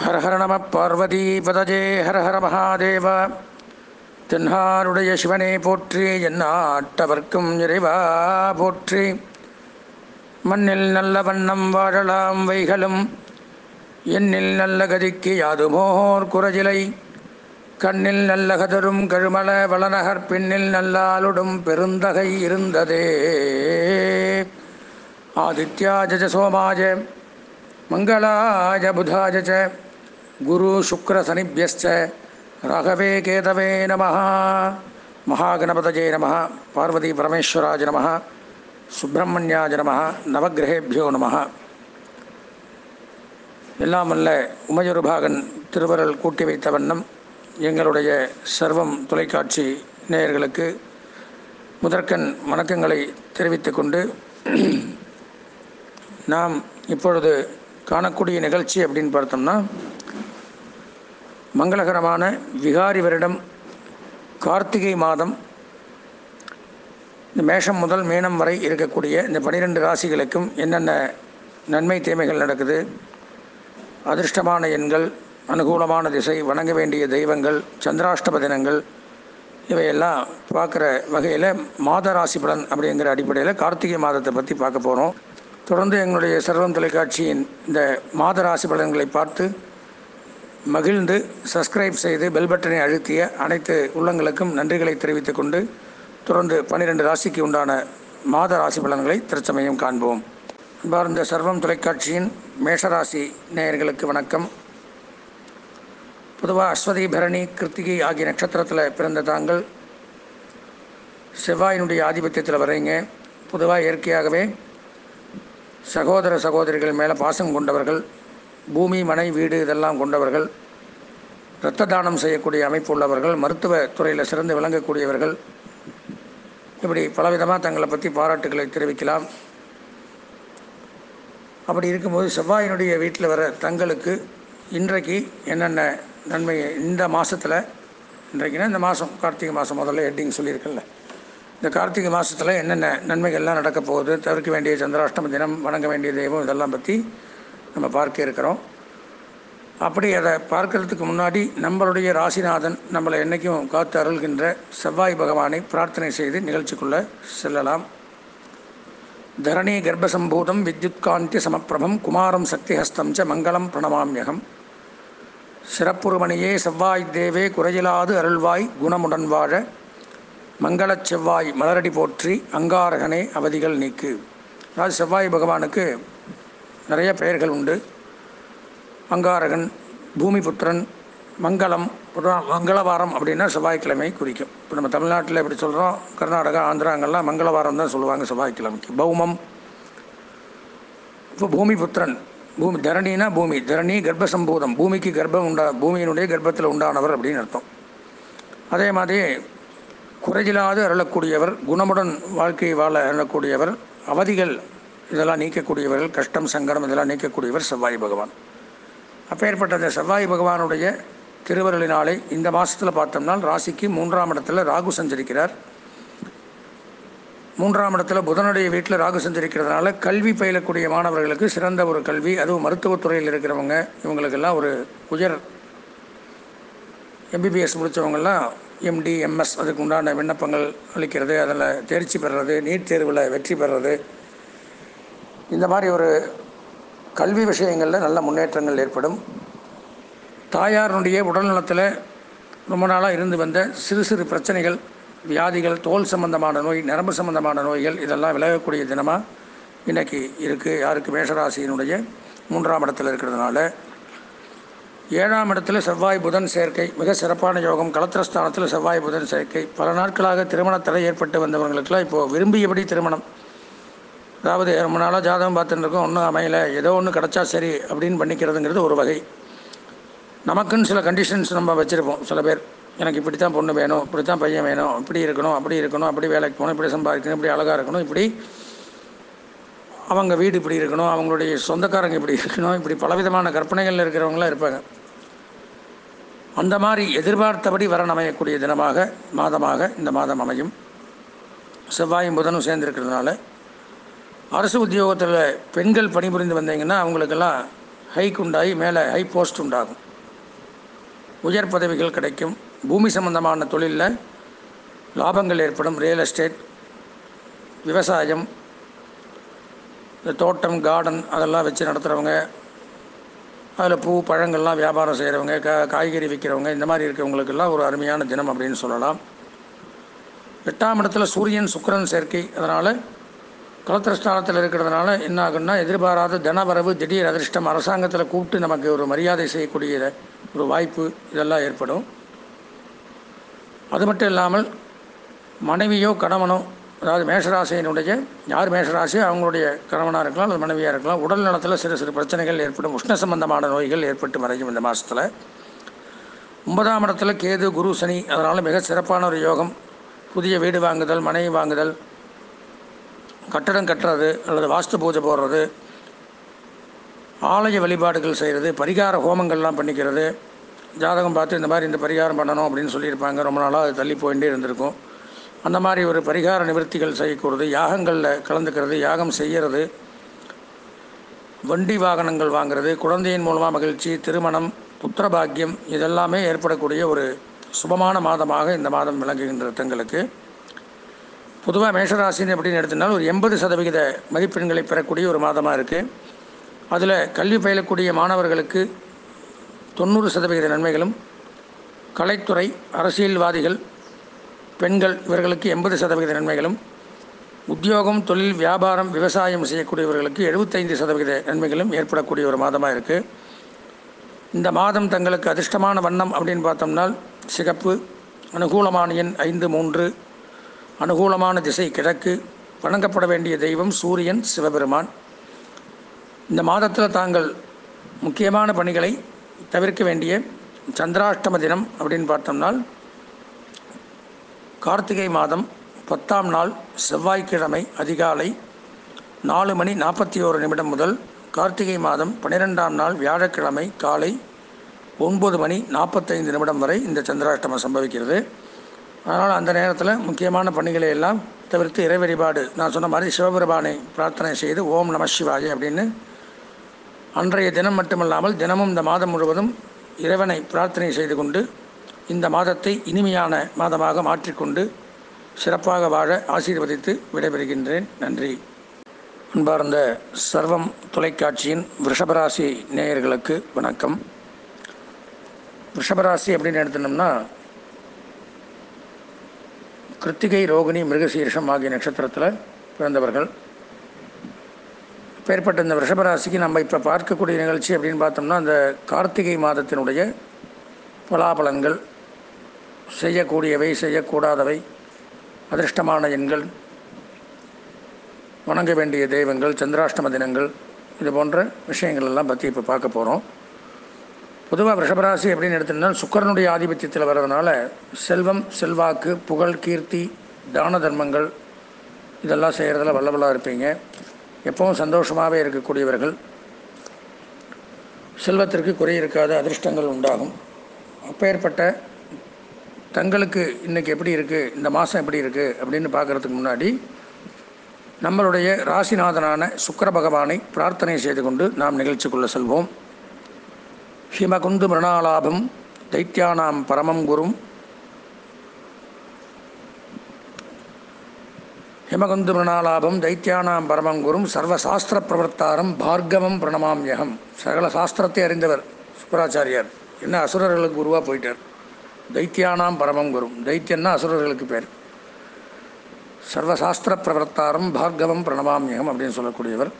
ஹர ஹர நம பார்வதி பதஜே ஹர ஹர மகாதேவ தென்னாருடைய சிவனே போற்றி எந்நாட்டவர்க்கும் இறைவா போற்றி மண்ணில் நல்ல வண்ணம் வாழலாம் வைகளும் எண்ணில் நல்ல கதிக்கு யாதுமோர் குறஜிலை கண்ணில் நல்ல கதரும் கழுமல வளநகர் பின்னில் நல்லாளுடும் பெருந்தகை இருந்ததே ஆதித்யாஜ ச சோமாஜ மங்களாஜ புதாஜ ச குரு சுக்ர சனிபியஸ்ச ராகவே கேதவே நம மகாகணபதஜே நம பார்வதி பரமேஸ்வராஜ நம சுப்பிரமணியாஜ நம நவகிரகேபியோ நம எல்லாம் அல்ல உமையொருபாகன் திருவருள் கூட்டி வைத்த வண்ணம் எங்களுடைய சர்வம் தொலைக்காட்சி நேயர்களுக்கு முதற்கண் வணக்கங்களை தெரிவித்துக் கொண்டு நாம் இப்பொழுது காணக்கூடிய நிகழ்ச்சி அப்படின்னு பார்த்தோம்னா மங்களகரமான விகாரி வருடம் கார்த்திகை மாதம் இந்த மேஷம் முதல் மீனம் வரை இருக்கக்கூடிய இந்த பனிரெண்டு ராசிகளுக்கும் என்னென்ன நன்மை தீமைகள் நடக்குது அதிர்ஷ்டமான எண்கள் அனுகூலமான திசை வணங்க வேண்டிய தெய்வங்கள் சந்திராஷ்டம தினங்கள் இவையெல்லாம் பார்க்குற வகையில் மாத ராசி பலன் அப்படிங்கிற அடிப்படையில் கார்த்திகை மாதத்தை பற்றி பார்க்க போகிறோம் தொடர்ந்து எங்களுடைய சர்வம் தொலைக்காட்சியின் இந்த மாத ராசி பலன்களை பார்த்து மகிழ்ந்து சப்ஸ்கிரைப் செய்து பெல் பட்டனை அழுத்திய அனைத்து உள்ளங்களுக்கும் நன்றிகளை தெரிவித்துக் கொண்டு தொடர்ந்து பன்னிரெண்டு ராசிக்கு உண்டான மாத ராசி பலன்களை திருச்சமயம் காண்போம் அன்பார்ந்த சர்வம் தொலைக்காட்சியின் மேஷராசி நேயர்களுக்கு வணக்கம் பொதுவாக அஸ்வதி பரணி கிருத்திகை ஆகிய நட்சத்திரத்தில் பிறந்த தாங்கள் செவ்வாயினுடைய ஆதிபத்தியத்தில் வரீங்க பொதுவாக இயற்கையாகவே சகோதர சகோதரிகள் மேலே பாசம் கொண்டவர்கள் பூமி மனை வீடு இதெல்லாம் கொண்டவர்கள் இரத்த தானம் செய்யக்கூடிய அமைப்பு உள்ளவர்கள் மருத்துவ துறையில் சிறந்து விளங்கக்கூடியவர்கள் இப்படி பலவிதமாக தங்களை பற்றி பாராட்டுகளை தெரிவிக்கலாம் அப்படி இருக்கும்போது செவ்வாயினுடைய வீட்டில் வர தங்களுக்கு இன்றைக்கு என்னென்ன நன்மை இந்த மாதத்தில் இன்றைக்குன்னா இந்த மாதம் கார்த்திகை மாதம் முதல்ல ஹெட்டிங் சொல்லியிருக்கல இந்த கார்த்திகை மாதத்தில் என்னென்ன நன்மைகள்லாம் நடக்க போகுது தவிர்க்க வேண்டிய சந்திராஷ்டம தினம் வணங்க வேண்டிய தெய்வம் இதெல்லாம் பற்றி நம்ம பார்க்க இருக்கிறோம் அப்படி அதை பார்க்கறதுக்கு முன்னாடி நம்மளுடைய ராசிநாதன் நம்மளை என்றைக்கும் காத்து அருள்கின்ற செவ்வாய் பகவானை பிரார்த்தனை செய்து நிகழ்ச்சிக்குள்ளே செல்லலாம் தரணி கர்ப்பசம்பூதம் வித்யுத் காந்தி சமப்பிரபம் குமாரம் சக்திஹஸ்தம் ச மங்களம் பிரணமாமியகம் சிறப்புருமணியே செவ்வாய் தேவே குறையிலாது அருள்வாய் குணமுடன் வாழ மங்களச் செவ்வாய் மலரடி போற்றி அங்காரகனே அவதிகள் நீக்கு அதாவது செவ்வாய் பகவானுக்கு நிறைய பெயர்கள் உண்டு அங்காரகன் பூமிபுத்திரன் மங்களம் புறா- மங்களவாரம் அப்படின்னா செவ்வாய்க்கிழமை குறிக்கும் இப்போ நம்ம தமிழ்நாட்டில் எப்படி சொல்கிறோம் கர்நாடகா ஆந்திராங்கெல்லாம் மங்களவாரம் தான் சொல்லுவாங்க செவ்வாய்க்கிழமைக்கு பௌமம் இப்போ பூமிபுத்திரன் பூமி தரணினா பூமி தரணி கர்ப்பசம்பூதம் பூமிக்கு கர்ப்பம் உண்டா பூமியினுடைய கர்ப்பத்தில் உண்டானவர் அப்படின்னு அர்த்தம் அதே மாதிரி குறையில்லாது அருளக்கூடியவர் குணமுடன் வாழ்க்கையை வாழ அருளக்கூடியவர் அவதிகள் இதெல்லாம் நீக்கக்கூடியவர்கள் கஷ்டம் சங்கடம் இதெல்லாம் நீக்கக்கூடியவர் செவ்வாய் பகவான் அப்பேற்பட்ட அந்த செவ்வாய் பகவானுடைய திருவருளினாலே இந்த மாதத்தில் பார்த்தோம்னா ராசிக்கு மூன்றாம் இடத்துல ராகு சஞ்சரிக்கிறார் மூன்றாம் இடத்துல புதனுடைய வீட்டில் ராகு சஞ்சரிக்கிறதுனால கல்வி பயிலக்கூடிய மாணவர்களுக்கு சிறந்த ஒரு கல்வி அதுவும் மருத்துவத்துறையில் இருக்கிறவங்க இவங்களுக்கெல்லாம் ஒரு உயர் எம்பிபிஎஸ் முடித்தவங்கெல்லாம் எம்டி எம்எஸ் அதுக்கு உண்டான விண்ணப்பங்கள் அளிக்கிறது அதில் தேர்ச்சி பெறுறது நீட் தேர்வில் வெற்றி பெறுறது இந்த மாதிரி ஒரு கல்வி விஷயங்களில் நல்ல முன்னேற்றங்கள் ஏற்படும் தாயாருடைய உடல்நலத்தில் ரொம்ப நாளாக இருந்து வந்த சிறு சிறு பிரச்சனைகள் வியாதிகள் தோல் சம்பந்தமான நோய் நரம்பு சம்பந்தமான நோய்கள் இதெல்லாம் விலகக்கூடிய தினமாக இன்னைக்கு இருக்குது யாருக்கு மேஷராசியினுடைய மூன்றாம் இடத்துல இருக்கிறதுனால ஏழாம் இடத்துல செவ்வாய் புதன் சேர்க்கை மிக சிறப்பான யோகம் கலத்திரஸ்தானத்தில் செவ்வாய் புதன் சேர்க்கை பல நாட்களாக திருமண தடை ஏற்பட்டு வந்தவங்களுக்கெல்லாம் இப்போது விரும்பியபடி திருமணம் அதாவது ரொம்ப நாளாக ஜாதகம் பார்த்துட்டு இருக்கோம் ஒன்றும் அமையல ஏதோ ஒன்று கிடச்சா சரி அப்படின்னு பண்ணிக்கிறதுங்கிறது ஒரு வகை நமக்குன்னு சில கண்டிஷன்ஸ் நம்ம வச்சுருப்போம் சில பேர் எனக்கு இப்படி தான் பொண்ணு வேணும் இப்படி தான் பையன் வேணும் இப்படி இருக்கணும் அப்படி இருக்கணும் அப்படி வேலைக்கு போகணும் இப்படி சம்பாதிக்கணும் இப்படி அழகாக இருக்கணும் இப்படி அவங்க வீடு இப்படி இருக்கணும் அவங்களுடைய சொந்தக்காரங்க இப்படி இருக்கணும் இப்படி பலவிதமான கற்பனைகளில் இருக்கிறவங்களாம் இருப்பாங்க அந்த மாதிரி எதிர்பார்த்தபடி வரன் அமையக்கூடிய தினமாக மாதமாக இந்த மாதம் அமையும் செவ்வாயும் புதனும் சேர்ந்திருக்கிறதுனால அரசு உத்தியோகத்தில் பெண்கள் பணிபுரிந்து வந்தீங்கன்னா அவங்களுக்கெல்லாம் ஹைக் உண்டாகி மேலே ஹை போஸ்ட் உண்டாகும் உயர் பதவிகள் கிடைக்கும் பூமி சம்பந்தமான தொழிலில் லாபங்கள் ஏற்படும் ரியல் எஸ்டேட் விவசாயம் இந்த தோட்டம் கார்டன் அதெல்லாம் வச்சு நடத்துகிறவங்க அதில் பூ பழங்கள்லாம் வியாபாரம் செய்கிறவங்க கா காய்கறி விற்கிறவங்க இந்த மாதிரி இருக்கிறவங்களுக்கெல்லாம் ஒரு அருமையான தினம் அப்படின்னு சொல்லலாம் எட்டாம் இடத்துல சூரியன் சுக்கிரன் சேர்க்கை அதனால் கலத்திரஸ்தானத்தில் இருக்கிறதுனால என்ன ஆகுன்னா எதிர்பாராத தனவரவு திடீர் அதிர்ஷ்டம் அரசாங்கத்தில் கூப்பிட்டு நமக்கு ஒரு மரியாதை செய்யக்கூடிய ஒரு வாய்ப்பு இதெல்லாம் ஏற்படும் அது மட்டும் இல்லாமல் மனைவியோ கணவனோ அதாவது மேஷராசியினுடைய யார் மேஷராசியோ அவங்களுடைய கணவனாக இருக்கலாம் அல்லது மனைவியாக இருக்கலாம் உடல் நலத்தில் சிறு சிறு பிரச்சனைகள் ஏற்படும் உஷ்ண சம்பந்தமான நோய்கள் ஏற்பட்டு மறையும் இந்த மாதத்தில் ஒன்பதாம் இடத்துல கேது குரு சனி அதனால் மிக சிறப்பான ஒரு யோகம் புதிய வீடு வாங்குதல் மனைவி வாங்குதல் கட்டடம் கட்டுறது அல்லது வாஸ்து பூஜை போடுறது ஆலய வழிபாடுகள் செய்கிறது பரிகார ஹோமங்கள்லாம் பண்ணிக்கிறது ஜாதகம் பார்த்து இந்த மாதிரி இந்த பரிகாரம் பண்ணணும் அப்படின்னு சொல்லியிருப்பாங்க ரொம்ப நாளாக அது தள்ளி போயிட்டே இருந்திருக்கும் அந்த மாதிரி ஒரு பரிகார நிவர்த்திகள் செய்யக்கூடாது யாகங்களில் கலந்துக்கிறது யாகம் செய்கிறது வண்டி வாகனங்கள் வாங்குறது குழந்தையின் மூலமாக மகிழ்ச்சி திருமணம் புத்திரபாக்கியம் இதெல்லாமே ஏற்படக்கூடிய ஒரு சுபமான மாதமாக இந்த மாதம் விளங்குகின்ற தங்களுக்கு பொதுவாக மேஷராசின்னு அப்படின்னு எடுத்தினால் ஒரு எண்பது சதவிகித மதிப்பெண்களை பெறக்கூடிய ஒரு மாதமாக இருக்குது அதில் கல்வி பயிலக்கூடிய மாணவர்களுக்கு தொண்ணூறு சதவிகித நன்மைகளும் கலைத்துறை அரசியல்வாதிகள் பெண்கள் இவர்களுக்கு எண்பது சதவிகித நன்மைகளும் உத்தியோகம் தொழில் வியாபாரம் விவசாயம் செய்யக்கூடியவர்களுக்கு எழுபத்தைந்து சதவிகித நன்மைகளும் ஏற்படக்கூடிய ஒரு மாதமாக இருக்குது இந்த மாதம் தங்களுக்கு அதிர்ஷ்டமான வண்ணம் அப்படின்னு பார்த்தோம்னால் சிகப்பு அனுகூலமான எண் ஐந்து மூன்று அனுகூலமான திசை கிழக்கு வணங்கப்பட வேண்டிய தெய்வம் சூரியன் சிவபெருமான் இந்த மாதத்தில் தாங்கள் முக்கியமான பணிகளை தவிர்க்க வேண்டிய சந்திராஷ்டம தினம் அப்படின்னு பார்த்தோம்னால் கார்த்திகை மாதம் பத்தாம் நாள் செவ்வாய்க்கிழமை அதிகாலை நாலு மணி நாற்பத்தி ஓரு நிமிடம் முதல் கார்த்திகை மாதம் பன்னிரெண்டாம் நாள் வியாழக்கிழமை காலை ஒன்பது மணி நாற்பத்தைந்து நிமிடம் வரை இந்த சந்திராஷ்டமம் சம்பவிக்கிறது அதனால் அந்த நேரத்தில் முக்கியமான பணிகளை எல்லாம் தவிர்த்து இறை வழிபாடு நான் சொன்ன மாதிரி சிவபெருமானை பிரார்த்தனை செய்து ஓம் நம சிவாய அப்படின்னு அன்றைய தினம் மட்டுமல்லாமல் தினமும் இந்த மாதம் முழுவதும் இறைவனை பிரார்த்தனை செய்து கொண்டு இந்த மாதத்தை இனிமையான மாதமாக மாற்றிக்கொண்டு சிறப்பாக வாழ ஆசீர்வதித்து விடைபெறுகின்றேன் நன்றி அன்பார்ந்த சர்வம் தொலைக்காட்சியின் விஷபராசி நேயர்களுக்கு வணக்கம் விஷபராசி அப்படின்னு எடுத்துனோம்னா கிருத்திகை ரோகிணி மிருகசீரிஷம் ஆகிய நட்சத்திரத்தில் பிறந்தவர்கள் பேர்பட்ட இந்த ரிஷபராசிக்கு நம்ம இப்போ பார்க்கக்கூடிய நிகழ்ச்சி அப்படின்னு பார்த்தோம்னா அந்த கார்த்திகை மாதத்தினுடைய பலாபலன்கள் செய்யக்கூடியவை செய்யக்கூடாதவை அதிர்ஷ்டமான எண்கள் வணங்க வேண்டிய தெய்வங்கள் சந்திராஷ்டம தினங்கள் இது போன்ற விஷயங்கள் எல்லாம் பற்றி இப்போ பார்க்க போகிறோம் பொதுவாக ரிஷபராசி அப்படின்னு எடுத்துட்டோம்னா சுக்கரனுடைய ஆதிபத்தியத்தில் வர்றதுனால செல்வம் செல்வாக்கு புகழ் கீர்த்தி தான தர்மங்கள் இதெல்லாம் செய்கிறதுல வல்லவலாக இருப்பீங்க எப்பவும் சந்தோஷமாகவே இருக்கக்கூடியவர்கள் செல்வத்திற்கு குறை இருக்காத அதிர்ஷ்டங்கள் உண்டாகும் அப்பேற்பட்ட தங்களுக்கு இன்றைக்கி எப்படி இருக்குது இந்த மாதம் எப்படி இருக்குது அப்படின்னு பார்க்குறதுக்கு முன்னாடி நம்மளுடைய ராசிநாதனான சுக்கர பகவானை பிரார்த்தனை செய்து கொண்டு நாம் நிகழ்ச்சிக்குள்ளே செல்வோம் ஹிமகுந்து மிருணாலாபம் தைத்தியானாம் பரமம் குரும் ஹிமகுந்து மிருணாலாபம் தைத்தியானாம் பரமம் குரும் சர்வசாஸ்திர பிரவர்த்தாரம் பார்கவம் பிரணமாம்யகம் சகல சாஸ்திரத்தை அறிந்தவர் சுக்கராச்சாரியார் என்ன அசுரர்களுக்கு குருவாக போயிட்டார் தைத்தியானாம் பரமம் குரும் தைத்தியன்னா அசுரர்களுக்கு பேர் சர்வசாஸ்திர பிரவர்த்தாரம் பார்கவம் பிரணமாமியகம் அப்படின்னு சொல்லக்கூடியவர்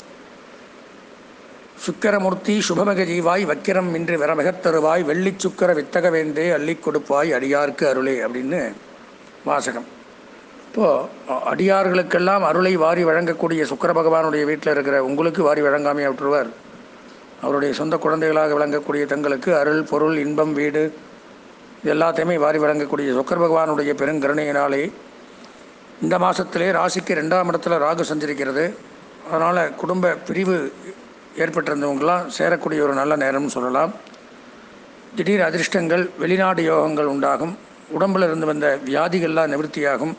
சுக்கரமூர்த்தி சுபமக ஜீவாய் வக்கிரம் இன்று விரமிகத் தருவாய் வெள்ளிச் சுக்கர வித்தக வேந்தே அள்ளிக் கொடுப்பாய் அடியார்க்கு அருளே அப்படின்னு வாசகம் இப்போது அடியார்களுக்கெல்லாம் அருளை வாரி வழங்கக்கூடிய சுக்கர பகவானுடைய வீட்டில் இருக்கிற உங்களுக்கு வாரி வழங்காமே விட்டுருவார் அவருடைய சொந்த குழந்தைகளாக விளங்கக்கூடிய தங்களுக்கு அருள் பொருள் இன்பம் வீடு இது எல்லாத்தையுமே வாரி வழங்கக்கூடிய சுக்கர பகவானுடைய பெருங்கருணையினாலே இந்த மாதத்திலே ராசிக்கு ரெண்டாம் இடத்துல ராகு சஞ்சரிக்கிறது அதனால் குடும்ப பிரிவு ஏற்பட்டிருந்தவங்களாம் சேரக்கூடிய ஒரு நல்ல நேரம்னு சொல்லலாம் திடீர் அதிர்ஷ்டங்கள் வெளிநாடு யோகங்கள் உண்டாகும் உடம்பில் இருந்து வந்த வியாதிகள்லாம் நிவர்த்தியாகும்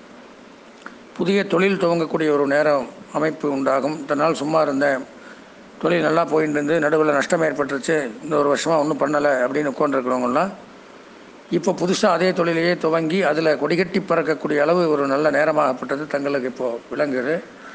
புதிய தொழில் துவங்கக்கூடிய ஒரு நேரம் அமைப்பு உண்டாகும் இதனால் சும்மா இருந்த தொழில் நல்லா போயிட்டு இருந்து நடுவில் நஷ்டம் ஏற்பட்டுருச்சு இந்த ஒரு வருஷமாக ஒன்றும் பண்ணலை அப்படின்னு உட்காந்துருக்கிறவங்களாம் இப்போ புதுசாக அதே தொழிலையே துவங்கி அதில் கொடிகட்டி பறக்கக்கூடிய அளவு ஒரு நல்ல நேரமாகப்பட்டது தங்களுக்கு இப்போது விளங்குது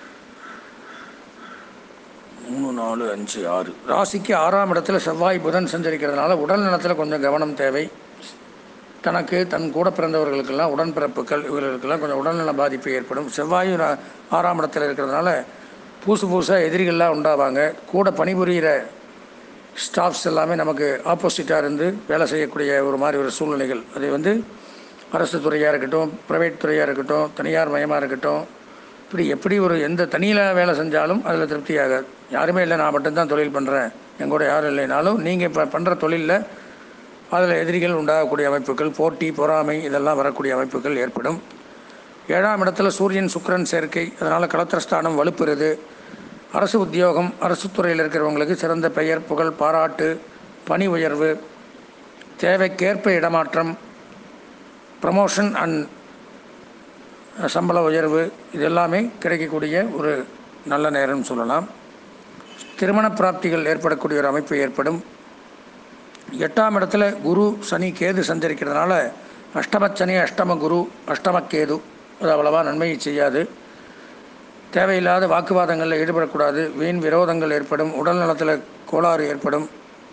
மூணு நாலு அஞ்சு ஆறு ராசிக்கு ஆறாம் இடத்துல செவ்வாய் புதன் சஞ்சரிக்கிறதுனால உடல் நலத்தில் கொஞ்சம் கவனம் தேவை தனக்கு தன் கூட பிறந்தவர்களுக்கெல்லாம் உடன்பிறப்புகள் இவர்களுக்கெல்லாம் கொஞ்சம் உடல்நல பாதிப்பு ஏற்படும் செவ்வாயும் ரா- ஆறாம் இடத்துல இருக்கிறதுனால புதுசு புதுசாக எதிரிகள்லாம் உண்டாவாங்க கூட பணிபுரிகிற ஸ்டாஃப்ஸ் எல்லாமே நமக்கு ஆப்போசிட்டாக இருந்து வேலை செய்யக்கூடிய ஒரு மாதிரி ஒரு சூழ்நிலைகள் அது வந்து அரசு துறையாக இருக்கட்டும் ப்ரைவேட் துறையாக இருக்கட்டும் தனியார் மயமாக இருக்கட்டும் இப்படி எப்படி ஒரு எந்த தனியில் வேலை செஞ்சாலும் அதில் திருப்தி ஆகாது யாருமே இல்லை நான் மட்டும்தான் தொழில் பண்ணுறேன் என் கூட யாரும் இல்லைனாலும் நீங்கள் இப்போ பண்ணுற தொழிலில் அதில் எதிரிகள் உண்டாகக்கூடிய அமைப்புகள் போட்டி பொறாமை இதெல்லாம் வரக்கூடிய அமைப்புகள் ஏற்படும் ஏழாம் இடத்துல சூரியன் சுக்கிரன் சேர்க்கை அதனால் களத்திரஸ்தானம் வலுப்புறது அரசு உத்தியோகம் அரசு துறையில் இருக்கிறவங்களுக்கு சிறந்த பெயர் புகழ் பாராட்டு பணி உயர்வு தேவைக்கேற்ப இடமாற்றம் ப்ரமோஷன் அண்ட் சம்பள உயர்வு இது எல்லாமே கிடைக்கக்கூடிய ஒரு நல்ல நேரம்னு சொல்லலாம் திருமண பிராப்திகள் ஏற்படக்கூடிய ஒரு அமைப்பு ஏற்படும் எட்டாம் இடத்துல குரு சனி கேது சஞ்சரிக்கிறதுனால அஷ்டமச்சனி அஷ்டம குரு அஷ்டம கேது அது அவ்வளவா நன்மையை செய்யாது தேவையில்லாத வாக்குவாதங்களில் ஈடுபடக்கூடாது வீண் விரோதங்கள் ஏற்படும் உடல் நலத்தில் கோளாறு ஏற்படும்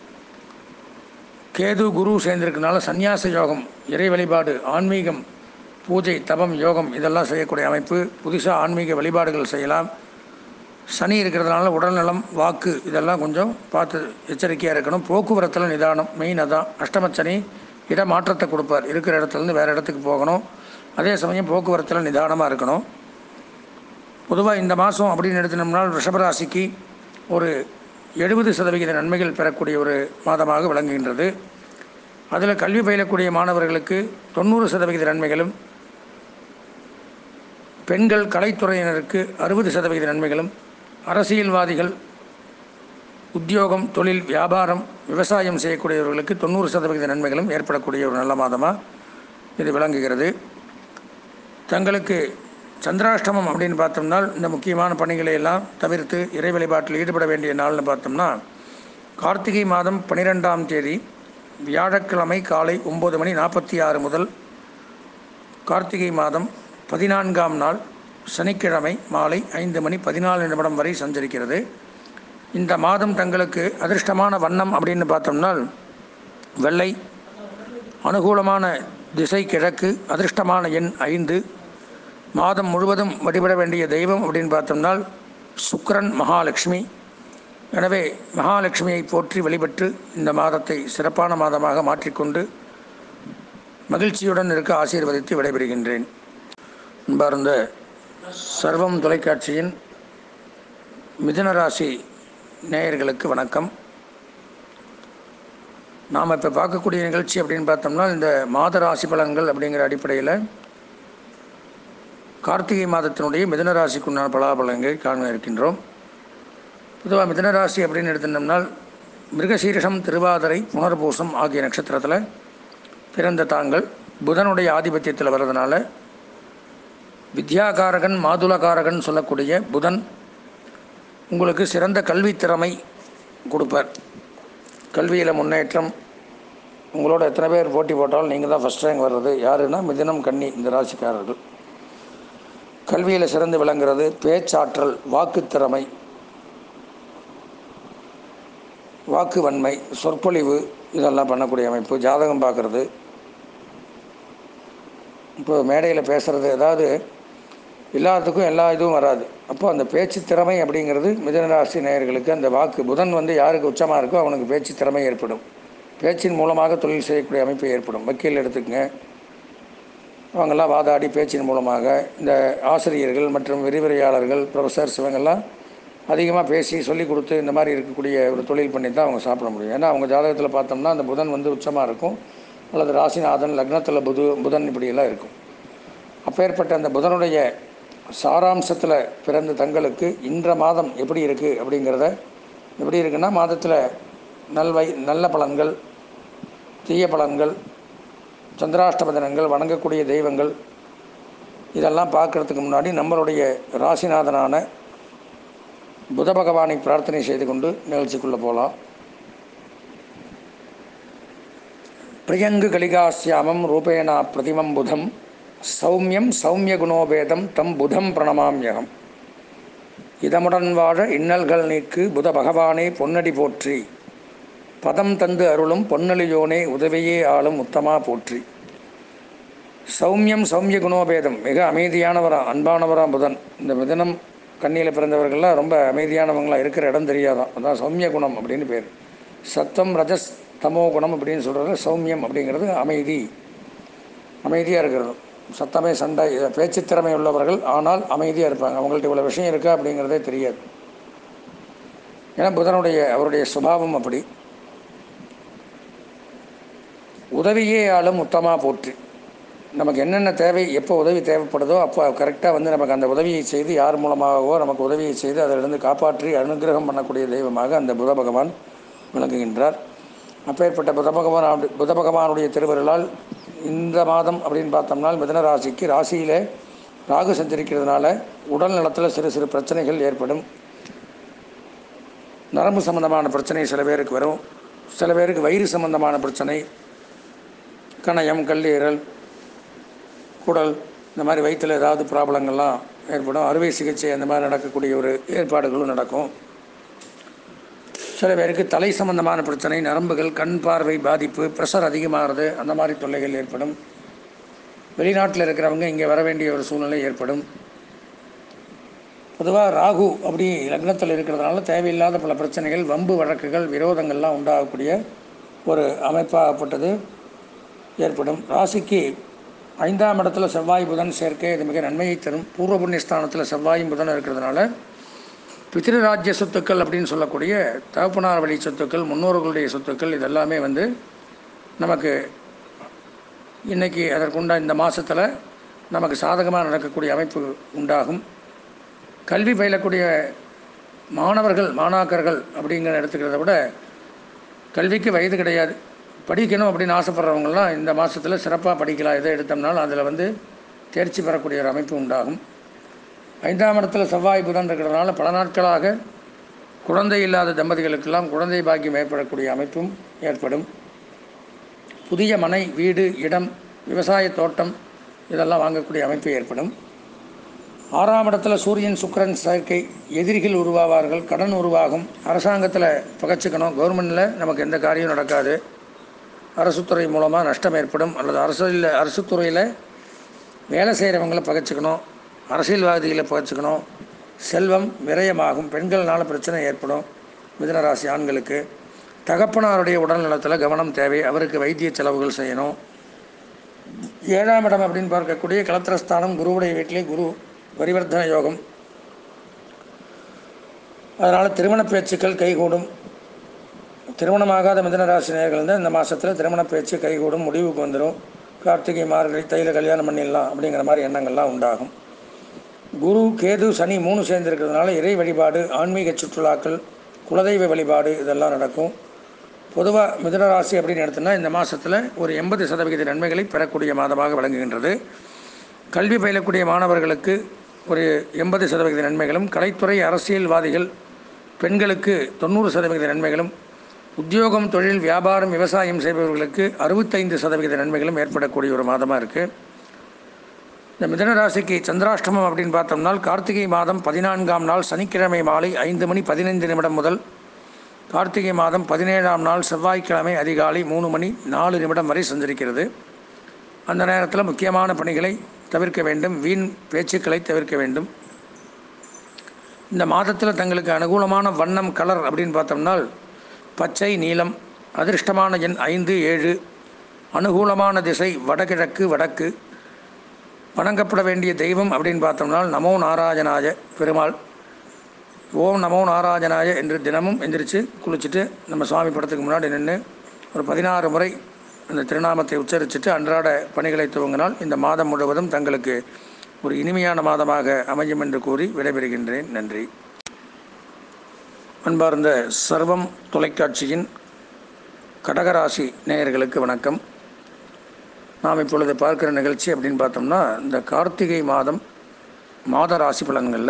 கேது குரு சேர்ந்திருக்கனால சந்நியாச யோகம் இறை வழிபாடு ஆன்மீகம் பூஜை தபம் யோகம் இதெல்லாம் செய்யக்கூடிய அமைப்பு புதுசாக ஆன்மீக வழிபாடுகள் செய்யலாம் சனி இருக்கிறதுனால உடல்நலம் வாக்கு இதெல்லாம் கொஞ்சம் பார்த்து எச்சரிக்கையாக இருக்கணும் போக்குவரத்தில் நிதானம் மெயின் அதான் அஷ்டமச்சனி இட மாற்றத்தை கொடுப்பார் இருக்கிற இடத்துலேருந்து வேறு இடத்துக்கு போகணும் அதே சமயம் போக்குவரத்தில் நிதானமாக இருக்கணும் பொதுவாக இந்த மாதம் அப்படின்னு எடுத்தினோம்னால் ரிஷபராசிக்கு ஒரு எழுபது சதவிகித நன்மைகள் பெறக்கூடிய ஒரு மாதமாக விளங்குகின்றது அதில் கல்வி பயிலக்கூடிய மாணவர்களுக்கு தொண்ணூறு சதவிகித நன்மைகளும் பெண்கள் கலைத்துறையினருக்கு அறுபது சதவிகித நன்மைகளும் அரசியல்வாதிகள் உத்தியோகம் தொழில் வியாபாரம் விவசாயம் செய்யக்கூடியவர்களுக்கு தொண்ணூறு சதவிகித நன்மைகளும் ஏற்படக்கூடிய ஒரு நல்ல மாதமாக இது விளங்குகிறது தங்களுக்கு சந்திராஷ்டமம் அப்படின்னு பார்த்தோம்னா இந்த முக்கியமான பணிகளை எல்லாம் தவிர்த்து இறை வழிபாட்டில் ஈடுபட வேண்டிய நாள்னு பார்த்தோம்னா கார்த்திகை மாதம் பன்னிரெண்டாம் தேதி வியாழக்கிழமை காலை ஒம்பது மணி நாற்பத்தி ஆறு முதல் கார்த்திகை மாதம் பதினான்காம் நாள் சனிக்கிழமை மாலை ஐந்து மணி பதினாலு நிமிடம் வரை சஞ்சரிக்கிறது இந்த மாதம் தங்களுக்கு அதிர்ஷ்டமான வண்ணம் அப்படின்னு பார்த்தோம்னால் வெள்ளை அனுகூலமான திசை கிழக்கு அதிர்ஷ்டமான எண் ஐந்து மாதம் முழுவதும் வழிபட வேண்டிய தெய்வம் அப்படின்னு பார்த்தோம்னால் சுக்கிரன் மகாலட்சுமி எனவே மகாலட்சுமியை போற்றி வழிபட்டு இந்த மாதத்தை சிறப்பான மாதமாக மாற்றிக்கொண்டு மகிழ்ச்சியுடன் இருக்க ஆசீர்வதித்து விடைபெறுகின்றேன் அன்பார்ந்த சர்வம் தொலைக்காட்சியின் மிதுன ராசி நேயர்களுக்கு வணக்கம் நாம் இப்போ பார்க்கக்கூடிய நிகழ்ச்சி அப்படின்னு பார்த்தோம்னா இந்த மாத ராசி பலன்கள் அப்படிங்கிற அடிப்படையில் கார்த்திகை மாதத்தினுடைய மிதுன ராசிக்குண்டான பலாபலங்களை காண இருக்கின்றோம் பொதுவாக மிதுன ராசி அப்படின்னு எடுத்துட்டோம்னால் மிருகசீரிஷம் திருவாதிரை புனர்பூசம் ஆகிய நட்சத்திரத்தில் பிறந்த தாங்கள் புதனுடைய ஆதிபத்தியத்தில் வர்றதுனால வித்யாகாரகன் மாதுளகாரகன் சொல்லக்கூடிய புதன் உங்களுக்கு சிறந்த கல்வி திறமை கொடுப்பார் கல்வியில் முன்னேற்றம் உங்களோட எத்தனை பேர் போட்டி போட்டாலும் நீங்கள் தான் ஃபஸ்ட் ரேங்க் வர்றது யாருன்னா மிதுனம் கன்னி இந்த ராசிக்காரர்கள் கல்வியில் சிறந்து விளங்குறது பேச்சாற்றல் வாக்குத்திறமை வாக்கு வன்மை சொற்பொழிவு இதெல்லாம் பண்ணக்கூடிய அமைப்பு ஜாதகம் பார்க்குறது இப்போ மேடையில் பேசுகிறது அதாவது எல்லாத்துக்கும் எல்லா இதுவும் வராது அப்போ அந்த பேச்சு திறமை அப்படிங்கிறது மிதனராசி நேயர்களுக்கு அந்த வாக்கு புதன் வந்து யாருக்கு உச்சமாக இருக்கோ அவனுக்கு பேச்சு திறமை ஏற்படும் பேச்சின் மூலமாக தொழில் செய்யக்கூடிய அமைப்பு ஏற்படும் வக்கீல் எடுத்துக்கங்க அவங்கெல்லாம் வாதாடி பேச்சின் மூலமாக இந்த ஆசிரியர்கள் மற்றும் விரிவுரையாளர்கள் ப்ரொஃபஸர்ஸ் இவங்கெல்லாம் அதிகமாக பேசி சொல்லி கொடுத்து இந்த மாதிரி இருக்கக்கூடிய ஒரு தொழில் பண்ணி தான் அவங்க சாப்பிட முடியும் ஏன்னா அவங்க ஜாதகத்தில் பார்த்தோம்னா அந்த புதன் வந்து உச்சமாக இருக்கும் அல்லது ராசிநாதன் லக்னத்தில் புது புதன் இப்படியெல்லாம் இருக்கும் அப்பேற்பட்ட அந்த புதனுடைய சாராம்சத்தில் பிறந்த தங்களுக்கு இன்ற மாதம் எப்படி இருக்குது அப்படிங்கிறத எப்படி இருக்குன்னா மாதத்தில் நல்வை நல்ல பலன்கள் தீய பலன்கள் சந்திராஷ்டம தினங்கள் வணங்கக்கூடிய தெய்வங்கள் இதெல்லாம் பார்க்குறதுக்கு முன்னாடி நம்மளுடைய ராசிநாதனான புத பகவானை பிரார்த்தனை செய்து கொண்டு நிகழ்ச்சிக்குள்ளே போகலாம் பிரியங்கு கலிகாசியாமம் ரூபேணா பிரதிமம் புதம் சௌமியம் சௌமிய குணோபேதம் தம் புதம் பிரணமாம்யகம் இதமுடன் வாழ இன்னல்கள் நீக்கு புத பகவானே பொன்னடி போற்றி பதம் தந்து அருளும் பொன்னலியோனே உதவியே ஆளும் உத்தமா போற்றி சௌமியம் சௌமிய குணோபேதம் மிக அமைதியானவரா அன்பானவரா புதன் இந்த மிதனம் கண்ணியில் பிறந்தவர்கள்லாம் ரொம்ப அமைதியானவங்களாக இருக்கிற இடம் தெரியாதான் அதான் சௌமிய குணம் அப்படின்னு பேர் சத்தம் ரஜஸ் தமோ குணம் அப்படின்னு சொல்கிறது சௌமியம் அப்படிங்கிறது அமைதி அமைதியாக இருக்கிறது சத்தமே சண்டை பேச்சு திறமை உள்ளவர்கள் ஆனால் அமைதியாக இருப்பாங்க அவங்கள்ட்ட இவ்வளோ விஷயம் இருக்கா அப்படிங்கிறதே தெரியாது ஏன்னா புதனுடைய அவருடைய சுபாவம் அப்படி உதவியே ஆளும் உத்தமாக போற்றி நமக்கு என்னென்ன தேவை எப்போ உதவி தேவைப்படுதோ அப்போ கரெக்டாக வந்து நமக்கு அந்த உதவியை செய்து யார் மூலமாகவோ நமக்கு உதவியை செய்து அதிலிருந்து காப்பாற்றி அனுகிரகம் பண்ணக்கூடிய தெய்வமாக அந்த புத பகவான் விளங்குகின்றார் அப்பேற்பட்ட புத பகவான் அப்படி- புத பகவானுடைய திருவருளால் இந்த மாதம் அப்படின்னு பார்த்தோம்னா மிதன ராசிக்கு ராசியில் ராகு சஞ்சரிக்கிறதுனால உடல் நலத்தில் சிறு சிறு பிரச்சனைகள் ஏற்படும் நரம்பு சம்பந்தமான பிரச்சனை சில பேருக்கு வரும் சில பேருக்கு வயிறு சம்பந்தமான பிரச்சனை கணையம் கல்லீரல் குடல் இந்த மாதிரி வயிற்றில் ஏதாவது ப்ராப்ளங்கள்லாம் ஏற்படும் அறுவை சிகிச்சை அந்த மாதிரி நடக்கக்கூடிய ஒரு ஏற்பாடுகளும் நடக்கும் சில பேருக்கு தலை சம்பந்தமான பிரச்சனை நரம்புகள் கண் பார்வை பாதிப்பு ப்ரெஷர் அதிகமாகிறது அந்த மாதிரி தொல்லைகள் ஏற்படும் வெளிநாட்டில் இருக்கிறவங்க இங்கே வர வேண்டிய ஒரு சூழ்நிலை ஏற்படும் பொதுவாக ராகு அப்படி லக்னத்தில் இருக்கிறதுனால தேவையில்லாத பல பிரச்சனைகள் வம்பு வழக்குகள் விரோதங்கள்லாம் உண்டாகக்கூடிய ஒரு அமைப்பாகப்பட்டது ஏற்படும் ராசிக்கு ஐந்தாம் இடத்துல செவ்வாய் புதன் சேர்க்கை இது மிக நன்மையை தரும் பூர்வ புண்ணியஸ்தானத்தில் செவ்வாயும் புதன் இருக்கிறதுனால பித்திருராஜ்ய சொத்துக்கள் அப்படின்னு சொல்லக்கூடிய தகப்பனார் வழி சொத்துக்கள் முன்னோர்களுடைய சொத்துக்கள் இதெல்லாமே வந்து நமக்கு இன்றைக்கி அதற்குண்டா இந்த மாதத்தில் நமக்கு சாதகமாக நடக்கக்கூடிய அமைப்பு உண்டாகும் கல்வி பயிலக்கூடிய மாணவர்கள் மாணாக்கர்கள் அப்படிங்கிற எடுத்துக்கிறத விட கல்விக்கு வயது கிடையாது படிக்கணும் அப்படின்னு ஆசைப்படுறவங்கலாம் இந்த மாதத்தில் சிறப்பாக படிக்கலாம் எதை எடுத்தோம்னாலும் அதில் வந்து தேர்ச்சி பெறக்கூடிய ஒரு அமைப்பு உண்டாகும் ஐந்தாம் இடத்துல செவ்வாய் புதன் இருக்கிறதுனால பல நாட்களாக குழந்தை இல்லாத தம்பதிகளுக்கெல்லாம் குழந்தை பாக்கியம் ஏற்படக்கூடிய அமைப்பும் ஏற்படும் புதிய மனை வீடு இடம் விவசாய தோட்டம் இதெல்லாம் வாங்கக்கூடிய அமைப்பு ஏற்படும் ஆறாம் இடத்துல சூரியன் சுக்கிரன் சேர்க்கை எதிரிகள் உருவாவார்கள் கடன் உருவாகும் அரசாங்கத்தில் பகச்சிக்கணும் கவர்மெண்டில் நமக்கு எந்த காரியம் நடக்காது அரசுத்துறை மூலமாக நஷ்டம் ஏற்படும் அல்லது அரசில் அரசு துறையில் வேலை செய்கிறவங்கள பகச்சிக்கணும் அரசியல்வாதிகளை பகச்சிக்கணும் செல்வம் விரயமாகும் பெண்கள்னால பிரச்சனை ஏற்படும் மிதனராசி ஆண்களுக்கு தகப்பனாருடைய உடல் நலத்தில் கவனம் தேவை அவருக்கு வைத்திய செலவுகள் செய்யணும் ஏழாம் இடம் அப்படின்னு பார்க்கக்கூடிய கலத்திரஸ்தானம் குருவுடைய வீட்டிலே குரு பரிவர்த்தன யோகம் அதனால் திருமண பேச்சுக்கள் கைகூடும் திருமணமாகாத மிதனராசி நேயர்கள் வந்து இந்த மாதத்தில் திருமண பேச்சு கைகூடும் முடிவுக்கு வந்துடும் கார்த்திகை மார்கழி தையில கல்யாணம் பண்ணிடலாம் அப்படிங்கிற மாதிரி எண்ணங்கள்லாம் உண்டாகும் குரு கேது சனி மூணு சேர்ந்திருக்கிறதுனால இறை வழிபாடு ஆன்மீக சுற்றுலாக்கள் குலதெய்வ வழிபாடு இதெல்லாம் நடக்கும் பொதுவாக மிதனராசி அப்படின்னு எடுத்தோம்னா இந்த மாதத்தில் ஒரு எண்பது சதவிகித நன்மைகளை பெறக்கூடிய மாதமாக விளங்குகின்றது கல்வி பயிலக்கூடிய மாணவர்களுக்கு ஒரு எண்பது சதவிகித நன்மைகளும் கலைத்துறை அரசியல்வாதிகள் பெண்களுக்கு தொண்ணூறு சதவிகித நன்மைகளும் உத்தியோகம் தொழில் வியாபாரம் விவசாயம் செய்பவர்களுக்கு அறுபத்தைந்து சதவிகித நன்மைகளும் ஏற்படக்கூடிய ஒரு மாதமாக இருக்குது இந்த மிதன ராசிக்கு சந்திராஷ்டமம் அப்படின்னு பார்த்தோம்னால் கார்த்திகை மாதம் பதினான்காம் நாள் சனிக்கிழமை மாலை ஐந்து மணி பதினைந்து நிமிடம் முதல் கார்த்திகை மாதம் பதினேழாம் நாள் செவ்வாய்க்கிழமை அதிகாலை மூணு மணி நாலு நிமிடம் வரை சஞ்சரிக்கிறது அந்த நேரத்தில் முக்கியமான பணிகளை தவிர்க்க வேண்டும் வீண் பேச்சுக்களை தவிர்க்க வேண்டும் இந்த மாதத்தில் தங்களுக்கு அனுகூலமான வண்ணம் கலர் அப்படின்னு பார்த்தோம்னால் பச்சை நீலம் அதிர்ஷ்டமான எண் ஐந்து ஏழு அனுகூலமான திசை வடகிழக்கு வடக்கு வணங்கப்பட வேண்டிய தெய்வம் அப்படின்னு பார்த்தோம்னா நமோ நாராயணாய பெருமாள் ஓம் நமோ நாராயணாய என்று தினமும் எந்திரிச்சு குளிச்சுட்டு நம்ம சுவாமி படத்துக்கு முன்னாடி நின்று ஒரு பதினாறு முறை அந்த திருநாமத்தை உச்சரிச்சுட்டு அன்றாட பணிகளை துவங்கினால் இந்த மாதம் முழுவதும் தங்களுக்கு ஒரு இனிமையான மாதமாக அமையும் என்று கூறி விடைபெறுகின்றேன் நன்றி அன்பார்ந்த சர்வம் தொலைக்காட்சியின் கடகராசி நேயர்களுக்கு வணக்கம் நாம் இப்பொழுது பார்க்கிற நிகழ்ச்சி அப்படின்னு பார்த்தோம்னா இந்த கார்த்திகை மாதம் மாத ராசி பலன்களில்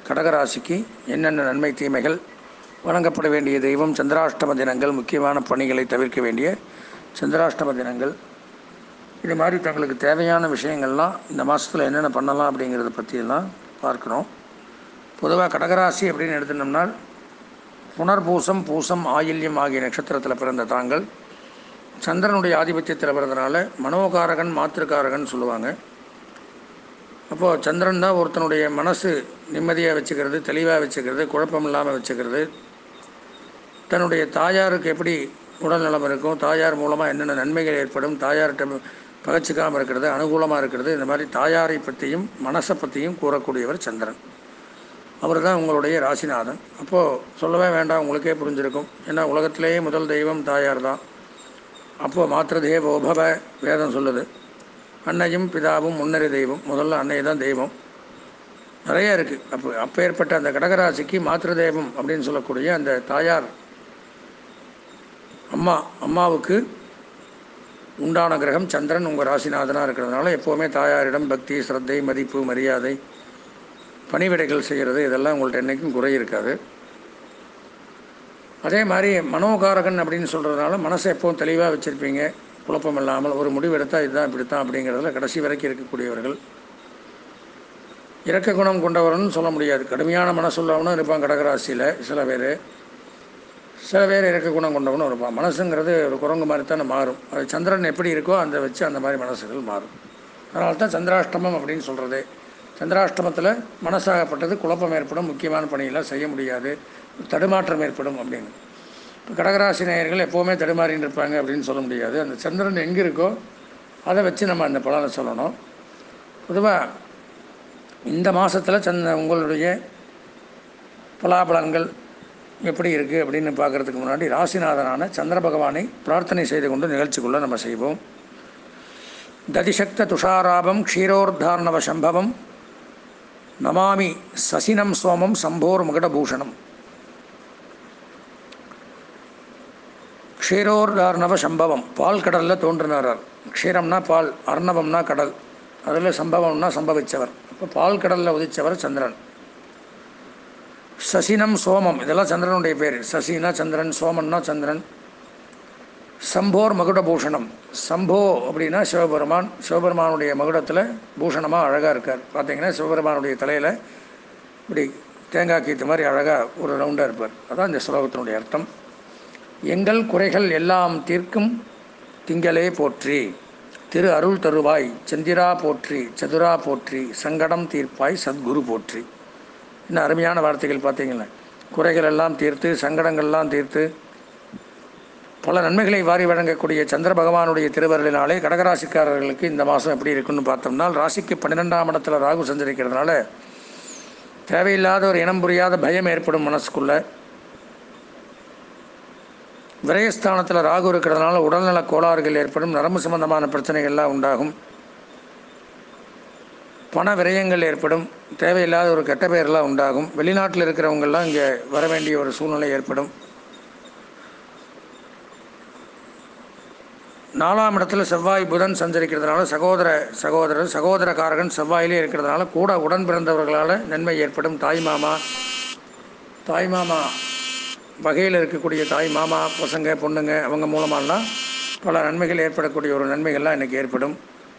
கடகராசிக்கு என்னென்ன நன்மை தீமைகள் வணங்கப்பட வேண்டிய தெய்வம் சந்திராஷ்டம தினங்கள் முக்கியமான பணிகளை தவிர்க்க வேண்டிய சந்திராஷ்டம தினங்கள் இது மாதிரி தங்களுக்கு தேவையான விஷயங்கள்லாம் இந்த மாதத்தில் என்னென்ன பண்ணலாம் அப்படிங்கிறத பற்றியெல்லாம் பார்க்குறோம் பொதுவாக கடகராசி அப்படின்னு எடுத்துனோம்னா புனர்பூசம் பூசம் ஆயில்யம் ஆகிய நட்சத்திரத்தில் பிறந்த தாங்கள் சந்திரனுடைய ஆதிபத்தியத்தில் பிறந்தனால மனோகாரகன் மாத்திருக்காரகன் சொல்லுவாங்க அப்போது சந்திரன் தான் ஒருத்தனுடைய மனசு நிம்மதியாக வச்சுக்கிறது தெளிவாக வச்சுக்கிறது குழப்பம் இல்லாமல் வச்சுக்கிறது தன்னுடைய தாயாருக்கு எப்படி உடல்நலம் இருக்கும் தாயார் மூலமாக என்னென்ன நன்மைகள் ஏற்படும் தாயார்கிட்ட பகச்சிக்காமல் இருக்கிறது அனுகூலமாக இருக்கிறது இந்த மாதிரி தாயாரை பற்றியும் மனசை பற்றியும் கூறக்கூடியவர் சந்திரன் அவர் தான் உங்களுடைய ராசிநாதன் அப்போது சொல்லவே வேண்டாம் உங்களுக்கே புரிஞ்சிருக்கும் ஏன்னா உலகத்திலேயே முதல் தெய்வம் தாயார் தான் அப்போது மாத்திருதேவோபவ வேதம் சொல்லுது அன்னையும் பிதாவும் முன்னறி தெய்வம் முதல்ல அன்னை தான் தெய்வம் நிறைய இருக்குது அப்போ அப்போ ஏற்பட்ட அந்த கடகராசிக்கு மாத்திருதேவம் அப்படின்னு சொல்லக்கூடிய அந்த தாயார் அம்மா அம்மாவுக்கு உண்டான கிரகம் சந்திரன் உங்கள் ராசிநாதனாக இருக்கிறதுனால எப்போவுமே தாயாரிடம் பக்தி ஸ்ரத்தை மதிப்பு மரியாதை பணிவிடைகள் செய்கிறது இதெல்லாம் உங்கள்ட்ட என்றைக்கும் குறை இருக்காது அதே மாதிரி மனோகாரகன் அப்படின்னு சொல்கிறதுனால மனசை எப்பவும் தெளிவாக வச்சுருப்பீங்க குழப்பம் இல்லாமல் ஒரு முடிவு எடுத்தால் இதுதான் இப்படித்தான் அப்படிங்கிறதுல கடைசி வரைக்கும் இருக்கக்கூடியவர்கள் இறக்க குணம் கொண்டவர்னு சொல்ல முடியாது கடுமையான மனசுள்ளவனும் இருப்பான் கடகராசியில் சில பேர் சில பேர் இறக்க குணம் கொண்டவனும் இருப்பான் மனசுங்கிறது ஒரு குரங்கு மாதிரி தானே மாறும் அது சந்திரன் எப்படி இருக்கோ அந்த வச்சு அந்த மாதிரி மனசுகள் மாறும் அதனால தான் சந்திராஷ்டமம் அப்படின்னு சொல்கிறது சந்திராஷ்டமத்தில் மனசாகப்பட்டது குழப்பம் ஏற்படும் முக்கியமான பணியெல்லாம் செய்ய முடியாது தடுமாற்றம் ஏற்படும் அப்படின்னு இப்போ கடகராசி நேயர்கள் எப்போவுமே தடுமாறின்னு இருப்பாங்க அப்படின்னு சொல்ல முடியாது அந்த சந்திரன் எங்கே இருக்கோ அதை வச்சு நம்ம அந்த பலனை சொல்லணும் பொதுவாக இந்த மாதத்தில் சந்த உங்களுடைய பலாபலன்கள் எப்படி இருக்குது அப்படின்னு பார்க்குறதுக்கு முன்னாடி ராசிநாதனான சந்திர பகவானை பிரார்த்தனை செய்து கொண்டு நிகழ்ச்சிக்குள்ளே நம்ம செய்வோம் ததிசக்த துஷாராபம் க்ஷீரோர்தார்ணவ சம்பவம் நமாமி சசினம் சோமம் சம்போர் மகுடபூஷணம் க்ஷீரோர்தார்ணவ சம்பவம் பால் கடலில் தோன்றினார் க்ஷீரம்னா பால் அர்ணவம்னா கடல் அதில் சம்பவம்னா சம்பவித்தவர் இப்போ பால் கடலில் உதித்தவர் சந்திரன் சசினம் சோமம் இதெல்லாம் சந்திரனுடைய பேர் சசினா சந்திரன் சோமன்னா சந்திரன் சம்போர் மகுட பூஷணம் சம்போ அப்படின்னா சிவபெருமான் சிவபெருமானுடைய மகுடத்தில் பூஷணமாக அழகாக இருக்கார் பார்த்தீங்கன்னா சிவபெருமானுடைய தலையில் இப்படி தேங்காய் கீத்து மாதிரி அழகாக ஒரு ரவுண்டாக இருப்பார் அதான் இந்த ஸ்லோகத்தினுடைய அர்த்தம் எங்கள் குறைகள் எல்லாம் தீர்க்கும் திங்களே போற்றி திரு அருள் தருவாய் சந்திரா போற்றி சதுரா போற்றி சங்கடம் தீர்ப்பாய் சத்குரு போற்றி இன்னும் அருமையான வார்த்தைகள் பார்த்தீங்களா குறைகள் எல்லாம் தீர்த்து சங்கடங்கள்லாம் தீர்த்து பல நன்மைகளை வாரி வழங்கக்கூடிய சந்திர பகவானுடைய திருவருளினாலே கடகராசிக்காரர்களுக்கு இந்த மாதம் எப்படி இருக்குன்னு பார்த்தோம்னா ராசிக்கு பன்னிரெண்டாம் இடத்துல ராகு சஞ்சரிக்கிறதுனால தேவையில்லாத ஒரு இனம் புரியாத பயம் ஏற்படும் மனசுக்குள்ள விரயஸ்தானத்தில் ராகு இருக்கிறதுனால உடல்நல கோளாறுகள் ஏற்படும் நரம்பு சம்பந்தமான பிரச்சனைகள்லாம் உண்டாகும் பண விரயங்கள் ஏற்படும் தேவையில்லாத ஒரு கெட்ட பெயர்லாம் உண்டாகும் வெளிநாட்டில் இருக்கிறவங்கெல்லாம் இங்கே வர வேண்டிய ஒரு சூழ்நிலை ஏற்படும் நாலாம் இடத்துல செவ்வாய் புதன் சஞ்சரிக்கிறதுனால சகோதர சகோதரர் சகோதரக்காரகன் செவ்வாயிலே இருக்கிறதுனால கூட உடன் பிறந்தவர்களால் நன்மை ஏற்படும் தாய் மாமா தாய் மாமா வகையில் இருக்கக்கூடிய தாய் மாமா பசங்க பொண்ணுங்க அவங்க மூலமாலாம் பல நன்மைகள் ஏற்படக்கூடிய ஒரு நன்மைகள்லாம் இன்றைக்கி ஏற்படும்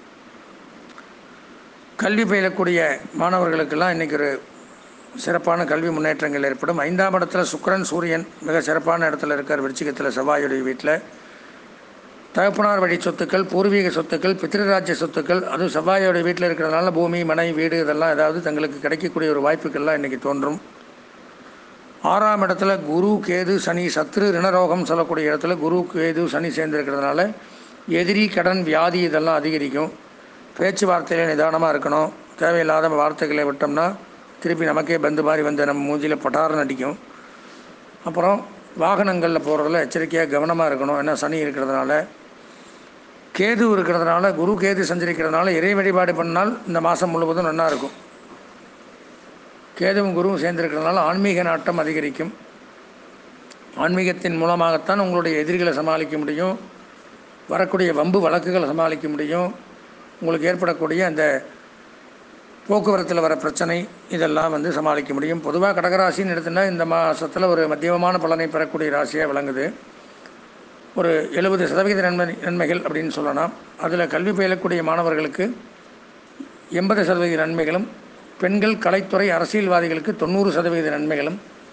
கல்வி பயிலக்கூடிய மாணவர்களுக்கெல்லாம் இன்றைக்கி ஒரு சிறப்பான கல்வி முன்னேற்றங்கள் ஏற்படும் ஐந்தாம் இடத்துல சுக்கிரன் சூரியன் மிக சிறப்பான இடத்துல இருக்கார் விருச்சிகத்தில் செவ்வாயுடைய வீட்டில் தகப்பனார் வழி சொத்துக்கள் பூர்வீக சொத்துக்கள் பித்திருராஜ்ய சொத்துக்கள் அதுவும் செவ்வாயோடைய வீட்டில் இருக்கிறதுனால பூமி மனை வீடு இதெல்லாம் ஏதாவது தங்களுக்கு கிடைக்கக்கூடிய ஒரு வாய்ப்புகள்லாம் இன்றைக்கி தோன்றும் ஆறாம் இடத்துல குரு கேது சனி சத்ரு ரிணரோகம் சொல்லக்கூடிய இடத்துல குரு கேது சனி சேர்ந்துருக்கிறதுனால எதிரி கடன் வியாதி இதெல்லாம் அதிகரிக்கும் பேச்சுவார்த்தையில் நிதானமாக இருக்கணும் தேவையில்லாத வார்த்தைகளை விட்டோம்னா திருப்பி நமக்கே பந்து மாதிரி வந்து நம்ம மூஞ்சியில் பட்டாரம் அடிக்கும் அப்புறம் வாகனங்களில் போகிறதுல எச்சரிக்கையாக கவனமாக இருக்கணும் ஏன்னா சனி இருக்கிறதுனால கேது இருக்கிறதுனால குரு கேது சஞ்சரிக்கிறதுனால இறை வழிபாடு பண்ணால் இந்த மாதம் முழுவதும் நல்லா இருக்கும் கேதுவும் குருவும் சேர்ந்திருக்கிறதுனால ஆன்மீக நாட்டம் அதிகரிக்கும் ஆன்மீகத்தின் மூலமாகத்தான் உங்களுடைய எதிரிகளை சமாளிக்க முடியும் வரக்கூடிய வம்பு வழக்குகளை சமாளிக்க முடியும் உங்களுக்கு ஏற்படக்கூடிய அந்த போக்குவரத்தில் வர பிரச்சனை இதெல்லாம் வந்து சமாளிக்க முடியும் பொதுவாக கடகராசின்னு எடுத்துன்னா இந்த மாதத்தில் ஒரு மத்தியமமான பலனை பெறக்கூடிய ராசியாக விளங்குது ஒரு எழுபது சதவிகித நன்மை நன்மைகள் அப்படின்னு சொல்லலாம் அதில் கல்வி பயிலக்கூடிய மாணவர்களுக்கு எண்பது சதவிகித நன்மைகளும் பெண்கள் கலைத்துறை அரசியல்வாதிகளுக்கு தொண்ணூறு சதவிகித நன்மைகளும்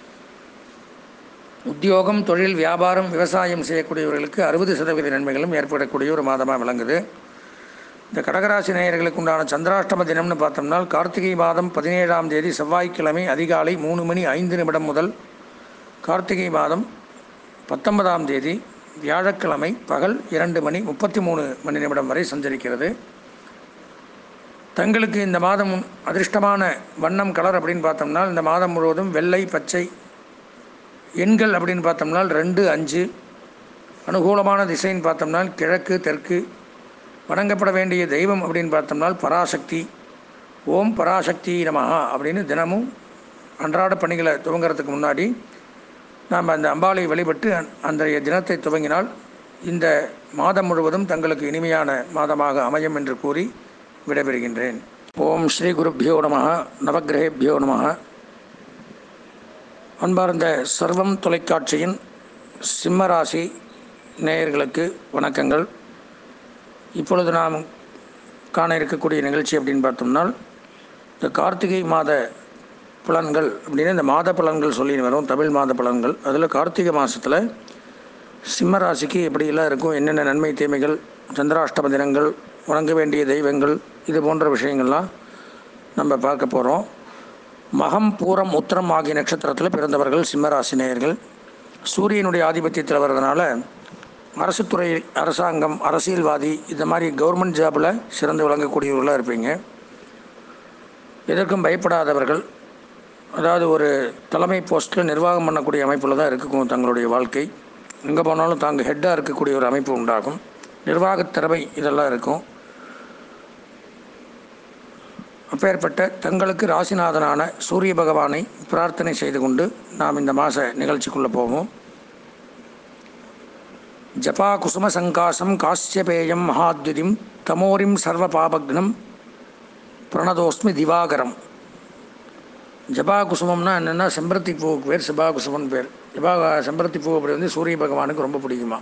உத்தியோகம் தொழில் வியாபாரம் விவசாயம் செய்யக்கூடியவர்களுக்கு அறுபது சதவீத நன்மைகளும் ஏற்படக்கூடிய ஒரு மாதமாக விளங்குது இந்த கடகராசி நேயர்களுக்கு உண்டான சந்திராஷ்டம தினம்னு பார்த்தோம்னா கார்த்திகை மாதம் பதினேழாம் தேதி செவ்வாய்க்கிழமை அதிகாலை மூணு மணி ஐந்து நிமிடம் முதல் கார்த்திகை மாதம் பத்தொன்பதாம் தேதி வியாழக்கிழமை பகல் இரண்டு மணி முப்பத்தி மூணு மணி நிமிடம் வரை சஞ்சரிக்கிறது தங்களுக்கு இந்த மாதம் அதிர்ஷ்டமான வண்ணம் கலர் அப்படின்னு பார்த்தோம்னா இந்த மாதம் முழுவதும் வெள்ளை பச்சை எண்கள் அப்படின்னு பார்த்தோம்னா ரெண்டு அஞ்சு அனுகூலமான திசைன்னு பார்த்தோம்னா கிழக்கு தெற்கு வணங்கப்பட வேண்டிய தெய்வம் அப்படின்னு பார்த்தோம்னா பராசக்தி ஓம் பராசக்தி நமஹா அப்படின்னு தினமும் அன்றாட பணிகளை துவங்குறதுக்கு முன்னாடி நாம் அந்த அம்பாளை வழிபட்டு அந்- அன்றைய தினத்தை துவங்கினால் இந்த மாதம் முழுவதும் தங்களுக்கு இனிமையான மாதமாக அமையும் என்று கூறி விடைபெறுகின்றேன் ஓம் ஸ்ரீ குருப்பியோ நம நவக்கிரகேபியோ நம அன்பார்ந்த சர்வம் தொலைக்காட்சியின் சிம்மராசி நேயர்களுக்கு வணக்கங்கள் இப்பொழுது நாம் காண இருக்கக்கூடிய நிகழ்ச்சி அப்படின்னு பார்த்தோம்னா இந்த கார்த்திகை மாத பலன்கள் அப்படின்னு இந்த மாத பலன்கள் சொல்லி வரும் தமிழ் மாத பலன்கள் அதில் கார்த்திகை மாதத்தில் சிம்ம ராசிக்கு எப்படியெல்லாம் இருக்கும் என்னென்ன நன்மை தீமைகள் சந்திராஷ்டம தினங்கள் வணங்க வேண்டிய தெய்வங்கள் இது போன்ற விஷயங்கள்லாம் நம்ம பார்க்க போகிறோம் மகம் பூரம் உத்திரம் ஆகிய நட்சத்திரத்தில் பிறந்தவர்கள் சிம்மராசி நேயர்கள் சூரியனுடைய ஆதிபத்தியத்தில் வர்றதுனால அரசு துறை அரசாங்கம் அரசியல்வாதி இந்த மாதிரி கவர்மெண்ட் ஜாபில் சிறந்து விளங்கக்கூடியவர்களாக இருப்பீங்க எதற்கும் பயப்படாதவர்கள் அதாவது ஒரு தலைமை போஸ்ட்டில் நிர்வாகம் பண்ணக்கூடிய அமைப்பில் தான் இருக்கும் தங்களுடைய வாழ்க்கை எங்கே போனாலும் தாங்க ஹெட்டாக இருக்கக்கூடிய ஒரு அமைப்பு உண்டாகும் நிர்வாகத் திறமை இதெல்லாம் இருக்கும் அப்பேற்பட்ட தங்களுக்கு ராசிநாதனான சூரிய பகவானை பிரார்த்தனை செய்து கொண்டு நாம் இந்த மாத நிகழ்ச்சிக்குள்ளே போவோம் ஜபா குசும சங்காசம் காசியபேயம் மகாத்யுதிம் தமோரிம் சர்வ பாபக்னம் பிரணதோஸ்மி திவாகரம் ஜபா குசுமம்னா என்னென்னா செம்பருத்தி பூவுக்கு பேர் ஜபா குசுமன் பேர் ஜபா செம்பருத்தி பூ அப்படி வந்து சூரிய பகவானுக்கு ரொம்ப பிடிக்குமா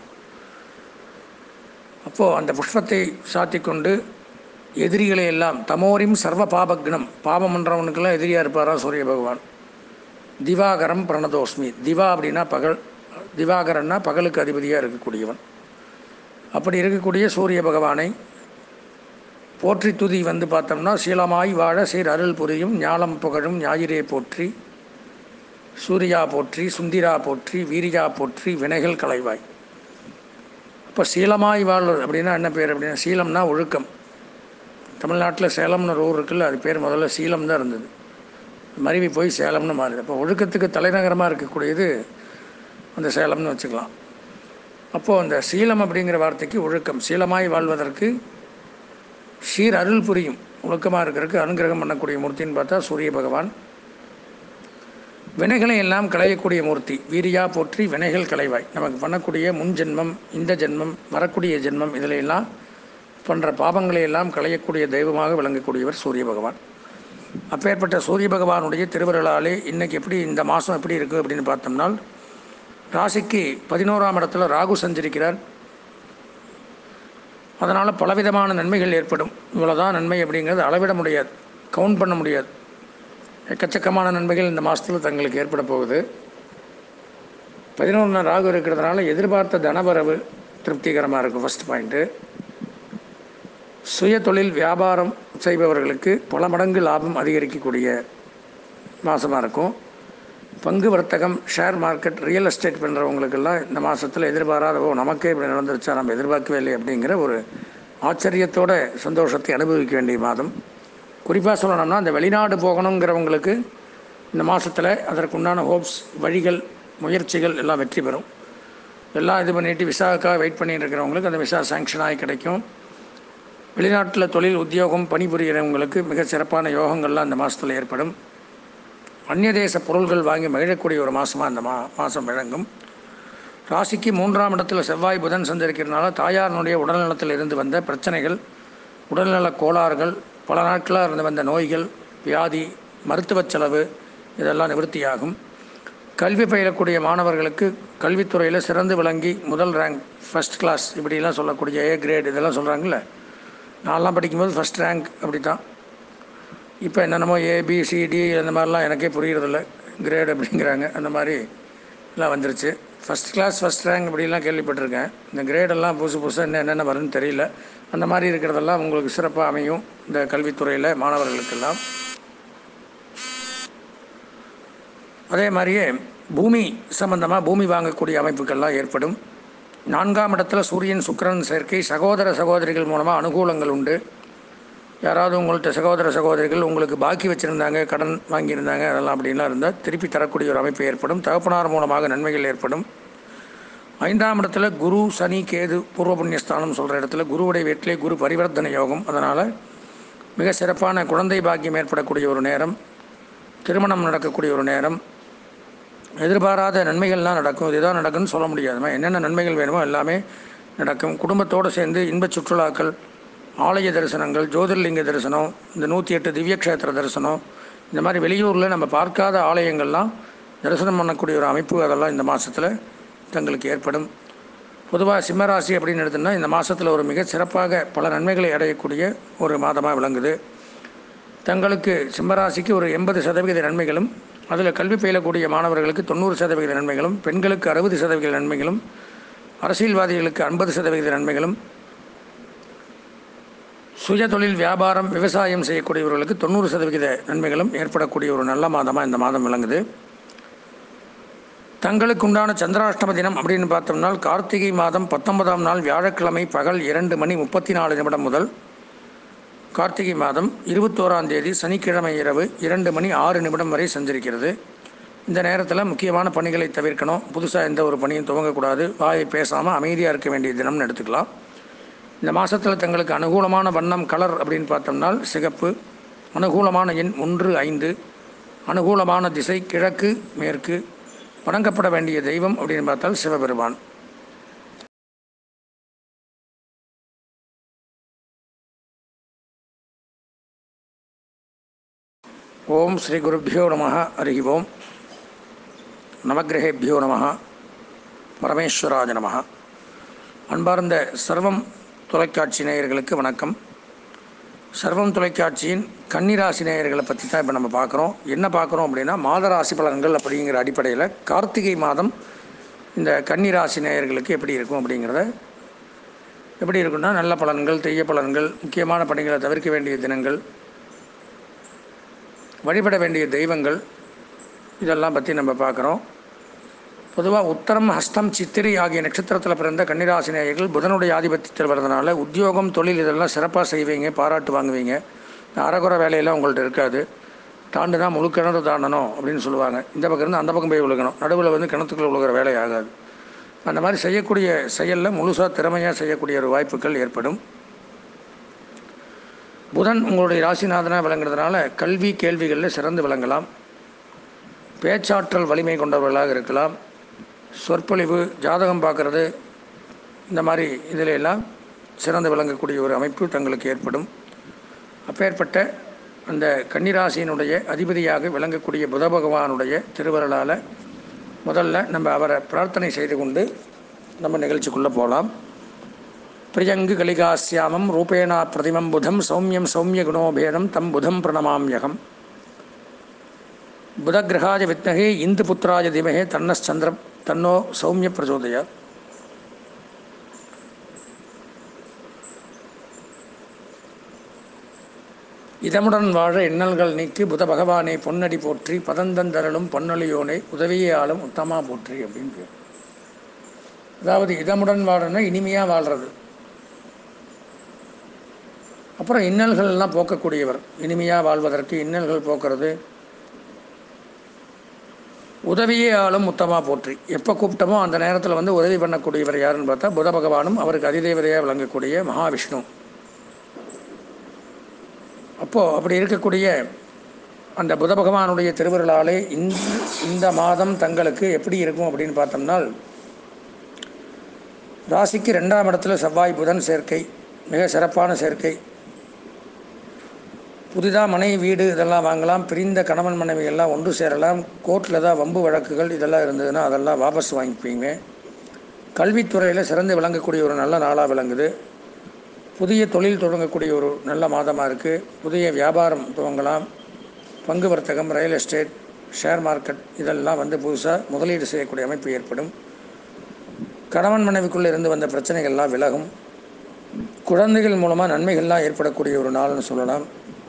அப்போது அந்த புஷ்பத்தை சாத்திக்கொண்டு எதிரிகளை எல்லாம் தமோரிம் சர்வ பாபக்னம் பாபம் பண்ணுறவனுக்கெல்லாம் எதிரியாக இருப்பாரா சூரிய பகவான் திவாகரம் பிரணதோஸ்மி திவா அப்படின்னா பகல் திவாகரன்னா பகலுக்கு அதிபதியாக இருக்கக்கூடியவன் அப்படி இருக்கக்கூடிய சூரிய பகவானை போற்றி துதி வந்து பார்த்தோம்னா சீலமாய் வாழ சீர் அருள் புரியும் ஞாலம் புகழும் ஞாயிறே போற்றி சூர்யா போற்றி சுந்திரா போற்றி வீரியா போற்றி வினைகள் களைவாய் இப்போ சீலமாய் வாழ் அப்படின்னா என்ன பேர் அப்படின்னா சீலம்னா ஒழுக்கம் தமிழ்நாட்டில் சேலம்னு ஒரு ஊர் இருக்குல்ல அது பேர் முதல்ல சீலம் தான் இருந்தது மருவி போய் சேலம்னு மாறுது அப்போ ஒழுக்கத்துக்கு தலைநகரமாக இருக்கக்கூடியது அந்த சேலம்னு வச்சுக்கலாம் அப்போது அந்த சீலம் அப்படிங்கிற வார்த்தைக்கு ஒழுக்கம் சீலமாய் வாழ்வதற்கு ஷீர் அருள் புரியும் ஒழுக்கமாக இருக்கிறதுக்கு அனுகிரகம் பண்ணக்கூடிய மூர்த்தின்னு பார்த்தா சூரிய பகவான் வினைகளை எல்லாம் களையக்கூடிய மூர்த்தி வீரியா போற்றி வினைகள் களைவாய் நமக்கு பண்ணக்கூடிய முன் ஜென்மம் இந்த ஜென்மம் வரக்கூடிய ஜென்மம் இதில் எல்லாம் பண்ணுற பாவங்களை எல்லாம் களையக்கூடிய தெய்வமாக விளங்கக்கூடியவர் சூரிய பகவான் அப்பேற்பட்ட சூரிய பகவானுடைய திருவருளாலே இன்னைக்கு எப்படி இந்த மாதம் எப்படி இருக்குது அப்படின்னு பார்த்தோம்னா ராசிக்கு பதினோராம் இடத்துல ராகு சஞ்சரிக்கிறார் அதனால் பலவிதமான நன்மைகள் ஏற்படும் இவ்வளோதான் நன்மை அப்படிங்கிறது அளவிட முடியாது கவுண்ட் பண்ண முடியாது எக்கச்சக்கமான நன்மைகள் இந்த மாதத்தில் தங்களுக்கு ஏற்பட போகுது பதினொன்று ராகு இருக்கிறதுனால எதிர்பார்த்த தனவரவு திருப்திகரமாக இருக்கும் ஃபஸ்ட் பாயிண்ட்டு சுய தொழில் வியாபாரம் செய்பவர்களுக்கு பல மடங்கு லாபம் அதிகரிக்கக்கூடிய மாதமாக இருக்கும் பங்கு வர்த்தகம் ஷேர் மார்க்கெட் ரியல் எஸ்டேட் பண்ணுறவங்களுக்கெல்லாம் இந்த மாதத்தில் எதிர்பாராத ஓ நமக்கே இப்படி நடந்துருச்சா நம்ம எதிர்பார்க்கவே இல்லை அப்படிங்கிற ஒரு ஆச்சரியத்தோட சந்தோஷத்தை அனுபவிக்க வேண்டிய மாதம் குறிப்பாக சொல்லணும்னா அந்த வெளிநாடு போகணுங்கிறவங்களுக்கு இந்த மாதத்தில் அதற்குண்டான ஹோப்ஸ் வழிகள் முயற்சிகள் எல்லாம் வெற்றி பெறும் எல்லாம் இது பண்ணிட்டு விசாவுக்காக வெயிட் பண்ணிட்டு இருக்கிறவங்களுக்கு அந்த விசா சாங்ஷன் ஆகி கிடைக்கும் வெளிநாட்டில் தொழில் உத்தியோகம் பணிபுரிகிறவங்களுக்கு மிக சிறப்பான யோகங்கள்லாம் இந்த மாதத்தில் ஏற்படும் அந்நிய தேச பொருள்கள் வாங்கி மகிழக்கூடிய ஒரு மாதமாக இந்த மா மாதம் விளங்கும் ராசிக்கு மூன்றாம் இடத்துல செவ்வாய் புதன் சஞ்சரிக்கிறதுனால தாயாரினுடைய உடல்நலத்தில் இருந்து வந்த பிரச்சனைகள் உடல்நல கோளாறுகள் பல நாட்களாக இருந்து வந்த நோய்கள் வியாதி மருத்துவச் செலவு இதெல்லாம் நிவர்த்தியாகும் கல்வி பயிலக்கூடிய மாணவர்களுக்கு கல்வித்துறையில் சிறந்து விளங்கி முதல் ரேங்க் ஃபஸ்ட் கிளாஸ் இப்படிலாம் சொல்லக்கூடிய ஏ கிரேட் இதெல்லாம் சொல்கிறாங்கல்ல நான்லாம் படிக்கும்போது ஃபஸ்ட் ரேங்க் அப்படி தான் இப்போ என்னென்னமோ ஏபிசிடி அந்த மாதிரிலாம் எனக்கே புரியறதில்ல கிரேட் அப்படிங்கிறாங்க அந்த மாதிரி எல்லாம் வந்துருச்சு ஃபஸ்ட் கிளாஸ் ஃபஸ்ட் ரேங்க் இப்படிலாம் கேள்விப்பட்டிருக்கேன் இந்த கிரேடெல்லாம் புதுசு புதுசாக என்ன என்னென்ன வருதுன்னு தெரியல அந்த மாதிரி இருக்கிறதெல்லாம் உங்களுக்கு சிறப்பாக அமையும் இந்த கல்வித்துறையில் மாணவர்களுக்கெல்லாம் அதே மாதிரியே பூமி சம்பந்தமாக பூமி வாங்கக்கூடிய அமைப்புகள்லாம் ஏற்படும் நான்காம் இடத்துல சூரியன் சுக்கிரன் சேர்க்கை சகோதர சகோதரிகள் மூலமாக அனுகூலங்கள் உண்டு யாராவது உங்கள்கிட்ட சகோதர சகோதரிகள் உங்களுக்கு பாக்கி வச்சுருந்தாங்க கடன் வாங்கியிருந்தாங்க அதெல்லாம் அப்படின்லாம் இருந்தால் திருப்பி தரக்கூடிய ஒரு அமைப்பு ஏற்படும் தகப்பனார் மூலமாக நன்மைகள் ஏற்படும் ஐந்தாம் இடத்துல குரு சனி கேது பூர்வ புண்ணியஸ்தானம் சொல்கிற இடத்துல குருவுடைய வீட்டிலே குரு பரிவர்த்தனை யோகம் அதனால் மிக சிறப்பான குழந்தை பாக்கியம் ஏற்படக்கூடிய ஒரு நேரம் திருமணம் நடக்கக்கூடிய ஒரு நேரம் எதிர்பாராத நன்மைகள்லாம் நடக்கும் இதுதான் நடக்கும்னு சொல்ல முடியாதுமா என்னென்ன நன்மைகள் வேணுமோ எல்லாமே நடக்கும் குடும்பத்தோடு சேர்ந்து இன்பச் சுற்றுலாக்கள் ஆலய தரிசனங்கள் ஜோதிர்லிங்க தரிசனம் இந்த நூற்றி எட்டு திவ்யக்ஷேத்திர தரிசனம் இந்த மாதிரி வெளியூரில் நம்ம பார்க்காத ஆலயங்கள்லாம் தரிசனம் பண்ணக்கூடிய ஒரு அமைப்பு அதெல்லாம் இந்த மாதத்தில் தங்களுக்கு ஏற்படும் பொதுவாக சிம்மராசி அப்படின்னு எடுத்தோம்னா இந்த மாதத்தில் ஒரு மிக சிறப்பாக பல நன்மைகளை அடையக்கூடிய ஒரு மாதமாக விளங்குது தங்களுக்கு சிம்மராசிக்கு ஒரு எண்பது சதவிகித நன்மைகளும் அதில் கல்வி பயிலக்கூடிய மாணவர்களுக்கு தொண்ணூறு சதவிகித நன்மைகளும் பெண்களுக்கு அறுபது சதவிகித நன்மைகளும் அரசியல்வாதிகளுக்கு ஐம்பது சதவிகித நன்மைகளும் சுய தொழில் வியாபாரம் விவசாயம் செய்யக்கூடியவர்களுக்கு தொண்ணூறு சதவிகித நன்மைகளும் ஏற்படக்கூடிய ஒரு நல்ல மாதமாக இந்த மாதம் விளங்குது தங்களுக்கு உண்டான சந்திராஷ்டம தினம் அப்படின்னு பார்த்தோம்னா கார்த்திகை மாதம் பத்தொன்பதாம் நாள் வியாழக்கிழமை பகல் இரண்டு மணி முப்பத்தி நாலு நிமிடம் முதல் கார்த்திகை மாதம் இருபத்தோராம் தேதி சனிக்கிழமை இரவு இரண்டு மணி ஆறு நிமிடம் வரை சஞ்சரிக்கிறது இந்த நேரத்தில் முக்கியமான பணிகளை தவிர்க்கணும் புதுசாக எந்த ஒரு பணியும் துவங்கக்கூடாது வாயை பேசாமல் அமைதியாக இருக்க வேண்டிய தினம்னு எடுத்துக்கலாம் இந்த மாதத்தில் தங்களுக்கு அனுகூலமான வண்ணம் கலர் அப்படின்னு பார்த்தோம்னா சிகப்பு அனுகூலமான எண் ஒன்று ஐந்து அனுகூலமான திசை கிழக்கு மேற்கு வணங்கப்பட வேண்டிய தெய்வம் அப்படின்னு பார்த்தால் சிவபெருமான் ஓம் ஸ்ரீ குருப்பியோ நம ஹரி ஓம் நவகிரகேபியோ நம பரமேஸ்வராஜ நம அன்பார்ந்த சர்வம் தொலைக்காட்சி நேயர்களுக்கு வணக்கம் சர்வம் தொலைக்காட்சியின் கன்னிராசி நேயர்களை பற்றி தான் இப்போ நம்ம பார்க்குறோம் என்ன பார்க்குறோம் அப்படின்னா மாத ராசி பலன்கள் அப்படிங்கிற அடிப்படையில் கார்த்திகை மாதம் இந்த கன்னிராசி நேயர்களுக்கு எப்படி இருக்கும் அப்படிங்கிறத எப்படி இருக்குன்னா நல்ல பலன்கள் தெய்ய பலன்கள் முக்கியமான பணிகளை தவிர்க்க வேண்டிய தினங்கள் வழிபட வேண்டிய தெய்வங்கள் இதெல்லாம் பற்றி நம்ம பார்க்குறோம் பொதுவாக உத்தரம் ஹஸ்தம் சித்திரை ஆகிய நட்சத்திரத்தில் பிறந்த கன்னிராசி நேயர்கள் புதனுடைய ஆதிபத்தியத்தில் வர்றதுனால உத்தியோகம் தொழில் இதெல்லாம் சிறப்பாக செய்வீங்க பாராட்டு வாங்குவீங்க இந்த அறகுறை வேலையெல்லாம் உங்கள்ட்ட இருக்காது தாண்டுனா முழு கிணறு தாண்டணும் அப்படின்னு சொல்லுவாங்க இந்த பக்கம் இருந்து அந்த பக்கம் போய் விழுகணும் நடுவில் வந்து கிணத்துக்குள்ளே விழுகிற வேலை ஆகாது அந்த மாதிரி செய்யக்கூடிய செயலில் முழுசாக திறமையாக செய்யக்கூடிய ஒரு வாய்ப்புகள் ஏற்படும் புதன் உங்களுடைய ராசிநாதனாக விளங்குறதுனால கல்வி கேள்விகளில் சிறந்து விளங்கலாம் பேச்சாற்றல் வலிமை கொண்டவர்களாக இருக்கலாம் சொற்பொழிவு ஜாதகம் பார்க்குறது இந்த மாதிரி இதில் எல்லாம் சிறந்து விளங்கக்கூடிய ஒரு அமைப்பு தங்களுக்கு ஏற்படும் அப்பேற்பட்ட அந்த கன்னிராசியினுடைய அதிபதியாக விளங்கக்கூடிய புத பகவானுடைய திருவருளால் முதல்ல நம்ம அவரை பிரார்த்தனை செய்து கொண்டு நம்ம நிகழ்ச்சிக்குள்ளே போகலாம் பிரியங்கு கலிகாசியாமம் ரூபேணா பிரதிமம் புதம் சௌமியம் சௌமிய குணோபேதம் தம் புதம் பிரணமாம்யகம் புதகிரகாய வித்மகே இந்து புத்திராய திமகே தன்னச்சந்திரம் தன்னோ சௌமிய பிரச்சோதயா இதமுடன் வாழ எண்ணல்கள் நீக்கி புத பகவானை பொன்னடி போற்றி பதந்தந்தரலும் பொன்னொழியோனை உதவியே ஆளும் உத்தமா போற்றி அப்படின்னு பேர் அதாவது இதமுடன் வாழணும்னா இனிமையாக வாழ்கிறது அப்புறம் இன்னல்கள் எல்லாம் போக்கக்கூடியவர் இனிமையாக வாழ்வதற்கு இன்னல்கள் போக்குறது உதவியே ஆளும் உத்தமா போற்றி எப்போ கூப்பிட்டமோ அந்த நேரத்தில் வந்து உதவி பண்ணக்கூடியவர் யாருன்னு பார்த்தா புத பகவானும் அவருக்கு அதிதேவதையாக விளங்கக்கூடிய மகாவிஷ்ணு அப்போது அப்படி இருக்கக்கூடிய அந்த புத பகவானுடைய திருவிழாலே இந்த இந்த மாதம் தங்களுக்கு எப்படி இருக்கும் அப்படின்னு பார்த்தோம்னா ராசிக்கு ரெண்டாம் இடத்துல செவ்வாய் புதன் சேர்க்கை மிக சிறப்பான சேர்க்கை புதிதாக மனை வீடு இதெல்லாம் வாங்கலாம் பிரிந்த கணவன் மனைவி எல்லாம் ஒன்று சேரலாம் கோர்ட்டில் தான் வம்பு வழக்குகள் இதெல்லாம் இருந்ததுன்னா அதெல்லாம் வாபஸ் வாங்கிப்பீங்க கல்வித்துறையில் சிறந்து விளங்கக்கூடிய ஒரு நல்ல நாளாக விளங்குது புதிய தொழில் தொடங்கக்கூடிய ஒரு நல்ல மாதமாக இருக்குது புதிய வியாபாரம் துவங்கலாம் பங்கு வர்த்தகம் ரியல் எஸ்டேட் ஷேர் மார்க்கெட் இதெல்லாம் வந்து புதுசாக முதலீடு செய்யக்கூடிய அமைப்பு ஏற்படும் கணவன் மனைவிக்குள்ளே இருந்து வந்த பிரச்சனைகள்லாம் விலகும் குழந்தைகள் மூலமாக நன்மைகள்லாம் ஏற்படக்கூடிய ஒரு நாள்னு சொல்லலாம்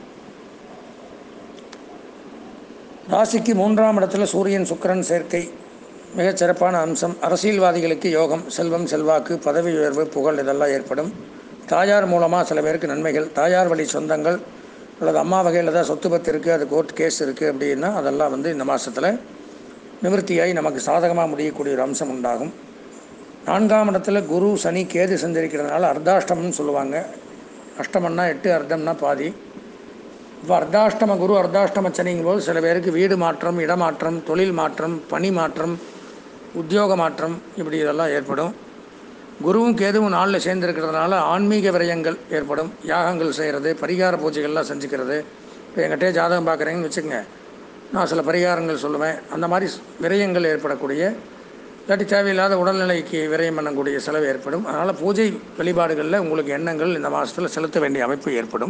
ராசிக்கு மூன்றாம் இடத்துல சூரியன் சுக்கிரன் சேர்க்கை மிகச் சிறப்பான அம்சம் அரசியல்வாதிகளுக்கு யோகம் செல்வம் செல்வாக்கு பதவி உயர்வு புகழ் இதெல்லாம் ஏற்படும் தாயார் மூலமாக சில பேருக்கு நன்மைகள் தாயார் வழி சொந்தங்கள் அல்லது அம்மா வகையில் தான் சொத்து பத்து இருக்குது அது கோர்ட் கேஸ் இருக்குது அப்படின்னா அதெல்லாம் வந்து இந்த மாதத்தில் நிவர்த்தியாகி நமக்கு சாதகமாக முடியக்கூடிய ஒரு அம்சம் உண்டாகும் நான்காம் இடத்துல குரு சனி கேது சஞ்சரிக்கிறதுனால அர்த்தாஷ்டமம்னு சொல்லுவாங்க அஷ்டமம்னா எட்டு அர்த்தம்னா பாதி இப்போ அர்த்தாஷ்டம குரு அர்த்தாஷ்டம சனிங்கும் போது சில பேருக்கு வீடு மாற்றம் இடமாற்றம் தொழில் மாற்றம் பணி மாற்றம் உத்தியோக மாற்றம் இப்படி இதெல்லாம் ஏற்படும் குருவும் கேதுவும் நாளில் சேர்ந்துருக்கிறதுனால ஆன்மீக விரயங்கள் ஏற்படும் யாகங்கள் செய்கிறது பரிகார பூஜைகள்லாம் செஞ்சுக்கிறது இப்போ எங்கிட்டே ஜாதகம் பார்க்குறீங்கன்னு வச்சுக்கோங்க நான் சில பரிகாரங்கள் சொல்லுவேன் அந்த மாதிரி விரயங்கள் ஏற்படக்கூடிய இல்லாட்டி தேவையில்லாத உடல்நிலைக்கு விரயம் பண்ணக்கூடிய செலவு ஏற்படும் அதனால் பூஜை வழிபாடுகளில் உங்களுக்கு எண்ணங்கள் இந்த மாதத்தில் செலுத்த வேண்டிய அமைப்பு ஏற்படும்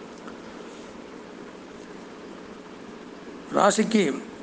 ராசிக்கு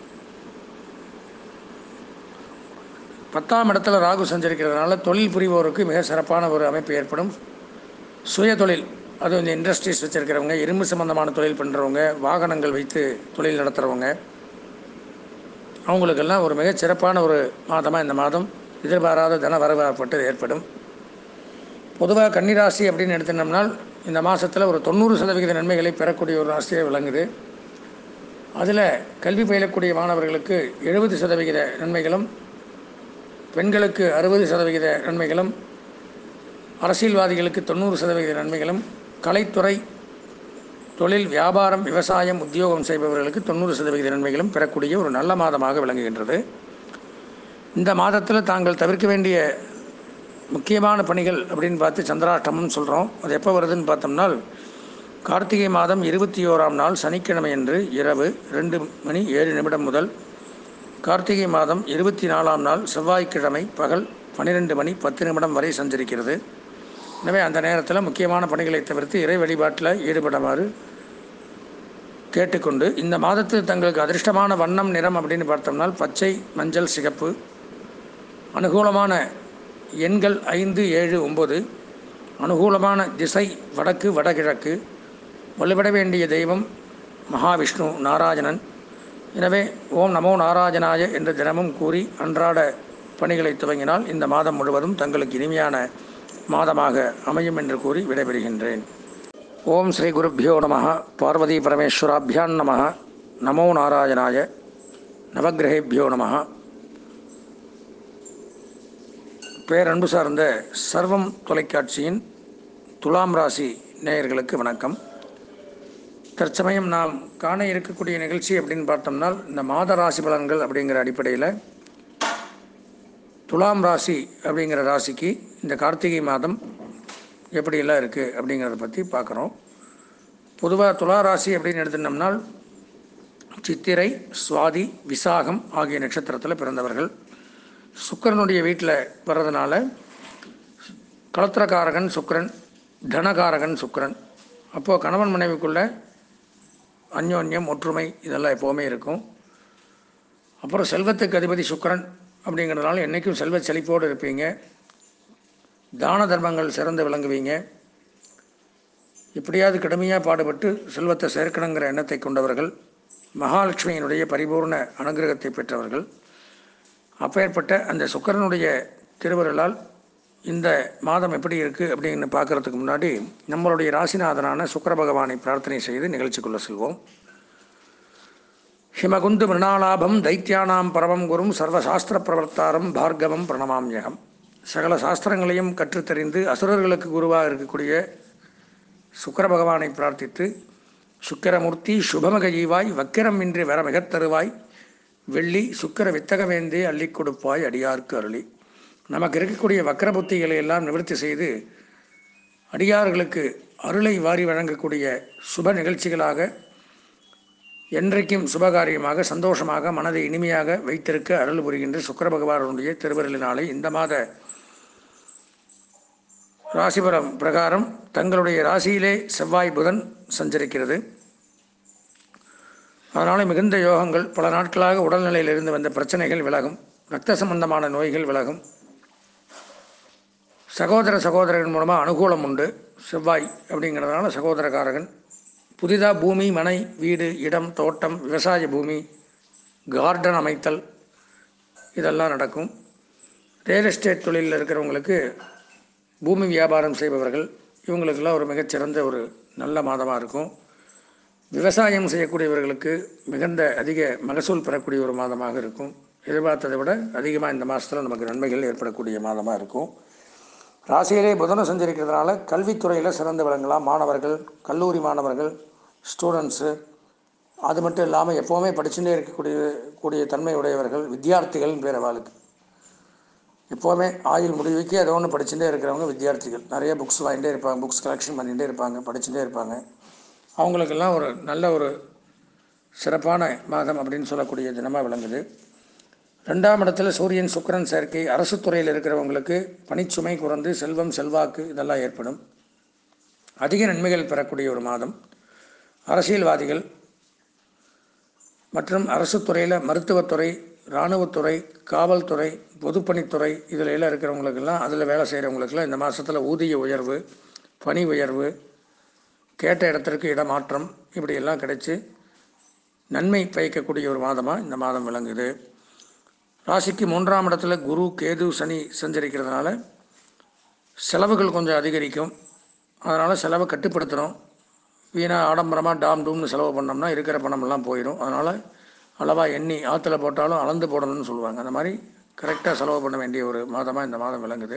பத்தாம் இடத்துல ராகு சஞ்சரிக்கிறதுனால தொழில் புரிவோருக்கு மிக சிறப்பான ஒரு அமைப்பு ஏற்படும் சுய தொழில் அது இந்த இண்டஸ்ட்ரீஸ் வச்சுருக்கிறவங்க இரும்பு சம்பந்தமான தொழில் பண்ணுறவங்க வாகனங்கள் வைத்து தொழில் நடத்துகிறவங்க அவங்களுக்கெல்லாம் ஒரு மிகச் சிறப்பான ஒரு மாதமாக இந்த மாதம் எதிர்பாராத தன வரவாற்பட்டு ஏற்படும் பொதுவாக கன்னிராசி அப்படின்னு எடுத்துனோம்னால் இந்த மாதத்தில் ஒரு தொண்ணூறு சதவிகித நன்மைகளை பெறக்கூடிய ஒரு ராசியாக விளங்குது அதில் கல்வி பயிலக்கூடிய மாணவர்களுக்கு எழுபது சதவிகித நன்மைகளும் பெண்களுக்கு அறுபது சதவிகித நன்மைகளும் அரசியல்வாதிகளுக்கு தொண்ணூறு சதவிகித நன்மைகளும் கலைத்துறை தொழில் வியாபாரம் விவசாயம் உத்தியோகம் செய்பவர்களுக்கு தொண்ணூறு சதவிகித நன்மைகளும் பெறக்கூடிய ஒரு நல்ல மாதமாக விளங்குகின்றது இந்த மாதத்தில் தாங்கள் தவிர்க்க வேண்டிய முக்கியமான பணிகள் அப்படின்னு பார்த்து சந்திராஷ்டமம்னு சொல்கிறோம் அது எப்போ வருதுன்னு பார்த்தோம்னால் கார்த்திகை மாதம் இருபத்தி ஓராம் நாள் சனிக்கிழமை அன்று இரவு ரெண்டு மணி ஏழு நிமிடம் முதல் கார்த்திகை மாதம் இருபத்தி நாலாம் நாள் செவ்வாய்க்கிழமை பகல் பன்னிரெண்டு மணி பத்து நிமிடம் வரை சஞ்சரிக்கிறது எனவே அந்த நேரத்தில் முக்கியமான பணிகளை தவிர்த்து இறை வழிபாட்டில் ஈடுபடுமாறு கேட்டுக்கொண்டு இந்த மாதத்தில் தங்களுக்கு அதிர்ஷ்டமான வண்ணம் நிறம் அப்படின்னு பார்த்தோம்னால் பச்சை மஞ்சள் சிகப்பு அனுகூலமான எண்கள் ஐந்து ஏழு ஒம்பது அனுகூலமான திசை வடக்கு வடகிழக்கு வழிபட வேண்டிய தெய்வம் மகாவிஷ்ணு நாராயணன் எனவே ஓம் நமோ நாராயணாய என்று தினமும் கூறி அன்றாட பணிகளை துவங்கினால் இந்த மாதம் முழுவதும் தங்களுக்கு இனிமையான மாதமாக அமையும் என்று கூறி விடைபெறுகின்றேன் ஓம் ஸ்ரீ குருப்பியோ நம பார்வதி பரமேஸ்வராபியான் நம நமோ நாராயணாய நவகிரகேபியோ நம பேரன்பு சார்ந்த சர்வம் தொலைக்காட்சியின் துலாம் ராசி நேயர்களுக்கு வணக்கம் தற்சமயம் நாம் காண இருக்கக்கூடிய நிகழ்ச்சி அப்படின்னு பார்த்தோம்னால் இந்த மாத ராசி பலன்கள் அப்படிங்கிற அடிப்படையில் துலாம் ராசி அப்படிங்கிற ராசிக்கு இந்த கார்த்திகை மாதம் எப்படியெல்லாம் இருக்குது அப்படிங்கிறத பற்றி பார்க்குறோம் பொதுவாக துலா ராசி அப்படின்னு எடுத்துட்டோம்னால் சித்திரை சுவாதி விசாகம் ஆகிய நட்சத்திரத்தில் பிறந்தவர்கள் சுக்கிரனுடைய வீட்டில் வர்றதுனால களத்திரக்காரகன் சுக்கிரன் தனகாரகன் சுக்கிரன் அப்போது கணவன் மனைவிக்குள்ள அந்யோன்யம் ஒற்றுமை இதெல்லாம் எப்போவுமே இருக்கும் அப்புறம் செல்வத்துக்கு அதிபதி சுக்கிரன் அப்படிங்கிறதுனால என்றைக்கும் செல்வ செழிப்போடு இருப்பீங்க தான தர்மங்கள் சிறந்து விளங்குவீங்க எப்படியாவது கடுமையாக பாடுபட்டு செல்வத்தை சேர்க்கணுங்கிற எண்ணத்தை கொண்டவர்கள் மகாலட்சுமியினுடைய பரிபூர்ண அனுகிரகத்தை பெற்றவர்கள் அப்பேற்பட்ட அந்த சுக்கிரனுடைய திருவருளால் இந்த மாதம் எப்படி இருக்குது அப்படின்னு பார்க்குறதுக்கு முன்னாடி நம்மளுடைய ராசிநாதனான சுக்கிர பகவானை பிரார்த்தனை செய்து நிகழ்ச்சிக்குள்ளே செல்வோம் ஹிமகுந்து மிருணாலாபம் தைத்தியானாம் பரமம் குரும் சர்வசாஸ்திர பிரவர்த்தாரம் பார்கவம் பிரணமாம்யகம் சகல சாஸ்திரங்களையும் கற்றுத்தறிந்து அசுரர்களுக்கு குருவாக இருக்கக்கூடிய சுக்கிர பகவானை பிரார்த்தித்து சுக்கிரமூர்த்தி சுபமக ஈவாய் வக்கிரம் இன்றி வர மிகத்தருவாய் வெள்ளி சுக்கிர வித்தகவேந்தே அள்ளிக் கொடுப்பாய் அடியார்க்கு அருளி நமக்கு இருக்கக்கூடிய வக்கர புத்திகளை எல்லாம் நிவர்த்தி செய்து அடியார்களுக்கு அருளை வாரி வழங்கக்கூடிய சுப நிகழ்ச்சிகளாக என்றைக்கும் சுபகாரியமாக சந்தோஷமாக மனதை இனிமையாக வைத்திருக்க அருள் புரிகின்ற சுக்கர பகவானுடைய திருவருளினாலே இந்த மாத ராசிபுரம் பிரகாரம் தங்களுடைய ராசியிலே செவ்வாய் புதன் சஞ்சரிக்கிறது அதனால் மிகுந்த யோகங்கள் பல நாட்களாக உடல்நிலையில் இருந்து வந்த பிரச்சனைகள் விலகும் இரத்த சம்பந்தமான நோய்கள் விலகும் சகோதர சகோதரர்கள் மூலமாக அனுகூலம் உண்டு செவ்வாய் அப்படிங்கிறதுனால சகோதரகாரகன் புதிதாக பூமி மனை வீடு இடம் தோட்டம் விவசாய பூமி கார்டன் அமைத்தல் இதெல்லாம் நடக்கும் ரியல் எஸ்டேட் தொழிலில் இருக்கிறவங்களுக்கு பூமி வியாபாரம் செய்பவர்கள் இவங்களுக்கெல்லாம் ஒரு மிகச்சிறந்த ஒரு நல்ல மாதமாக இருக்கும் விவசாயம் செய்யக்கூடியவர்களுக்கு மிகுந்த அதிக மகசூல் பெறக்கூடிய ஒரு மாதமாக இருக்கும் எதிர்பார்த்ததை விட அதிகமாக இந்த மாதத்தில் நமக்கு நன்மைகள் ஏற்படக்கூடிய மாதமாக இருக்கும் ராசியிலே புதனம் சஞ்சரிக்கிறதுனால கல்வித்துறையில் சிறந்து விளங்கலாம் மாணவர்கள் கல்லூரி மாணவர்கள் ஸ்டூடெண்ட்ஸு அது மட்டும் இல்லாமல் எப்போவுமே படிச்சுட்டே இருக்கக்கூடிய கூடிய தன்மை உடையவர்கள் வித்தியார்த்திகள் பேர் அவளுக்கு எப்போவுமே ஆயுள் முடிவுக்கு ஏதோ ஒன்று படிச்சுட்டே இருக்கிறவங்க வித்தியார்த்திகள் நிறைய புக்ஸ் வாங்கிட்டே இருப்பாங்க புக்ஸ் கலெக்ஷன் பண்ணிகிட்டே இருப்பாங்க படிச்சுட்டே இருப்பாங்க அவங்களுக்கெல்லாம் ஒரு நல்ல ஒரு சிறப்பான மாதம் அப்படின்னு சொல்லக்கூடிய தினமாக விளங்குது ரெண்டாம் இடத்துல சூரியன் சுக்கிரன் சேர்க்கை அரசு துறையில் இருக்கிறவங்களுக்கு பணிச்சுமை குறைந்து செல்வம் செல்வாக்கு இதெல்லாம் ஏற்படும் அதிக நன்மைகள் பெறக்கூடிய ஒரு மாதம் அரசியல்வாதிகள் மற்றும் அரசு துறையில் மருத்துவத்துறை இராணுவத்துறை காவல்துறை பொதுப்பணித்துறை இதில் எல்லாம் இருக்கிறவங்களுக்கெல்லாம் அதில் வேலை செய்கிறவங்களுக்கெல்லாம் இந்த மாதத்தில் ஊதிய உயர்வு பணி உயர்வு கேட்ட இடத்திற்கு இடமாற்றம் இப்படியெல்லாம் கிடைச்சி நன்மை பயக்கக்கூடிய ஒரு மாதமாக இந்த மாதம் விளங்குது ராசிக்கு மூன்றாம் இடத்துல குரு கேது சனி சஞ்சரிக்கிறதுனால செலவுகள் கொஞ்சம் அதிகரிக்கும் அதனால் செலவை கட்டுப்படுத்தணும் வீணாக ஆடம்பரமாக டாம் டூம்னு செலவு பண்ணோம்னா இருக்கிற பணமெல்லாம் போயிடும் அதனால் அளவாக எண்ணி ஆற்றுல போட்டாலும் அளந்து போடணும்னு சொல்லுவாங்க அந்த மாதிரி கரெக்டாக செலவு பண்ண வேண்டிய ஒரு மாதமாக இந்த மாதம் விளங்குது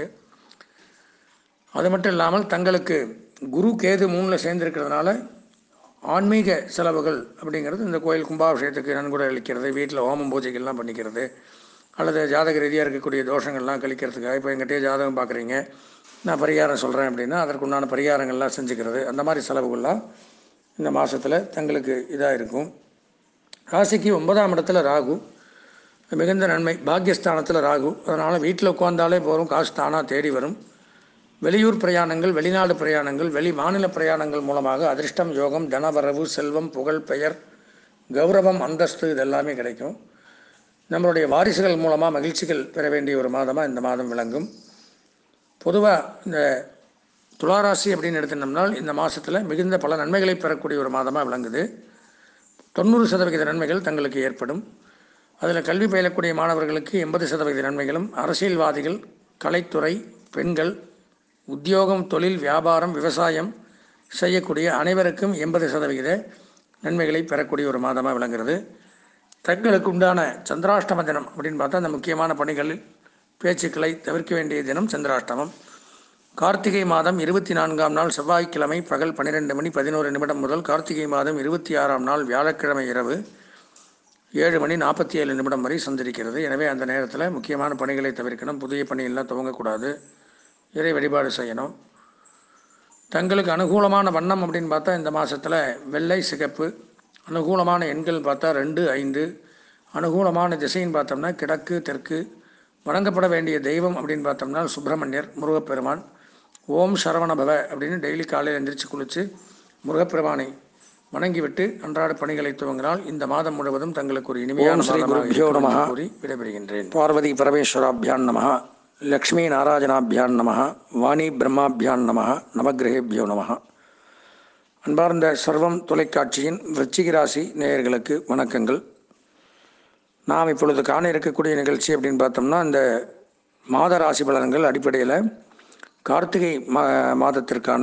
அது மட்டும் இல்லாமல் தங்களுக்கு குரு கேது மூணில் சேர்ந்துருக்கிறதுனால ஆன்மீக செலவுகள் அப்படிங்கிறது இந்த கோயில் கும்பாபிஷேகத்துக்கு நன்கொடை அளிக்கிறது வீட்டில் ஹோமம் பூஜைகள்லாம் பண்ணிக்கிறது அல்லது ஜாதக ரீதியாக இருக்கக்கூடிய தோஷங்கள்லாம் கழிக்கிறதுக்காக இப்போ எங்கிட்டே ஜாதகம் பார்க்குறீங்க நான் பரிகாரம் சொல்கிறேன் அப்படின்னா அதற்குண்டான பரிகாரங்கள்லாம் செஞ்சுக்கிறது அந்த மாதிரி செலவுகள்லாம் இந்த மாதத்தில் தங்களுக்கு இதாக இருக்கும் ராசிக்கு ஒன்பதாம் இடத்துல ராகு மிகுந்த நன்மை பாக்கியஸ்தானத்தில் ராகு அதனால் வீட்டில் உட்காந்தாலே போகிறோம் காசு தானாக தேடி வரும் வெளியூர் பிரயாணங்கள் வெளிநாடு பிரயாணங்கள் வெளி மாநில பிரயாணங்கள் மூலமாக அதிர்ஷ்டம் யோகம் தனவரவு செல்வம் புகழ் பெயர் கௌரவம் அந்தஸ்து இதெல்லாமே கிடைக்கும் நம்மளுடைய வாரிசுகள் மூலமாக மகிழ்ச்சிகள் பெற வேண்டிய ஒரு மாதமாக இந்த மாதம் விளங்கும் பொதுவாக இந்த துளாராசி அப்படின்னு எடுத்துட்டோம்னால் இந்த மாதத்தில் மிகுந்த பல நன்மைகளை பெறக்கூடிய ஒரு மாதமாக விளங்குது தொண்ணூறு சதவிகித நன்மைகள் தங்களுக்கு ஏற்படும் அதில் கல்வி பயிலக்கூடிய மாணவர்களுக்கு எண்பது சதவிகித நன்மைகளும் அரசியல்வாதிகள் கலைத்துறை பெண்கள் உத்தியோகம் தொழில் வியாபாரம் விவசாயம் செய்யக்கூடிய அனைவருக்கும் எண்பது சதவிகித நன்மைகளை பெறக்கூடிய ஒரு மாதமாக விளங்குறது தங்களுக்கு உண்டான சந்திராஷ்டம தினம் அப்படின்னு பார்த்தா அந்த முக்கியமான பணிகளில் பேச்சுக்களை தவிர்க்க வேண்டிய தினம் சந்திராஷ்டமம் கார்த்திகை மாதம் இருபத்தி நான்காம் நாள் செவ்வாய்க்கிழமை பகல் பன்னிரெண்டு மணி பதினோரு நிமிடம் முதல் கார்த்திகை மாதம் இருபத்தி ஆறாம் நாள் வியாழக்கிழமை இரவு ஏழு மணி நாற்பத்தி ஏழு நிமிடம் வரை சந்திரிக்கிறது எனவே அந்த நேரத்தில் முக்கியமான பணிகளை தவிர்க்கணும் புதிய பணியெல்லாம் துவங்கக்கூடாது இறை வழிபாடு செய்யணும் தங்களுக்கு அனுகூலமான வண்ணம் அப்படின்னு பார்த்தா இந்த மாதத்தில் வெள்ளை சிகப்பு அனுகூலமான எண்கள் பார்த்தா ரெண்டு ஐந்து அனுகூலமான திசைன்னு பார்த்தோம்னா கிழக்கு தெற்கு வணங்கப்பட வேண்டிய தெய்வம் அப்படின்னு பார்த்தோம்னா சுப்பிரமணியர் முருகப்பெருமான் ஓம் சரவணபவ அப்படின்னு டெய்லி காலையில் எந்திரிச்சு குளித்து முருகப்பெருமானை வணங்கிவிட்டு அன்றாட பணிகளை துவங்கினால் இந்த மாதம் முழுவதும் தங்களுக்கு ஒரு இனிமையான ஓம் ஸ்ரீ மாதமாக குருभ्यो இருக்கும் என்று நமः. கூறி விடைபெறுகின்றேன் பார்வதி பரமேஸ்வராபியான் நம லக்ஷ்மீ நாராயணாபியான் நம வாணி பிரம்மாபியான் நம நவகிரகேபியோ நம அன்பார்ந்த சர்வம் தொலைக்காட்சியின் விருச்சிக ராசி நேயர்களுக்கு வணக்கங்கள் நாம் இப்பொழுது காண இருக்கக்கூடிய நிகழ்ச்சி அப்படின்னு பார்த்தோம்னா இந்த மாத ராசி பலன்கள் அடிப்படையில் கார்த்திகை மா மாதத்திற்கான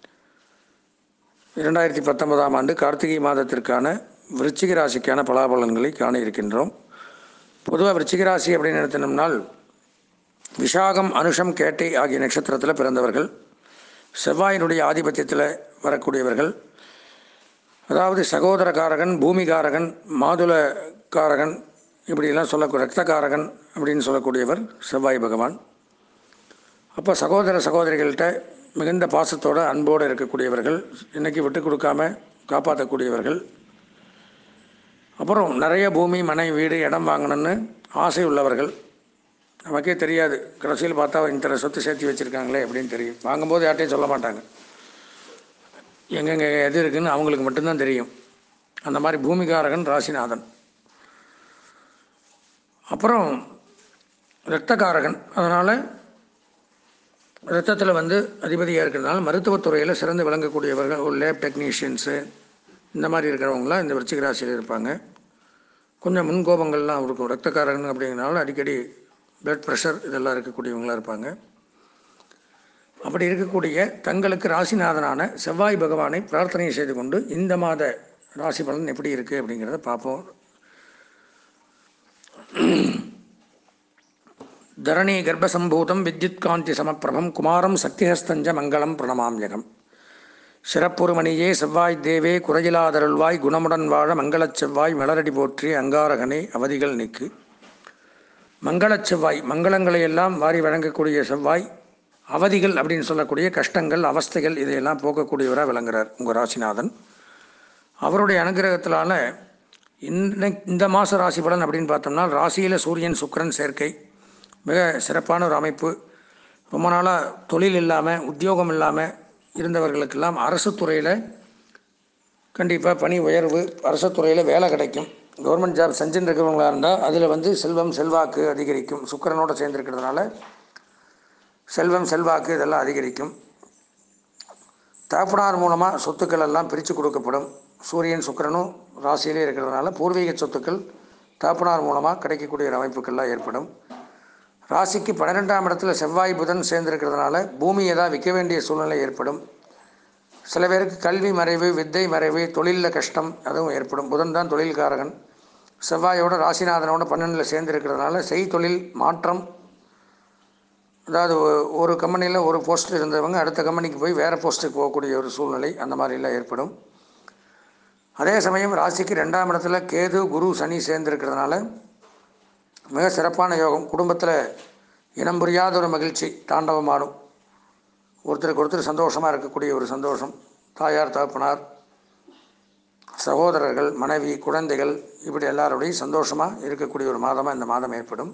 இரண்டாயிரத்தி பத்தொன்பதாம் ஆண்டு கார்த்திகை மாதத்திற்கான விருச்சிக ராசிக்கான பலாபலன்களை காண இருக்கின்றோம் பொதுவாக விருச்சிக ராசி அப்படின்னு எடுத்தோம்னால் விஷாகம் அனுஷம் கேட்டை ஆகிய நட்சத்திரத்தில் பிறந்தவர்கள் செவ்வாயினுடைய ஆதிபத்தியத்தில் வரக்கூடியவர்கள் அதாவது சகோதரகாரகன் பூமிகாரகன் மாதுளக்காரகன் இப்படியெல்லாம் சொல்லக்கூடிய ரத்தகாரகன் அப்படின்னு சொல்லக்கூடியவர் செவ்வாய் பகவான் அப்போ சகோதர சகோதரிகள்கிட்ட மிகுந்த பாசத்தோடு அன்போடு இருக்கக்கூடியவர்கள் இன்றைக்கி விட்டு கொடுக்காம காப்பாற்றக்கூடியவர்கள் அப்புறம் நிறைய பூமி மனை வீடு இடம் வாங்கணும்னு ஆசை உள்ளவர்கள் நமக்கே தெரியாது கடைசியில் பார்த்தா இத்தனை சொத்து சேர்த்து வச்சுருக்காங்களே அப்படின்னு தெரியும் வாங்கும்போது யார்ட்டையும் சொல்ல மாட்டாங்க எங்கெங்கே எது இருக்குன்னு அவங்களுக்கு மட்டும்தான் தெரியும் அந்த மாதிரி பூமிகாரகன் ராசிநாதன் அப்புறம் இரத்தக்காரகன் அதனால் இரத்தத்தில் வந்து அதிபதியாக இருக்கிறதுனால மருத்துவத்துறையில் சிறந்து விளங்கக்கூடியவர்கள் ஒரு லேப் டெக்னீஷியன்ஸு இந்த மாதிரி இருக்கிறவங்களாம் இந்த விருச்சிக ராசியில் இருப்பாங்க கொஞ்சம் முன்கோபங்கள்லாம் இருக்கும் இரத்தக்காரகன் அப்படிங்கிறனால அடிக்கடி பிளட் ப்ரெஷர் இதெல்லாம் இருக்கக்கூடியவங்களாக இருப்பாங்க அப்படி இருக்கக்கூடிய தங்களுக்கு ராசிநாதனான செவ்வாய் பகவானை பிரார்த்தனை செய்து கொண்டு இந்த மாத ராசி பலன் எப்படி இருக்குது அப்படிங்கிறத பார்ப்போம் தரணி கர்ப்பசம்பூதம் வித்யுத் காந்தி சமப்பிரபம் குமாரம் சக்திஹஸ்தஞ்ச மங்களம் பிரணமாம்யகம் சிறப்புருமணியே செவ்வாய் தேவே குறையிலாதருள்வாய் குணமுடன் வாழ மங்களச் செவ்வாய் மலரடி போற்றி அங்காரகனே அவதிகள் நீக்கு மங்களச் செவ்வாய் மங்களங்களை எல்லாம் வாரி வழங்கக்கூடிய செவ்வாய் அவதிகள் அப்படின்னு சொல்லக்கூடிய கஷ்டங்கள் அவஸ்தைகள் இதையெல்லாம் போக்கக்கூடியவராக விளங்குறார் உங்கள் ராசிநாதன் அவருடைய அனுகிரகத்தினால இந்த இந்த மாத ராசி பலன் அப்படின்னு பார்த்தோம்னா ராசியில் சூரியன் சுக்கிரன் சேர்க்கை மிக சிறப்பான ஒரு அமைப்பு ரொம்ப நாளாக தொழில் இல்லாமல் உத்தியோகம் இல்லாமல் இருந்தவர்களுக்கெல்லாம் அரசு துறையில் கண்டிப்பாக பணி உயர்வு அரசு துறையில் வேலை கிடைக்கும் கவர்மெண்ட் ஜாப் செஞ்சுட்டு இருக்கிறவங்களா இருந்தால் அதில் வந்து செல்வம் செல்வாக்கு அதிகரிக்கும் சுக்கிரனோட சேர்ந்துருக்கிறதுனால செல்வம் செல்வாக்கு இதெல்லாம் அதிகரிக்கும் தகப்பனார் மூலமாக சொத்துக்கள் எல்லாம் பிரித்து கொடுக்கப்படும் சூரியன் சுக்கிரனும் ராசியிலே இருக்கிறதுனால பூர்வீக சொத்துக்கள் தகப்பனார் மூலமாக கிடைக்கக்கூடிய ஒரு அமைப்புகள்லாம் ஏற்படும் ராசிக்கு பன்னிரெண்டாம் இடத்துல செவ்வாய் புதன் சேர்ந்திருக்கிறதுனால பூமியை தான் விற்க வேண்டிய சூழ்நிலை ஏற்படும் சில பேருக்கு கல்வி மறைவு வித்தை மறைவு தொழிலில் கஷ்டம் அதுவும் ஏற்படும் புதன் தான் தொழில்காரகன் செவ்வாயோட ராசிநாதனோட பன்னெண்டில் சேர்ந்திருக்கிறதுனால செய்தொழில் மாற்றம் அதாவது ஒ- ஒரு கம்பெனியில் ஒரு போஸ்ட்டில் இருந்தவங்க அடுத்த கம்பெனிக்கு போய் வேறு போஸ்ட்டுக்கு போகக்கூடிய ஒரு சூழ்நிலை அந்த மாதிரிலாம் ஏற்படும் அதே சமயம் ராசிக்கு ரெண்டாம் இடத்துல கேது குரு சனி சேர்ந்திருக்கிறதுனால மிக சிறப்பான யோகம் குடும்பத்தில் இனம் புரியாத ஒரு மகிழ்ச்சி தாண்டவமாடும் ஒருத்தருக்கு ஒருத்தர் சந்தோஷமாக இருக்கக்கூடிய ஒரு சந்தோஷம் தாயார் தகப்பனார் சகோதரர்கள் மனைவி குழந்தைகள் இப்படி எல்லாரோடையும் சந்தோஷமாக இருக்கக்கூடிய ஒரு மாதமாக இந்த மாதம் ஏற்படும்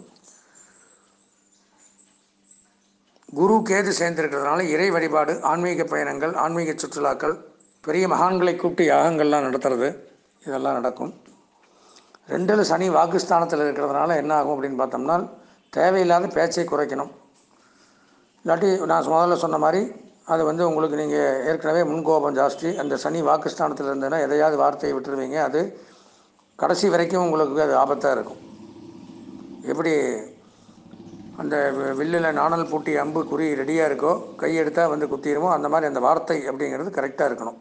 குரு கேது சேர்ந்திருக்கிறதுனால இறை வழிபாடு ஆன்மீக பயணங்கள் ஆன்மீக சுற்றுலாக்கள் பெரிய மகான்களை கூப்பிட்டு யாகங்கள்லாம் நடத்துறது இதெல்லாம் நடக்கும் ரெண்டில் சனி வாக்குஸ்தானத்தில் இருக்கிறதுனால என்ன ஆகும் அப்படின்னு பார்த்தோம்னா தேவையில்லாத பேச்சை குறைக்கணும் இல்லாட்டி நான் முதல்ல சொன்ன மாதிரி அது வந்து உங்களுக்கு நீங்கள் ஏற்கனவே முன்கோபம் ஜாஸ்தி அந்த சனி வாக்குஸ்தானத்தில் இருந்ததுன்னா எதையாவது வார்த்தையை விட்டுருவீங்க அது கடைசி வரைக்கும் உங்களுக்கு அது ஆபத்தாக இருக்கும் எப்படி அந்த வி- வில்லில் நாணல் பூட்டி அம்பு குறி ரெடியாக இருக்கோ கையெடுத்தால் வந்து குத்திடுமோ அந்த மாதிரி அந்த வார்த்தை அப்படிங்கிறது கரெக்டாக இருக்கணும்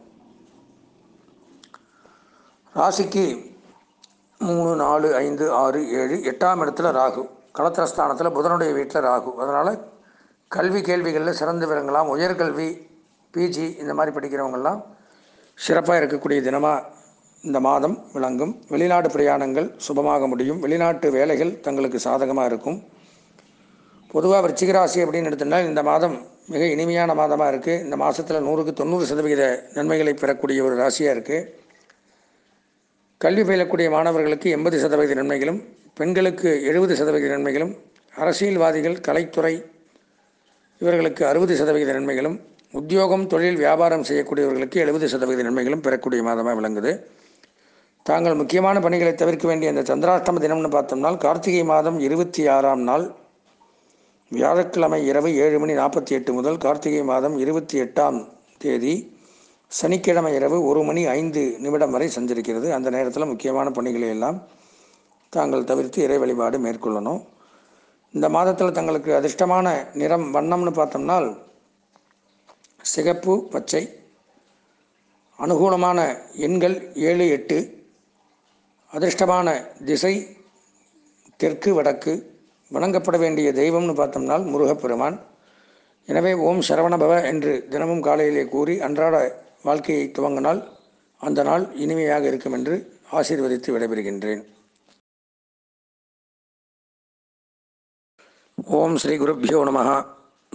ராசிக்கு மூணு நாலு ஐந்து ஆறு ஏழு எட்டாம் இடத்துல ராகு களத்திரஸ்தானத்தில் புதனுடைய வீட்டில் ராகு அதனால் கல்வி கேள்விகளில் சிறந்து விளங்கலாம் உயர்கல்வி பிஜி இந்த மாதிரி படிக்கிறவங்கெல்லாம் சிறப்பாக இருக்கக்கூடிய தினமாக இந்த மாதம் விளங்கும் வெளிநாடு பிரயாணங்கள் சுபமாக முடியும் வெளிநாட்டு வேலைகள் தங்களுக்கு சாதகமாக இருக்கும் பொதுவாக விருச்சிக ராசி அப்படின்னு எடுத்துட்டால் இந்த மாதம் மிக இனிமையான மாதமாக இருக்குது இந்த மாதத்தில் நூறுக்கு தொண்ணூறு சதவிகித நன்மைகளை பெறக்கூடிய ஒரு ராசியாக இருக்குது கல்வி பயிலக்கூடிய மாணவர்களுக்கு எண்பது சதவீத நன்மைகளும் பெண்களுக்கு எழுபது சதவீத நன்மைகளும் அரசியல்வாதிகள் கலைத்துறை இவர்களுக்கு அறுபது சதவீத நன்மைகளும் உத்தியோகம் தொழில் வியாபாரம் செய்யக்கூடியவர்களுக்கு எழுபது சதவீத நன்மைகளும் பெறக்கூடிய மாதமாக விளங்குது தாங்கள் முக்கியமான பணிகளை தவிர்க்க வேண்டிய அந்த சந்திராஷ்டம தினம்னு பார்த்தோம்னா கார்த்திகை மாதம் இருபத்தி ஆறாம் நாள் வியாழக்கிழமை இரவு ஏழு மணி நாற்பத்தி எட்டு முதல் கார்த்திகை மாதம் இருபத்தி எட்டாம் தேதி சனிக்கிழமை இரவு ஒரு மணி ஐந்து நிமிடம் வரை சஞ்சரிக்கிறது அந்த நேரத்தில் முக்கியமான பணிகளை எல்லாம் தாங்கள் தவிர்த்து இறை வழிபாடு மேற்கொள்ளணும் இந்த மாதத்தில் தங்களுக்கு அதிர்ஷ்டமான நிறம் வண்ணம்னு பார்த்தோம்னால் சிகப்பு பச்சை அனுகூலமான எண்கள் ஏழு எட்டு அதிர்ஷ்டமான திசை தெற்கு வடக்கு வணங்கப்பட வேண்டிய தெய்வம்னு பார்த்தோம்னால் முருகப்பெருமான் எனவே ஓம் சரவணபவ என்று தினமும் காலையிலே கூறி அன்றாட வாழ்க்கையை துவங்கினால் அந்த நாள் இனிமையாக இருக்கும் என்று ஆசீர்வதித்து விடைபெறுகின்றேன் ஓம் ஸ்ரீ குருப்பியோ நம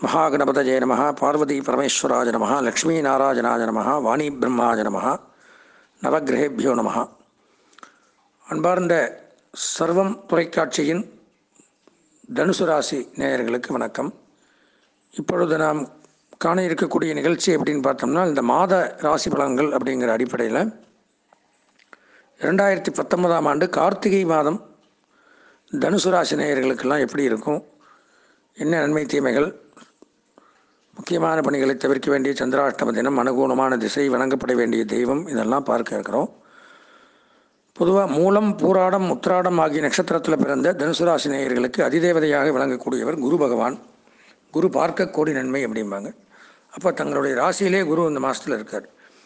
மகாகணபதஜய நம பார்வதி பரமேஸ்வராஜ நம லக்ஷ்மீ நாராயணாஜ நம வாணி பிரம்மாஜ நம நவகிரகேபியோ நம அன்பார்ந்த சர்வம் தொலைக்காட்சியின் தனுசு ராசி நேயர்களுக்கு வணக்கம் இப்பொழுது நாம் காண இருக்கக்கூடிய நிகழ்ச்சி எப்படின்னு பார்த்தோம்னா இந்த மாத ராசி பலன்கள் அப்படிங்கிற அடிப்படையில் இரண்டாயிரத்தி பத்தொன்பதாம் ஆண்டு கார்த்திகை மாதம் தனுசு ராசி நேயர்களுக்கெல்லாம் எப்படி இருக்கும் என்ன நன்மை தீமைகள் முக்கியமான பணிகளை தவிர்க்க வேண்டிய சந்திராஷ்டம தினம் அனுகூலமான திசை வணங்கப்பட வேண்டிய தெய்வம் இதெல்லாம் பார்க்க இருக்கிறோம் பொதுவாக மூலம் பூராடம் உத்திராடம் ஆகிய நட்சத்திரத்தில் பிறந்த தனுசு ராசி நேயர்களுக்கு அதிதேவதையாக விளங்கக்கூடியவர் குரு பகவான் குரு பார்க்க கோடி நன்மை அப்படிம்பாங்க அப்போ தங்களுடைய ராசியிலே குரு இந்த மாதத்தில் இருக்கார்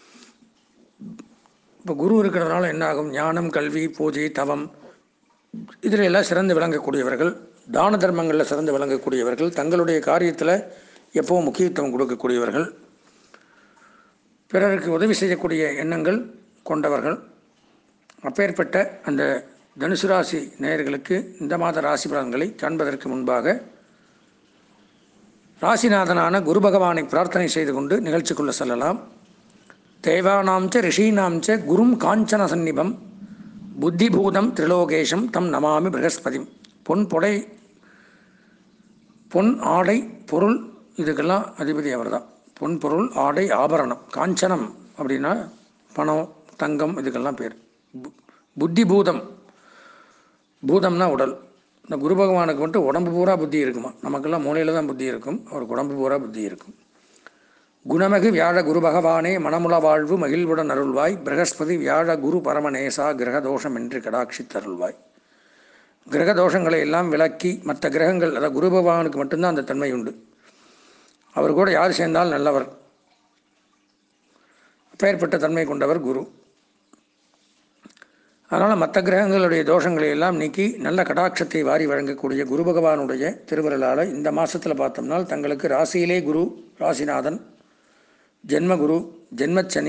இப்போ குரு இருக்கிறதுனால என்ன ஆகும் ஞானம் கல்வி பூஜை தவம் இதில் எல்லாம் சிறந்து விளங்கக்கூடியவர்கள் தான தர்மங்களில் சிறந்து விளங்கக்கூடியவர்கள் தங்களுடைய காரியத்தில் எப்பவும் முக்கியத்துவம் கொடுக்கக்கூடியவர்கள் பிறருக்கு உதவி செய்யக்கூடிய எண்ணங்கள் கொண்டவர்கள் அப்பேற்பட்ட அந்த தனுசு ராசி நேயர்களுக்கு இந்த மாத ராசி பலன்களை காண்பதற்கு முன்பாக ராசிநாதனான குரு பகவானை பிரார்த்தனை செய்து கொண்டு நிகழ்ச்சிக்குள்ளே செல்லலாம் தேவானாம் ச ரிஷீனாம் ச குரும் காஞ்சன சந்நிபம் புத்திபூதம் திரிலோகேஷம் தம் நமாமி பிரகஸ்பதிம் பொன் பொடை பொன் ஆடை பொருள் இதுக்கெல்லாம் அதிபதி அவர்தான் பொன் பொருள் ஆடை ஆபரணம் காஞ்சனம் அப்படின்னா பணம் தங்கம் இதுக்கெல்லாம் பேர் பு- புத்தி பூதம் பூதம்னா உடல் இந்த குரு பகவானுக்கு மட்டும் உடம்பு பூரா புத்தி இருக்குமா நமக்கெல்லாம் மூளையில் தான் புத்தி இருக்கும் அவருக்கு உடம்பு பூரா புத்தி இருக்கும் குணமகு வியாழ குரு பகவானே மனமுள வாழ்வு மகிழ்வுடன் அருள்வாய் பிரகஸ்பதி வியாழ குரு பரமநேசா கிரகதோஷம் என்று கடாட்சி தருள்வாய் கிரக தோஷங்களை எல்லாம் விலக்கி மற்ற கிரகங்கள் அதாவது குரு பகவானுக்கு மட்டும்தான் அந்த தன்மை உண்டு அவர் கூட யார் சேர்ந்தால் நல்லவர் அப்பேற்பட்ட தன்மை கொண்டவர் குரு அதனால் மற்ற கிரகங்களுடைய தோஷங்களை எல்லாம் நீக்கி நல்ல கடாட்சத்தை வாரி வழங்கக்கூடிய குரு பகவானுடைய திருவருளால் இந்த மாதத்தில் பார்த்தோம்னால் தங்களுக்கு ராசியிலே குரு ராசிநாதன் ஜென்மகுரு ஜென்மச்சனி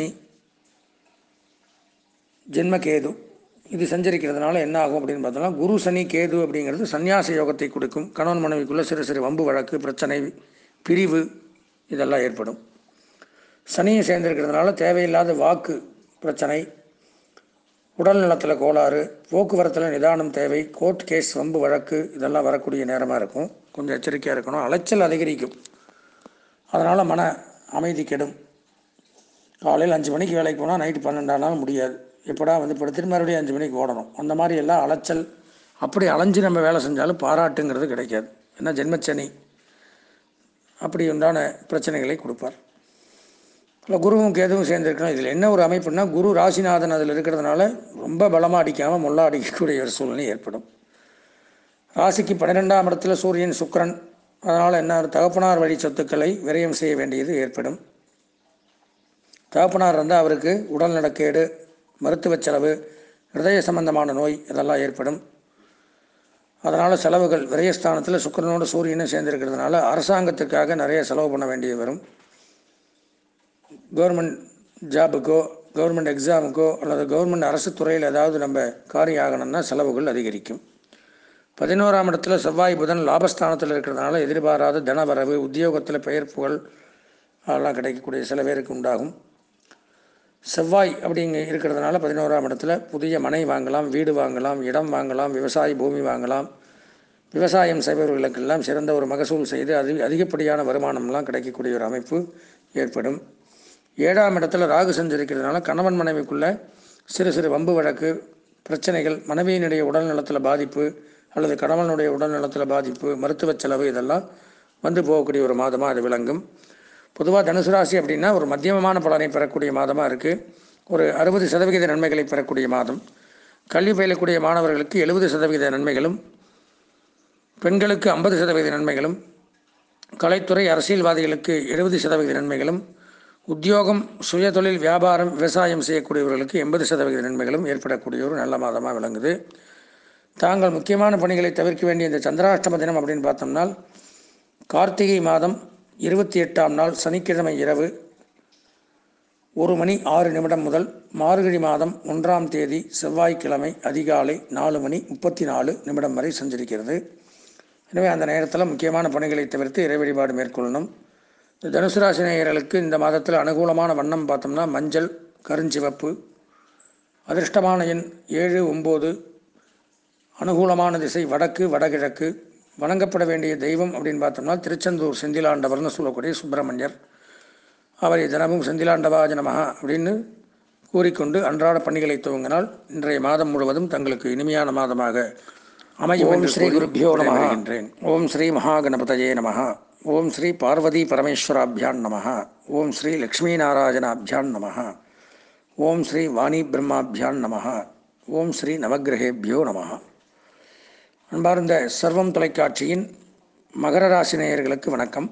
ஜென்மகேது இது சஞ்சரிக்கிறதுனால என்ன ஆகும் அப்படின்னு பார்த்தோம்னா குரு சனி கேது அப்படிங்கிறது சந்நியாச யோகத்தை கொடுக்கும் கணவன் மனைவிக்குள்ளே சிறு சிறு வம்பு வழக்கு பிரச்சனை பிரிவு இதெல்லாம் ஏற்படும் சனியை சேர்ந்திருக்கிறதுனால தேவையில்லாத வாக்கு பிரச்சனை உடல் நலத்தில் கோளாறு போக்குவரத்தில் நிதானம் தேவை கோர்ட் கேஸ் வம்பு வழக்கு இதெல்லாம் வரக்கூடிய நேரமாக இருக்கும் கொஞ்சம் எச்சரிக்கையாக இருக்கணும் அலைச்சல் அதிகரிக்கும் அதனால் மன அமைதி கெடும் காலையில் அஞ்சு மணிக்கு வேலைக்கு போனால் நைட்டு பன்னெண்டானாலும் முடியாது எப்படா வந்து படுத்துட்டு மறுபடியும் அஞ்சு மணிக்கு ஓடணும் அந்த மாதிரி எல்லாம் அலைச்சல் அப்படி அலைஞ்சு நம்ம வேலை செஞ்சாலும் பாராட்டுங்கிறது கிடைக்காது ஏன்னா ஜென்மச்சனி அப்படி உண்டான பிரச்சனைகளை கொடுப்பார் இல்லை குருவும் கேதுவும் சேர்ந்துருக்கணும் இதில் என்ன ஒரு அமைப்புனா குரு ராசிநாதன் அதில் இருக்கிறதுனால ரொம்ப பலமாக அடிக்காமல் முள்ளா அடிக்கக்கூடிய ஒரு சூழ்நிலை ஏற்படும் ராசிக்கு பன்னிரெண்டாம் இடத்துல சூரியன் சுக்கிரன் அதனால் என்ன தகப்பனார் வழி சொத்துக்களை விரயம் செய்ய வேண்டியது ஏற்படும் தகப்பனார் இருந்தால் அவருக்கு உடல் நலக்கேடு மருத்துவச் செலவு ஹிருதய சம்பந்தமான நோய் இதெல்லாம் ஏற்படும் அதனால் செலவுகள் விரயஸ்தானத்தில் சுக்கிரனோட சூரியனும் சேர்ந்திருக்கிறதுனால அரசாங்கத்துக்காக நிறைய செலவு பண்ண வேண்டியது வரும் கவர்மெண்ட் ஜாபுக்கோ கவர்மெண்ட் எக்ஸாமுக்கோ அல்லது கவர்மெண்ட் அரசு துறையில் ஏதாவது நம்ம காரியம் ஆகணும்னா செலவுகள் அதிகரிக்கும் பதினோராம் இடத்துல செவ்வாய் புதன் லாபஸ்தானத்தில் இருக்கிறதுனால எதிர்பாராத தனவரவு உத்தியோகத்தில் பெயர் புகழ் அதெல்லாம் கிடைக்கக்கூடிய சில பேருக்கு உண்டாகும் செவ்வாய் அப்படிங்க இருக்கிறதுனால பதினோராம் இடத்துல புதிய மனை வாங்கலாம் வீடு வாங்கலாம் இடம் வாங்கலாம் விவசாய பூமி வாங்கலாம் விவசாயம் செய்பவர்களுக்கெல்லாம் சிறந்த ஒரு மகசூல் செய்து அது அதிகப்படியான வருமானம்லாம் கிடைக்கக்கூடிய ஒரு அமைப்பு ஏற்படும் ஏழாம் இடத்துல ராகு சஞ்சரிக்கிறதுனால கணவன் மனைவிக்குள்ள சிறு சிறு வம்பு வழக்கு பிரச்சனைகள் மனைவியினுடைய உடல் நலத்தில் பாதிப்பு அல்லது கணவனுடைய உடல் நலத்தில் பாதிப்பு மருத்துவச் செலவு இதெல்லாம் வந்து போகக்கூடிய ஒரு மாதமாக அது விளங்கும் பொதுவாக தனுசு ராசி அப்படின்னா ஒரு மத்தியமமான பலனை பெறக்கூடிய மாதமாக இருக்குது ஒரு அறுபது சதவிகித நன்மைகளை பெறக்கூடிய மாதம் கல்வி பயிலக்கூடிய மாணவர்களுக்கு எழுபது சதவிகித நன்மைகளும் பெண்களுக்கு ஐம்பது சதவீத நன்மைகளும் கலைத்துறை அரசியல்வாதிகளுக்கு எழுபது சதவிகித நன்மைகளும் உத்தியோகம் சுயதொழில் வியாபாரம் விவசாயம் செய்யக்கூடியவர்களுக்கு எண்பது சதவிகித நன்மைகளும் ஏற்படக்கூடிய ஒரு நல்ல மாதமாக விளங்குது தாங்கள் முக்கியமான பணிகளை தவிர்க்க வேண்டிய இந்த சந்திராஷ்டம தினம் அப்படின்னு பார்த்தோம்னால் கார்த்திகை மாதம் இருபத்தி எட்டாம் நாள் சனிக்கிழமை இரவு ஒரு மணி ஆறு நிமிடம் முதல் மார்கழி மாதம் ஒன்றாம் தேதி செவ்வாய்க்கிழமை அதிகாலை நாலு மணி முப்பத்தி நாலு நிமிடம் வரை சஞ்சரிக்கிறது எனவே அந்த நேரத்தில் முக்கியமான பணிகளை தவிர்த்து இறை வழிபாடு மேற்கொள்ளணும் இந்த தனுசு ராசி நேயர்களுக்கு இந்த மாதத்தில் அனுகூலமான வண்ணம் பார்த்தோம்னா மஞ்சள் கருஞ்சிவப்பு அதிர்ஷ்டமான எண் ஏழு ஒம்பது அனுகூலமான திசை வடக்கு வடகிழக்கு வணங்கப்பட வேண்டிய தெய்வம் அப்படின்னு பார்த்தோம்னா திருச்செந்தூர் செந்திலாண்டவர்னு சொல்லக்கூடிய சுப்பிரமணியர் அவரை தினமும் செந்திலாண்டவாஜ நமஹா அப்படின்னு கூறிக்கொண்டு அன்றாட பணிகளை துவங்கினால் இன்றைய மாதம் முழுவதும் தங்களுக்கு இனிமையான மாதமாக அமையும் என்று ஸ்ரீ குருப்பியோ நம ஓம் ஸ்ரீ மகாகணபதயே நம ஓம் ஸ்ரீ பார்வதி பரமேஸ்வராபியான் நம ஓம் ஸ்ரீ லக்ஷ்மீநாராயணாபியான் நம ஓம் ஸ்ரீ வாணி பிரம்மாபியான் நம ஓம் ஸ்ரீ நவகிரகேபியோ நம அன்பார்ந்த சர்வம் தொலைக்காட்சியின் மகர ராசி நேயர்களுக்கு வணக்கம்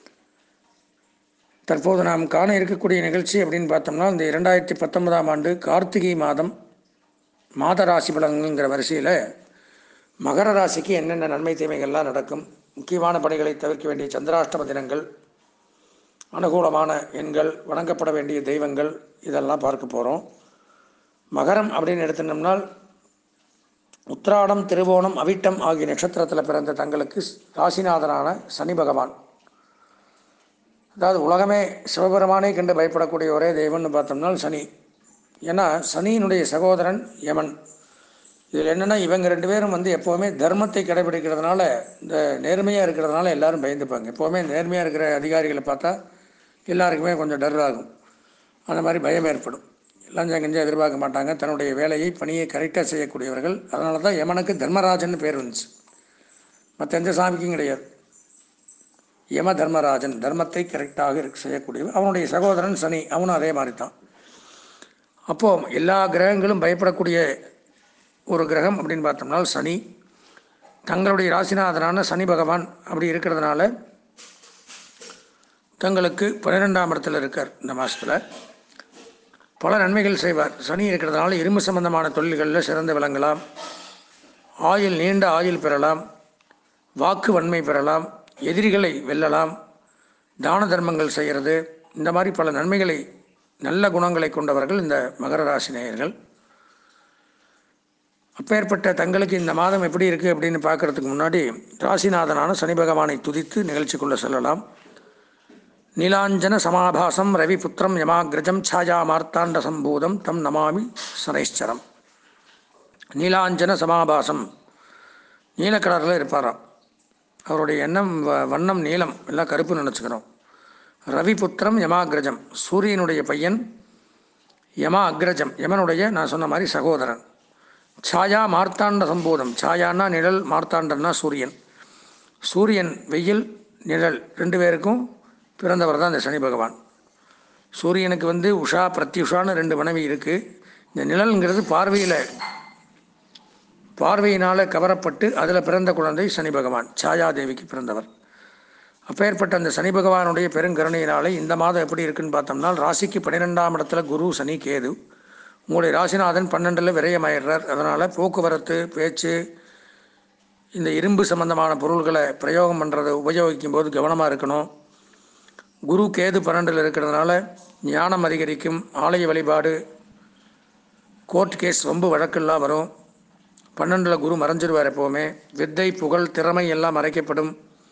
தற்போது நாம் காண இருக்கக்கூடிய நிகழ்ச்சி அப்படின்னு பார்த்தோம்னா இந்த இரண்டாயிரத்தி பத்தொன்பதாம் ஆண்டு கார்த்திகை மாதம் மாத ராசி பலன்கிற வரிசையில் மகர ராசிக்கு என்னென்ன நன்மை தீமைகள்லாம் நடக்கும் முக்கியமான பணிகளை தவிர்க்க வேண்டிய சந்திராஷ்டம தினங்கள் அனுகூலமான எண்கள் வணங்கப்பட வேண்டிய தெய்வங்கள் இதெல்லாம் பார்க்க போகிறோம் மகரம் அப்படின்னு எடுத்துனோம்னால் உத்திராடம் திருவோணம் அவிட்டம் ஆகிய நட்சத்திரத்தில் பிறந்த தங்களுக்கு ராசிநாதனான சனி பகவான் அதாவது உலகமே சிவபெருமானை கண்டு பயப்படக்கூடிய ஒரே தெய்வம்னு பார்த்தோம்னா சனி ஏன்னா சனியினுடைய சகோதரன் யமன் இதில் என்னென்னா இவங்க ரெண்டு பேரும் வந்து எப்போவுமே தர்மத்தை கடைபிடிக்கிறதுனால இந்த நேர்மையாக இருக்கிறதுனால எல்லாரும் பயந்துப்பாங்க எப்போவுமே நேர்மையாக இருக்கிற அதிகாரிகளை பார்த்தா எல்லாருக்குமே கொஞ்சம் டர் ஆகும் அந்த மாதிரி பயம் ஏற்படும் லஞ்சம் கஞ்சம் எதிர்பார்க்க மாட்டாங்க தன்னுடைய வேலையை பணியை கரெக்டாக செய்யக்கூடியவர்கள் அதனால தான் யமனுக்கு தர்மராஜன் பேர் வந்துச்சு மற்ற எந்த சாமிக்கும் கிடையாது யம தர்மராஜன் தர்மத்தை கரெக்டாக இருக்க செய்யக்கூடியவர் அவனுடைய சகோதரன் சனி அவனும் அதே மாதிரி தான் அப்போது எல்லா கிரகங்களும் பயப்படக்கூடிய ஒரு கிரகம் அப்படின்னு பார்த்தோம்னா சனி தங்களுடைய ராசிநாதனான சனி பகவான் அப்படி இருக்கிறதுனால தங்களுக்கு பன்னிரெண்டாம் இடத்துல இருக்கார் இந்த மாதத்தில் பல நன்மைகள் செய்வார் சனி இருக்கிறதுனால இரும்பு சம்பந்தமான தொழில்களில் சிறந்து விளங்கலாம் ஆயுள் நீண்ட ஆயுள் பெறலாம் வாக்கு வன்மை பெறலாம் எதிரிகளை வெல்லலாம் தான தர்மங்கள் செய்கிறது இந்த மாதிரி பல நன்மைகளை நல்ல குணங்களை கொண்டவர்கள் இந்த மகர ராசி நேயர்கள் அப்பேற்பட்ட தங்களுக்கு இந்த மாதம் எப்படி இருக்குது அப்படின்னு பார்க்குறதுக்கு முன்னாடி ராசிநாதனான சனி பகவானை துதித்து நிகழ்ச்சிக்குள்ளே செல்லலாம் நீலாஞ்சன சமாபாசம் ரவிபுத்திரம் யமாகிரஜம் சாயா மார்த்தாண்ட சம்பூதம் தம் நமாமி சனைஸ்சரம் நீலாஞ்சன சமாபாசம் நீல கலரில் இருப்பாராம் அவருடைய எண்ணம் வ- வண்ணம் நீலம் எல்லாம் கருப்பு நினச்சிக்கிறோம் ரவிபுத்திரம் யமாகிரஜம் சூரியனுடைய பையன் யமா அக்ரஜம் யமனுடைய நான் சொன்ன மாதிரி சகோதரன் சாயா மார்த்தாண்ட சம்போதம் சாயான்னா நிழல் மார்த்தாண்டன்னா சூரியன் சூரியன் வெயில் நிழல் ரெண்டு பேருக்கும் பிறந்தவர் தான் இந்த சனி பகவான் சூரியனுக்கு வந்து உஷா பிரத்யுஷான்னு ரெண்டு மனைவி இருக்குது இந்த நிழல்ங்கிறது பார்வையில் பார்வையினால் கவரப்பட்டு அதில் பிறந்த குழந்தை சனி பகவான் சாயாதேவிக்கு பிறந்தவர் அப்பேற்பட்ட அந்த சனி பகவானுடைய பெருங்கருணையினாலே இந்த மாதம் எப்படி இருக்குன்னு பார்த்தோம்னா ராசிக்கு பன்னிரெண்டாம் இடத்துல குரு சனி கேது உங்களுடைய ராசிநாதன் பன்னெண்டில் விரயமாயிடுறார் அதனால் போக்குவரத்து பேச்சு இந்த இரும்பு சம்பந்தமான பொருள்களை பிரயோகம் பண்ணுறதை உபயோகிக்கும் போது கவனமாக இருக்கணும் குரு கேது பன்னெண்டில் இருக்கிறதுனால ஞானம் அதிகரிக்கும் ஆலய வழிபாடு கோர்ட் கேஸ் ரொம்ப வழக்கெல்லாம் வரும் பன்னெண்டில் குரு மறைஞ்சிருவார் எப்போவுமே வித்தை புகழ் திறமை எல்லாம் மறைக்கப்படும்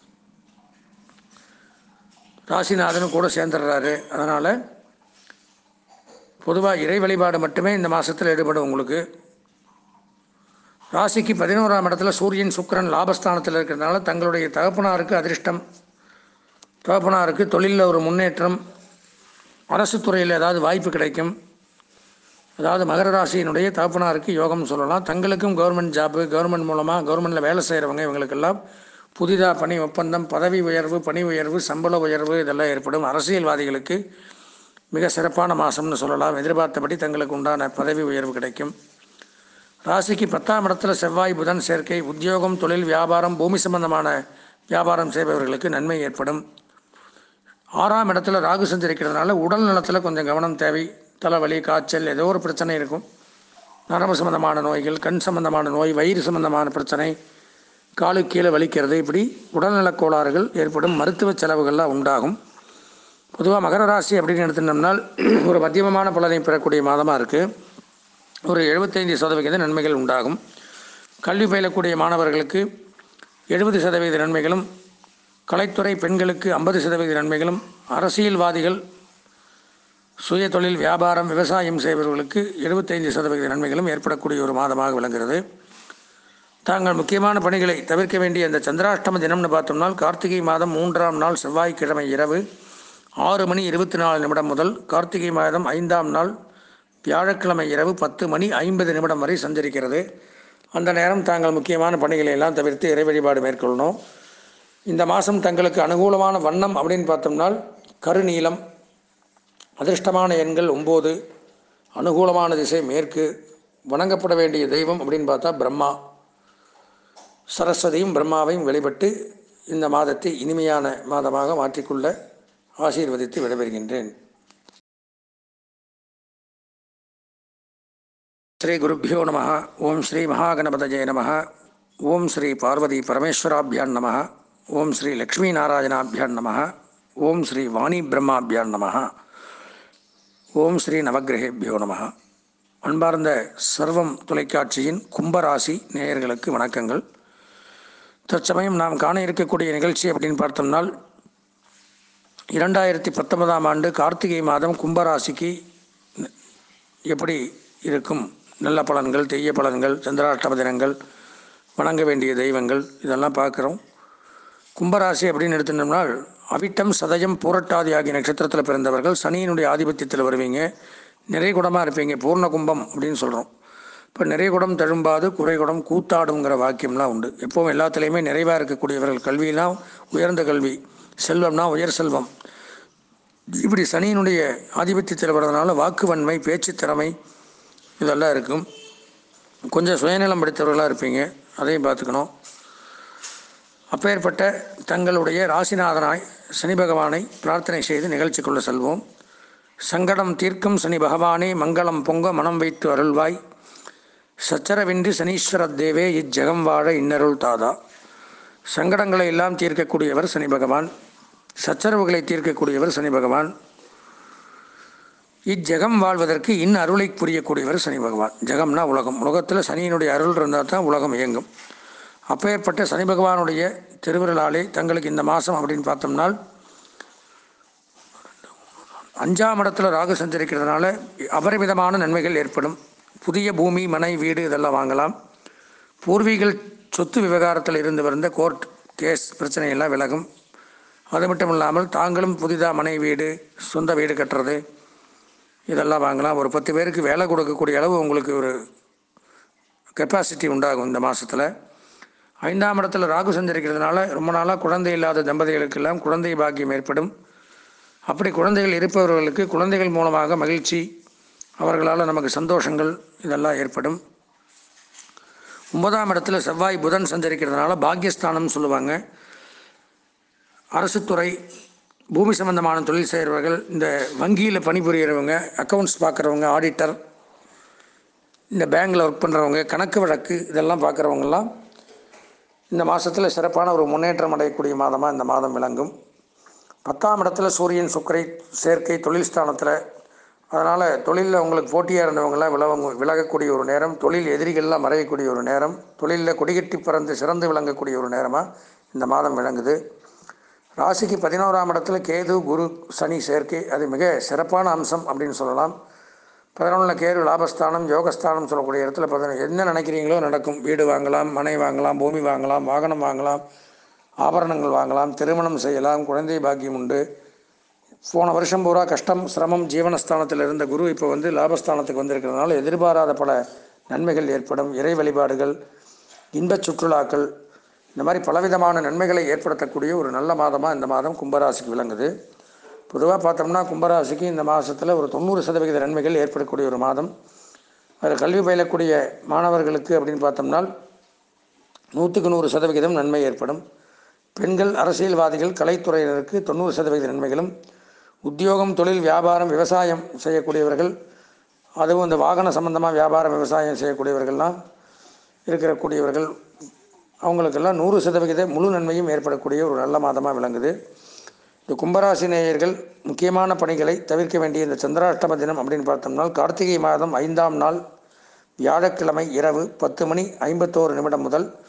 ராசிநாதனும் கூட சேர்ந்துடுறாரு அதனால் பொதுவாக இறை வழிபாடு மட்டுமே இந்த மாதத்தில் ஈடுபடும் உங்களுக்கு ராசிக்கு பதினோராம் இடத்துல சூரியன் சுக்கிரன் லாபஸ்தானத்தில் இருக்கிறதுனால தங்களுடைய தகப்பனாருக்கு அதிர்ஷ்டம் தகப்பனாருக்கு தொழிலில் ஒரு முன்னேற்றம் அரசு துறையில் ஏதாவது வாய்ப்பு கிடைக்கும் அதாவது மகர ராசியினுடைய தகப்பனாருக்கு யோகம் சொல்லலாம் தங்களுக்கும் கவர்மெண்ட் ஜாப்பு கவர்மெண்ட் மூலமாக கவர்மெண்ட்டில் வேலை செய்கிறவங்க இவங்களுக்கெல்லாம் புதிதாக பணி ஒப்பந்தம் பதவி உயர்வு பணி உயர்வு சம்பள உயர்வு இதெல்லாம் ஏற்படும் அரசியல்வாதிகளுக்கு மிக சிறப்பான மாதம்னு சொல்லலாம் எதிர்பார்த்தபடி தங்களுக்கு உண்டான பதவி உயர்வு கிடைக்கும் ராசிக்கு பத்தாம் இடத்துல செவ்வாய் புதன் சேர்க்கை உத்தியோகம் தொழில் வியாபாரம் பூமி சம்பந்தமான வியாபாரம் செய்பவர்களுக்கு நன்மை ஏற்படும் ஆறாம் இடத்துல ராகு சஞ்சரிக்கிறதுனால உடல் நலத்தில் கொஞ்சம் கவனம் தேவை தலைவலி காய்ச்சல் ஏதோ ஒரு பிரச்சனை இருக்கும் நரம்பு சம்பந்தமான நோய்கள் கண் சம்பந்தமான நோய் வயிறு சம்பந்தமான பிரச்சனை காலு கீழே வலிக்கிறது இப்படி உடல்நலக் கோளாறுகள் ஏற்படும் மருத்துவ செலவுகள்லாம் உண்டாகும் பொதுவாக மகர ராசி அப்படின்னு எடுத்துட்டோம்னால் ஒரு மத்தியமமான பலனை பெறக்கூடிய மாதமாக இருக்குது ஒரு எழுபத்தைந்து சதவிகித நன்மைகள் உண்டாகும் கல்வி பயிலக்கூடிய மாணவர்களுக்கு எழுபது சதவீத நன்மைகளும் கலைத்துறை பெண்களுக்கு ஐம்பது சதவீத நன்மைகளும் அரசியல்வாதிகள் சுய தொழில் வியாபாரம் விவசாயம் செய்பவர்களுக்கு எழுபத்தைந்து சதவீத நன்மைகளும் ஏற்படக்கூடிய ஒரு மாதமாக விளங்குகிறது தாங்கள் முக்கியமான பணிகளை தவிர்க்க வேண்டிய அந்த சந்திராஷ்டம தினம்னு பார்த்தோம்னா கார்த்திகை மாதம் மூன்றாம் நாள் செவ்வாய்க்கிழமை இரவு ஆறு மணி இருபத்தி நாலு நிமிடம் முதல் கார்த்திகை மாதம் ஐந்தாம் நாள் வியாழக்கிழமை இரவு பத்து மணி ஐம்பது நிமிடம் வரை சஞ்சரிக்கிறது அந்த நேரம் தாங்கள் முக்கியமான பணிகளை எல்லாம் தவிர்த்து இறை வழிபாடு மேற்கொள்ளணும் இந்த மாதம் தங்களுக்கு அனுகூலமான வண்ணம் அப்படின்னு பார்த்தோம்னா கருநீலம் அதிர்ஷ்டமான எண்கள் ஒம்பது அனுகூலமான திசை மேற்கு வணங்கப்பட வேண்டிய தெய்வம் அப்படின்னு பார்த்தா பிரம்மா சரஸ்வதியும் பிரம்மாவையும் வெளிப்பட்டு இந்த மாதத்தை இனிமையான மாதமாக மாற்றிக்கொள்ள ஆசீர்வதித்து விடைபெறுகின்றேன் ஸ்ரீ குருப்பியோ நம ஓம் ஸ்ரீ மகாகணபதஜய நம ஓம் ஸ்ரீ பார்வதி பரமேஸ்வராபியான் நம ஓம் ஸ்ரீ லக்ஷ்மி நாராயணாபியான் நம ஓம் ஸ்ரீ வாணி பிரம்மாபியான் நம ஓம் ஸ்ரீ நவகிரகேபியோ நம அன்பார்ந்த சர்வம் தொலைக்காட்சியின் கும்பராசி நேயர்களுக்கு வணக்கங்கள் தற்சமயம் நாம் காண இருக்கக்கூடிய நிகழ்ச்சி அப்படின்னு பார்த்தோம்னால் இரண்டாயிரத்தி பத்தொன்பதாம் ஆண்டு கார்த்திகை மாதம் கும்பராசிக்கு எப்படி இருக்கும் நல்ல பலன்கள் தீய பலன்கள் சந்திராஷ்டம தினங்கள் வணங்க வேண்டிய தெய்வங்கள் இதெல்லாம் பார்க்குறோம் கும்பராசி அப்படின்னு எடுத்துட்டோம்னால் அவிட்டம் சதயம் பூரட்டாதி ஆகிய நட்சத்திரத்தில் பிறந்தவர்கள் சனியினுடைய ஆதிபத்தியத்தில் வருவீங்க நிறைய குடமாக இருப்பீங்க பூர்ண கும்பம் அப்படின்னு சொல்கிறோம் இப்போ நிறைய குடம் தழும்பாது குறை குடம் கூத்தாடுங்கிற வாக்கியம்லாம் உண்டு எப்போவும் எல்லாத்துலேயுமே நிறைவாக இருக்கக்கூடியவர்கள் கல்வியெல்லாம் உயர்ந்த கல்வி செல்வம்னா உயர் செல்வம் இப்படி சனியினுடைய ஆதிபத்தியத்தில் வர்றதுனால வாக்குவன்மை பேச்சு திறமை இதெல்லாம் இருக்கும் கொஞ்சம் சுயநலம் படித்தவர்களாக இருப்பீங்க அதையும் பார்த்துக்கணும் அப்பேற்பட்ட தங்களுடைய ராசிநாதனாய் சனி பகவானை பிரார்த்தனை செய்து நிகழ்ச்சிக்குள்ள செல்வோம் சங்கடம் தீர்க்கும் சனி பகவானே மங்களம் பொங்க மனம் வைத்து அருள்வாய் சச்சரவின்றி சனீஸ்வர தேவே இஜ்ஜகம் வாழ இன்னருள் தாதா சங்கடங்களை எல்லாம் தீர்க்கக்கூடியவர் சனி பகவான் சச்சரவுகளை தீர்க்கக்கூடியவர் சனி பகவான் இஜ்ஜகம் வாழ்வதற்கு இன் அருளை புரியக்கூடியவர் சனி பகவான் ஜெகம்னா உலகம் உலகத்தில் சனியினுடைய அருள் இருந்தால் தான் உலகம் இயங்கும் அப்பேற்பட்ட சனி பகவானுடைய திருவிழாலே தங்களுக்கு இந்த மாதம் அப்படின்னு பார்த்தோம்னால் அஞ்சாம் இடத்துல ராகு சஞ்சரிக்கிறதுனால அபரிமிதமான நன்மைகள் ஏற்படும் புதிய பூமி மனை வீடு இதெல்லாம் வாங்கலாம் பூர்வீகள் சொத்து விவகாரத்தில் இருந்து வந்த கோர்ட் கேஸ் பிரச்சனையெல்லாம் விலகும் அது மட்டும் இல்லாமல் தாங்களும் புதிதாக மனை வீடு சொந்த வீடு கட்டுறது இதெல்லாம் வாங்கலாம் ஒரு பத்து பேருக்கு வேலை கொடுக்கக்கூடிய அளவு உங்களுக்கு ஒரு கெப்பாசிட்டி உண்டாகும் இந்த மாதத்தில் ஐந்தாம் இடத்துல ராகு சஞ்சரிக்கிறதுனால ரொம்ப நாளாக குழந்தை இல்லாத தம்பதிகளுக்கெல்லாம் குழந்தை பாக்கியம் ஏற்படும் அப்படி குழந்தைகள் இருப்பவர்களுக்கு குழந்தைகள் மூலமாக மகிழ்ச்சி அவர்களால் நமக்கு சந்தோஷங்கள் இதெல்லாம் ஏற்படும் ஒன்பதாம் இடத்துல செவ்வாய் புதன் சஞ்சரிக்கிறதுனால பாக்கியஸ்தானம் சொல்லுவாங்க அரசுத்துறை பூமி சம்பந்தமான தொழில் செய்கிறவர்கள் இந்த வங்கியில் பணிபுரியறவங்க அக்கௌண்ட்ஸ் பார்க்குறவங்க ஆடிட்டர் இந்த பேங்கில் ஒர்க் பண்ணுறவங்க கணக்கு வழக்கு இதெல்லாம் பார்க்குறவங்கெல்லாம் இந்த மாதத்தில் சிறப்பான ஒரு முன்னேற்றம் அடையக்கூடிய மாதமாக இந்த மாதம் விளங்கும் பத்தாம் இடத்துல சூரியன் சுக்கரை சேர்க்கை தொழில் ஸ்தானத்தில் அதனால் தொழிலில் உங்களுக்கு போட்டியாக இருந்தவங்களாம் விலவங்க விலகக்கூடிய ஒரு நேரம் தொழில் எதிரிகள்லாம் மறையக்கூடிய ஒரு நேரம் தொழிலில் கொடிகட்டி பறந்து சிறந்து விளங்கக்கூடிய ஒரு நேரமாக இந்த மாதம் விளங்குது ராசிக்கு பதினோராம் இடத்துல கேது குரு சனி சேர்க்கை அது மிக சிறப்பான அம்சம் அப்படின்னு சொல்லலாம் பதினொன்றில் கேது லாபஸ்தானம் யோகஸ்தானம் சொல்லக்கூடிய இடத்துல பதினொன்று என்ன நினைக்கிறீங்களோ நடக்கும் வீடு வாங்கலாம் மனை வாங்கலாம் பூமி வாங்கலாம் வாகனம் வாங்கலாம் ஆபரணங்கள் வாங்கலாம் திருமணம் செய்யலாம் குழந்தை பாக்கியம் உண்டு போன வருஷம் பூரா கஷ்டம் சிரமம் ஜீவனஸ்தானத்தில் இருந்த குரு இப்போ வந்து லாபஸ்தானத்துக்கு வந்திருக்கிறதுனால எதிர்பாராத பல நன்மைகள் ஏற்படும் இறை வழிபாடுகள் இன்பச் சுற்றுலாக்கள் இந்த மாதிரி பலவிதமான நன்மைகளை ஏற்படுத்தக்கூடிய ஒரு நல்ல மாதமாக இந்த மாதம் கும்பராசிக்கு விளங்குது பொதுவாக பார்த்தோம்னா கும்பராசிக்கு இந்த மாதத்தில் ஒரு தொண்ணூறு சதவிகித நன்மைகள் ஏற்படக்கூடிய ஒரு மாதம் அதில் கல்வி பயிலக்கூடிய மாணவர்களுக்கு அப்படின்னு பார்த்தோம்னா நூற்றுக்கு நூறு சதவிகிதம் நன்மை ஏற்படும் பெண்கள் அரசியல்வாதிகள் கலைத்துறையினருக்கு தொண்ணூறு சதவிகித நன்மைகளும் உத்தியோகம் தொழில் வியாபாரம் விவசாயம் செய்யக்கூடியவர்கள் அதுவும் இந்த வாகன சம்பந்தமாக வியாபாரம் விவசாயம் செய்யக்கூடியவர்கள்லாம் இருக்கக்கூடியவர்கள் அவங்களுக்கெல்லாம் நூறு சதவிகித முழு நன்மையும் ஏற்படக்கூடிய ஒரு நல்ல மாதமாக விளங்குது இந்த கும்பராசி நேயர்கள் முக்கியமான பணிகளை தவிர்க்க வேண்டிய இந்த சந்திராஷ்டம தினம் அப்படின்னு பார்த்தோம்னா கார்த்திகை மாதம் ஐந்தாம் நாள் வியாழக்கிழமை இரவு பத்து மணி ஐம்பத்தோரு நிமிடம் முதல்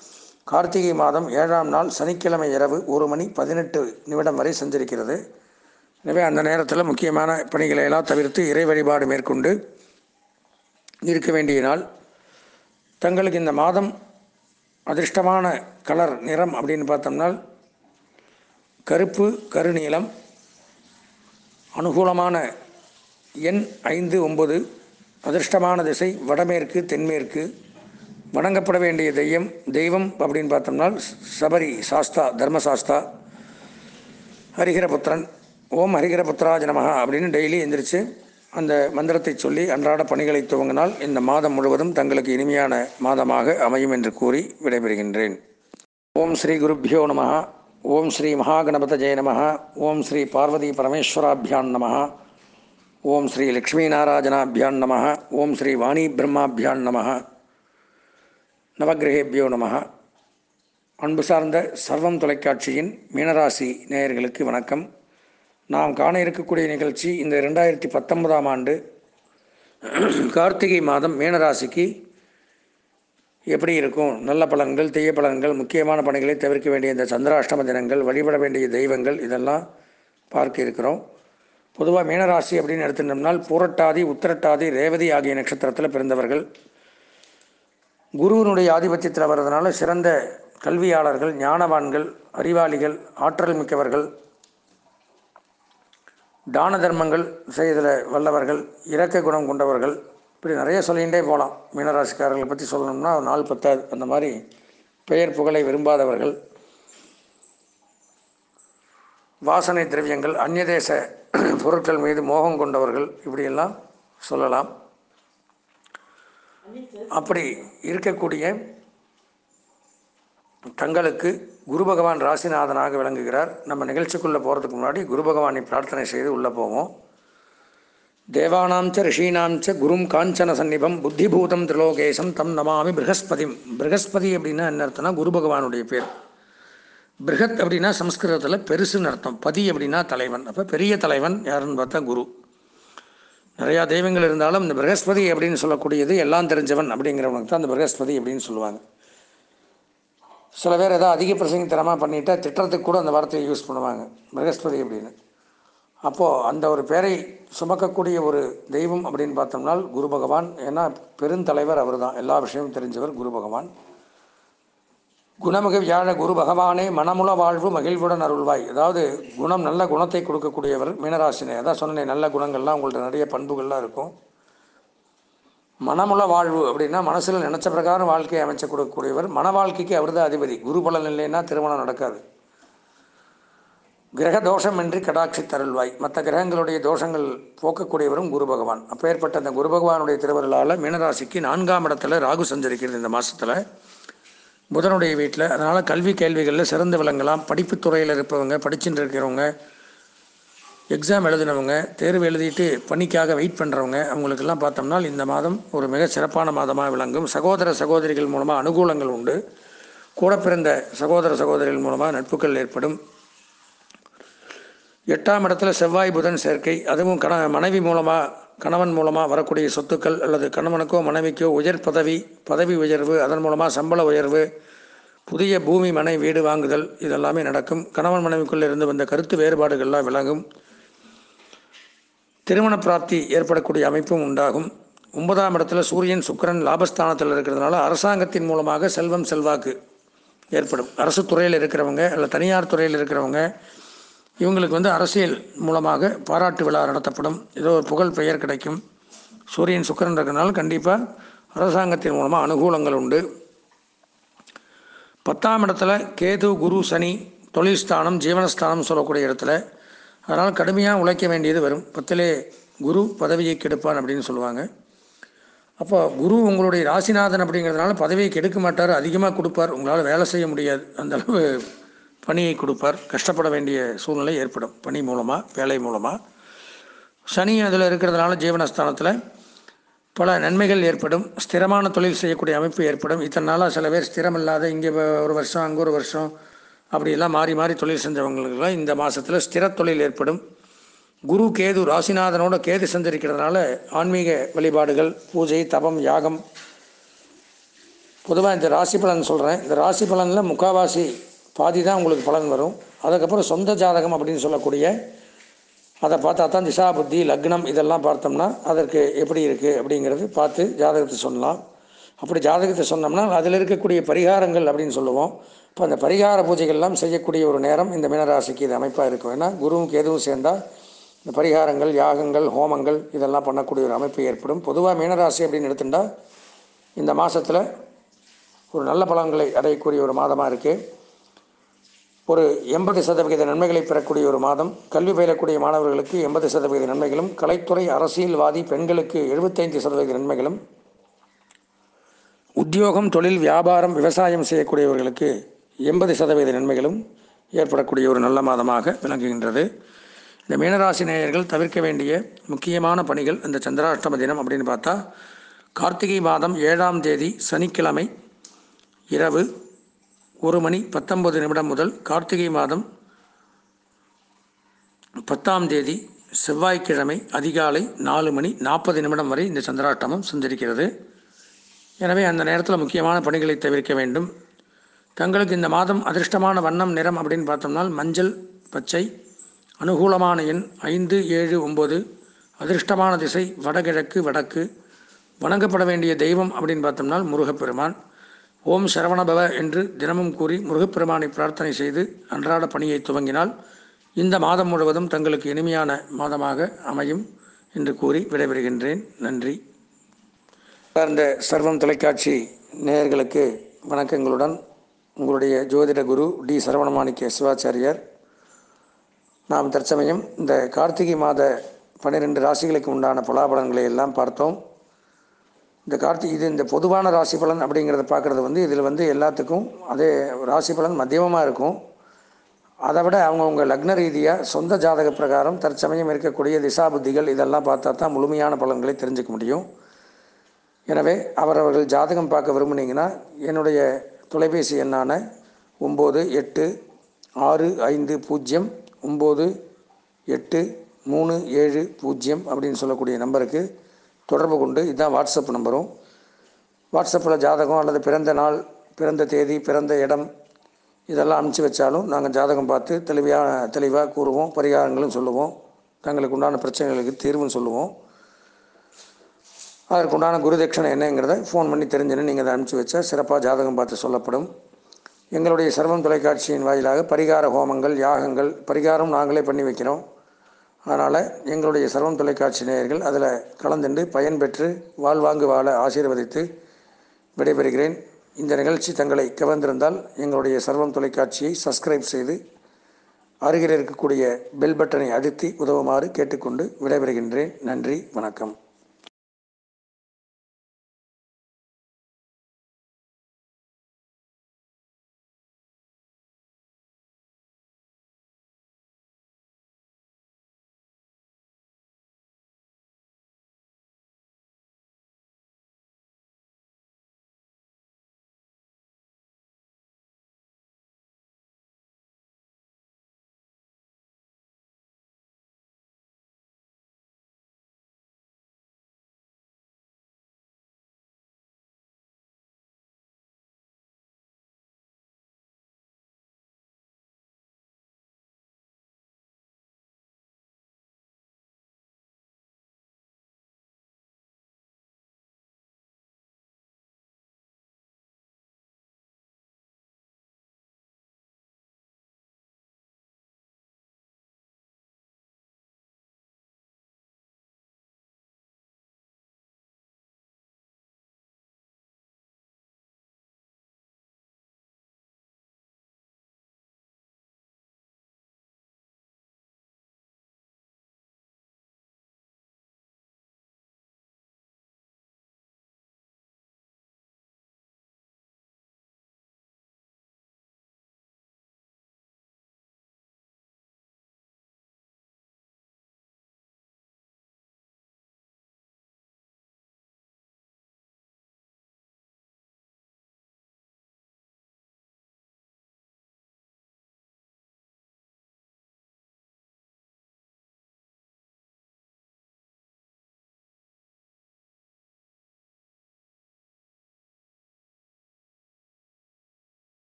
கார்த்திகை மாதம் ஏழாம் நாள் சனிக்கிழமை இரவு ஒரு மணி பதினெட்டு நிமிடம் வரை சஞ்சரிக்கிறது எனவே அந்த நேரத்தில் முக்கியமான பணிகளை எல்லாம் தவிர்த்து இறை வழிபாடு மேற்கொண்டு இருக்க வேண்டிய நாள் தங்களுக்கு இந்த மாதம் அதிர்ஷ்டமான கலர் நிறம் அப்படின்னு பார்த்தோம்னா கருப்பு கருநீலம் அனுகூலமான எண் ஐந்து ஒன்பது அதிர்ஷ்டமான திசை வடமேற்கு தென்மேற்கு வணங்கப்பட வேண்டிய தெய்யம் தெய்வம் அப்படின்னு பார்த்தோம்னா சபரி சாஸ்தா தர்மசாஸ்தா ஹரிஹரபுத்திரன் ஓம் ஹரிஹரபுத்திராஜ நமஹா அப்படின்னு டெய்லி எந்திரிச்சு அந்த மந்திரத்தை சொல்லி அன்றாட பணிகளை துவங்கினால் இந்த மாதம் முழுவதும் தங்களுக்கு இனிமையான மாதமாக அமையும் என்று கூறி விடைபெறுகின்றேன் ஓம் ஸ்ரீ குருப்பியோ நம ஓம் ஸ்ரீ மகாகணபத ஜெய நம ஓம் ஸ்ரீ பார்வதி பரமேஸ்வராபியான் நம ஓம் ஸ்ரீ லக்ஷ்மீநாராயணாபியான் நம ஓம் ஸ்ரீ வாணி பிரம்மாபியான் நம நவகிரகேபியோ நம அன்பு சார்ந்த சர்வம் தொலைக்காட்சியின் மீனராசி நேயர்களுக்கு வணக்கம் நாம் காண இருக்கக்கூடிய நிகழ்ச்சி இந்த ரெண்டாயிரத்தி பத்தொன்பதாம் ஆண்டு கார்த்திகை மாதம் மீனராசிக்கு எப்படி இருக்கும் நல்ல பலன்கள் தீய பலன்கள் முக்கியமான பணிகளை தவிர்க்க வேண்டிய இந்த சந்திராஷ்டம தினங்கள் வழிபட வேண்டிய தெய்வங்கள் இதெல்லாம் பார்க்க இருக்கிறோம் பொதுவாக மீனராசி அப்படின்னு எடுத்துட்டோம்னால் பூரட்டாதி உத்திரட்டாதி ரேவதி ஆகிய நட்சத்திரத்தில் பிறந்தவர்கள் குருவினுடைய ஆதிபத்தியத்தில் வர்றதுனால சிறந்த கல்வியாளர்கள் ஞானவான்கள் அறிவாளிகள் ஆற்றல் மிக்கவர்கள் தான தர்மங்கள் செய்தல வல்லவர்கள் இரக்க குணம் கொண்டவர்கள் இப்படி நிறைய சொல்லிகிட்டே போகலாம் மீனராசிக்காரர்களை பற்றி சொல்லணும்னா ஒரு நாள் பத்தாது அந்த மாதிரி பெயர் புகழை விரும்பாதவர்கள் வாசனை திரவியங்கள் அந்நிய தேச பொருட்கள் மீது மோகம் கொண்டவர்கள் இப்படியெல்லாம் சொல்லலாம் அப்படி இருக்கக்கூடிய தங்களுக்கு குரு பகவான் ராசிநாதனாக விளங்குகிறார் நம்ம நிகழ்ச்சிக்குள்ளே போகிறதுக்கு முன்னாடி குரு பகவானை பிரார்த்தனை செய்து உள்ளே போவோம் தேவானாம் ச ரிஷீனாம் ச குரும் காஞ்சன சந்நிபம் புத்திபூதம் திரிலோகேசம் தம் நமாமி ப்ரகஸ்பதிம் ப்ரகஸ்பதி அப்படின்னா என்ன அர்த்தம்னா குரு பகவானுடைய பேர் பிருகத் அப்படின்னா சம்ஸ்கிருதத்தில் பெருசுன்னு அர்த்தம் பதி அப்படின்னா தலைவன் அப்போ பெரிய தலைவன் யாருன்னு பார்த்தா குரு நிறையா தெய்வங்கள் இருந்தாலும் இந்த பிரகஸ்பதி அப்படின்னு சொல்லக்கூடியது எல்லாம் தெரிஞ்சவன் அப்படிங்கிறவனுக்கு தான் அந்த பிரகஸ்பதி அப்படின்னு சொல்லுவாங்க சில பேர் ஏதாவது அதிக பிரசங்கத்தனமாக பண்ணிட்டா திட்டத்துக்கு கூட அந்த வார்த்தையை யூஸ் பண்ணுவாங்க பிரகஸ்பதி அப்படின்னு அப்போது அந்த ஒரு பேரை சுமக்கக்கூடிய ஒரு தெய்வம் அப்படின்னு பார்த்தோம்னா குரு பகவான் ஏன்னா பெருந்தலைவர் அவர் தான் எல்லா விஷயமும் தெரிஞ்சவர் குரு பகவான் குணமிகு வியாழ குரு பகவானே மனமுள வாழ்வு மகிழ்வுடன் அருள்வாய் அதாவது குணம் நல்ல குணத்தை கொடுக்கக்கூடியவர் மீனராசினை அதான் சொன்னேன் நல்ல குணங்கள்லாம் உங்கள்ட்ட நிறைய பண்புகள்லாம் இருக்கும் மனமுள வாழ்வு அப்படின்னா மனசில் நினச்ச பிரகாரம் வாழ்க்கையை அமைச்சு கொடுக்கக்கூடியவர் மன வாழ்க்கைக்கு அவர் தான் அதிபதி குரு பலன் இல்லைன்னா திருமணம் நடக்காது கிரக தோஷமின்றி கடாட்சி தருள்வாய் மற்ற கிரகங்களுடைய தோஷங்கள் போக்கக்கூடியவரும் குரு பகவான் அப்பேற்பட்ட அந்த குரு பகவானுடைய திருவருளால் மீனராசிக்கு நான்காம் இடத்துல ராகு சஞ்சரிக்கிறது இந்த மாதத்தில் புதனுடைய வீட்டில் அதனால் கல்வி கேள்விகளில் சிறந்து விளங்கலாம் படிப்புத் துறையில் இருப்பவங்க படிச்சுட்டு இருக்கிறவங்க எக்ஸாம் எழுதினவங்க தேர்வு எழுதிட்டு பணிக்காக வெயிட் பண்ணுறவங்க அவங்களுக்கெல்லாம் பார்த்தோம்னா இந்த மாதம் ஒரு மிக சிறப்பான மாதமாக விளங்கும் சகோதர சகோதரிகள் மூலமாக அனுகூலங்கள் உண்டு கூட பிறந்த சகோதர சகோதரிகள் மூலமாக நட்புகள் ஏற்படும் எட்டாம் இடத்துல செவ்வாய் புதன் சேர்க்கை அதுவும் கண மனைவி மூலமாக கணவன் மூலமாக வரக்கூடிய சொத்துக்கள் அல்லது கணவனுக்கோ மனைவிக்கோ உயர் பதவி பதவி உயர்வு அதன் மூலமாக சம்பள உயர்வு புதிய பூமி மனை வீடு வாங்குதல் இதெல்லாமே நடக்கும் கணவன் மனைவிக்குள்ளே இருந்து வந்த கருத்து வேறுபாடுகள்லாம் விலகும் திருமண பிராப்தி ஏற்படக்கூடிய அமைப்பும் உண்டாகும் ஒன்பதாம் இடத்துல சூரியன் சுக்கிரன் லாபஸ்தானத்தில் இருக்கிறதுனால அரசாங்கத்தின் மூலமாக செல்வம் செல்வாக்கு ஏற்படும் அரசு துறையில் இருக்கிறவங்க அல்ல தனியார் துறையில் இருக்கிறவங்க இவங்களுக்கு வந்து அரசியல் மூலமாக பாராட்டு விழா நடத்தப்படும் ஏதோ ஒரு புகழ் பெயர் கிடைக்கும் சூரியன் சுக்கிரன் இருக்கிறனால கண்டிப்பாக அரசாங்கத்தின் மூலமாக அனுகூலங்கள் உண்டு பத்தாம் இடத்துல கேது குரு சனி தொழில் ஸ்தானம் ஜீவனஸ்தானம் சொல்லக்கூடிய இடத்துல அதனால் கடுமையாக உழைக்க வேண்டியது வரும் பத்திலே குரு பதவியை கெடுப்பான் அப்படின்னு சொல்லுவாங்க அப்போ குரு உங்களுடைய ராசிநாதன் அப்படிங்கிறதுனால பதவியை கெடுக்க மாட்டார் அதிகமாக கொடுப்பார் உங்களால் வேலை செய்ய முடியாது அந்த அளவு பணியை கொடுப்பார் கஷ்டப்பட வேண்டிய சூழ்நிலை ஏற்படும் பணி மூலமாக வேலை மூலமாக சனி அதில் இருக்கிறதுனால ஜீவனஸ்தானத்தில் பல நன்மைகள் ஏற்படும் ஸ்திரமான தொழில் செய்யக்கூடிய அமைப்பு ஏற்படும் இத்தனை நாளாக சில பேர் ஸ்திரம் இல்லாத இங்கே ஒரு வருஷம் அங்கே ஒரு வருஷம் அப்படியெல்லாம் மாறி மாறி தொழில் செஞ்சவங்களுக்கெல்லாம் இந்த மாதத்தில் ஸ்திர தொழில் ஏற்படும் குரு கேது ராசிநாதனோட கேது சஞ்சரிக்கிறதுனால ஆன்மீக வழிபாடுகள் பூஜை தபம் யாகம் பொதுவாக இந்த ராசி பலன் சொல்கிறேன் இந்த ராசி பலனில் முக்காவாசி பாதி தான் உங்களுக்கு பலன் வரும் அதுக்கப்புறம் சொந்த ஜாதகம் அப்படின்னு சொல்லக்கூடிய அதை பார்த்தா தான் திசா புத்தி லக்னம் இதெல்லாம் பார்த்தோம்னா அதற்கு எப்படி இருக்குது அப்படிங்கிறது பார்த்து ஜாதகத்தை சொல்லலாம் அப்படி ஜாதகத்தை சொன்னோம்னா அதில் இருக்கக்கூடிய பரிகாரங்கள் அப்படின்னு சொல்லுவோம் இப்போ அந்த பரிகார பூஜைகள்லாம் செய்யக்கூடிய ஒரு நேரம் இந்த மீனராசிக்கு இது அமைப்பாக இருக்கும் ஏன்னா குருவும் கேதுவும் சேர்ந்தால் இந்த பரிகாரங்கள் யாகங்கள் ஹோமங்கள் இதெல்லாம் பண்ணக்கூடிய ஒரு அமைப்பு ஏற்படும் பொதுவாக மீனராசி அப்படின்னு எடுத்துட்டா இந்த மாதத்தில் ஒரு நல்ல பலன்களை அடையக்கூடிய ஒரு மாதமாக இருக்குது ஒரு எண்பது சதவிகித நன்மைகளை பெறக்கூடிய ஒரு மாதம் கல்வி பயிலக்கூடிய மாணவர்களுக்கு எண்பது சதவிகித நன்மைகளும் கலைத்துறை அரசியல்வாதி பெண்களுக்கு எழுபத்தைந்து சதவிகித நன்மைகளும் உத்தியோகம் தொழில் வியாபாரம் விவசாயம் செய்யக்கூடியவர்களுக்கு எண்பது சதவீத நன்மைகளும் ஏற்படக்கூடிய ஒரு நல்ல மாதமாக விளங்குகின்றது இந்த மீனராசி நேயர்கள் தவிர்க்க வேண்டிய முக்கியமான பணிகள் இந்த சந்திராஷ்டம தினம் அப்படின்னு பார்த்தா கார்த்திகை மாதம் ஏழாம் தேதி சனிக்கிழமை இரவு ஒரு மணி பத்தொன்பது நிமிடம் முதல் கார்த்திகை மாதம் பத்தாம் தேதி செவ்வாய்க்கிழமை அதிகாலை நாலு மணி நாற்பது நிமிடம் வரை இந்த சந்திராஷ்டமம் சஞ்சரிக்கிறது எனவே அந்த நேரத்தில் முக்கியமான பணிகளை தவிர்க்க வேண்டும் தங்களுக்கு இந்த மாதம் அதிர்ஷ்டமான வண்ணம் நிறம் அப்படின்னு பார்த்தோம்னா மஞ்சள் பச்சை அனுகூலமான எண் ஐந்து ஏழு ஒம்பது அதிர்ஷ்டமான திசை வடகிழக்கு வடக்கு வணங்கப்பட வேண்டிய தெய்வம் அப்படின்னு பார்த்தோம்னா முருகப்பெருமான் ஓம் சரவணபவ என்று தினமும் கூறி முருகப்பெருமானை பிரார்த்தனை செய்து அன்றாட பணியை துவங்கினால் இந்த மாதம் முழுவதும் தங்களுக்கு இனிமையான மாதமாக அமையும் என்று கூறி விடைபெறுகின்றேன் நன்றி சார்ந்த சர்வம் தொலைக்காட்சி நேயர்களுக்கு வணக்கங்களுடன் உங்களுடைய ஜோதிட குரு டி சரவணமாணிக்க சிவாச்சாரியார் நாம் தற்சமயம் இந்த கார்த்திகை மாத பன்னிரெண்டு ராசிகளுக்கு உண்டான பலாபலன்களை எல்லாம் பார்த்தோம் இந்த கார்த்திகை இது இந்த பொதுவான ராசி பலன் அப்படிங்கிறத பார்க்குறது வந்து இதில் வந்து எல்லாத்துக்கும் அதே ராசி பலன் மத்தியமமாக இருக்கும் அதை விட அவங்கவுங்க லக்ன ரீதியாக சொந்த ஜாதக பிரகாரம் தற்சமயம் இருக்கக்கூடிய திசா புத்திகள் இதெல்லாம் பார்த்தா தான் முழுமையான பலன்களை தெரிஞ்சுக்க முடியும் எனவே அவரவர்கள் ஜாதகம் பார்க்க விரும்புனீங்கன்னா என்னுடைய தொலைபேசி எண்ணான ஒம்பது எட்டு ஆறு ஐந்து பூஜ்ஜியம் ஒம்பது எட்டு மூணு ஏழு பூஜ்ஜியம் அப்படின்னு சொல்லக்கூடிய நம்பருக்கு தொடர்பு கொண்டு இதுதான் வாட்ஸ்அப் நம்பரும் வாட்ஸ்அப்பில் ஜாதகம் அல்லது பிறந்த நாள் பிறந்த தேதி பிறந்த இடம் இதெல்லாம் அனுப்பிச்சி வச்சாலும் நாங்கள் ஜாதகம் பார்த்து தெளிவாக தெளிவாக கூறுவோம் பரிகாரங்களும் சொல்லுவோம் தங்களுக்கு உண்டான பிரச்சனைகளுக்கு தீர்வும் சொல்லுவோம் அதற்குண்டான குரு தட்சணை என்னங்கிறத ஃபோன் பண்ணி தெரிஞ்சுன்னு நீங்கள் அதை அனுப்பிச்சி வச்சா சிறப்பாக ஜாதகம் பார்த்து சொல்லப்படும் எங்களுடைய சர்வம் தொலைக்காட்சியின் வாயிலாக பரிகார ஹோமங்கள் யாகங்கள் பரிகாரம் நாங்களே பண்ணி வைக்கிறோம் அதனால் எங்களுடைய சர்வம் தொலைக்காட்சி நேயர்கள் அதில் கலந்துண்டு பயன்பெற்று வாழ்வாங்கு வாழ ஆசீர்வதித்து விடைபெறுகிறேன் இந்த நிகழ்ச்சி தங்களை கவர்ந்திருந்தால் எங்களுடைய சர்வம் தொலைக்காட்சியை சப்ஸ்கிரைப் செய்து அருகில் இருக்கக்கூடிய பெல் பட்டனை அழுத்தி உதவுமாறு கேட்டுக்கொண்டு விடைபெறுகின்றேன் நன்றி வணக்கம்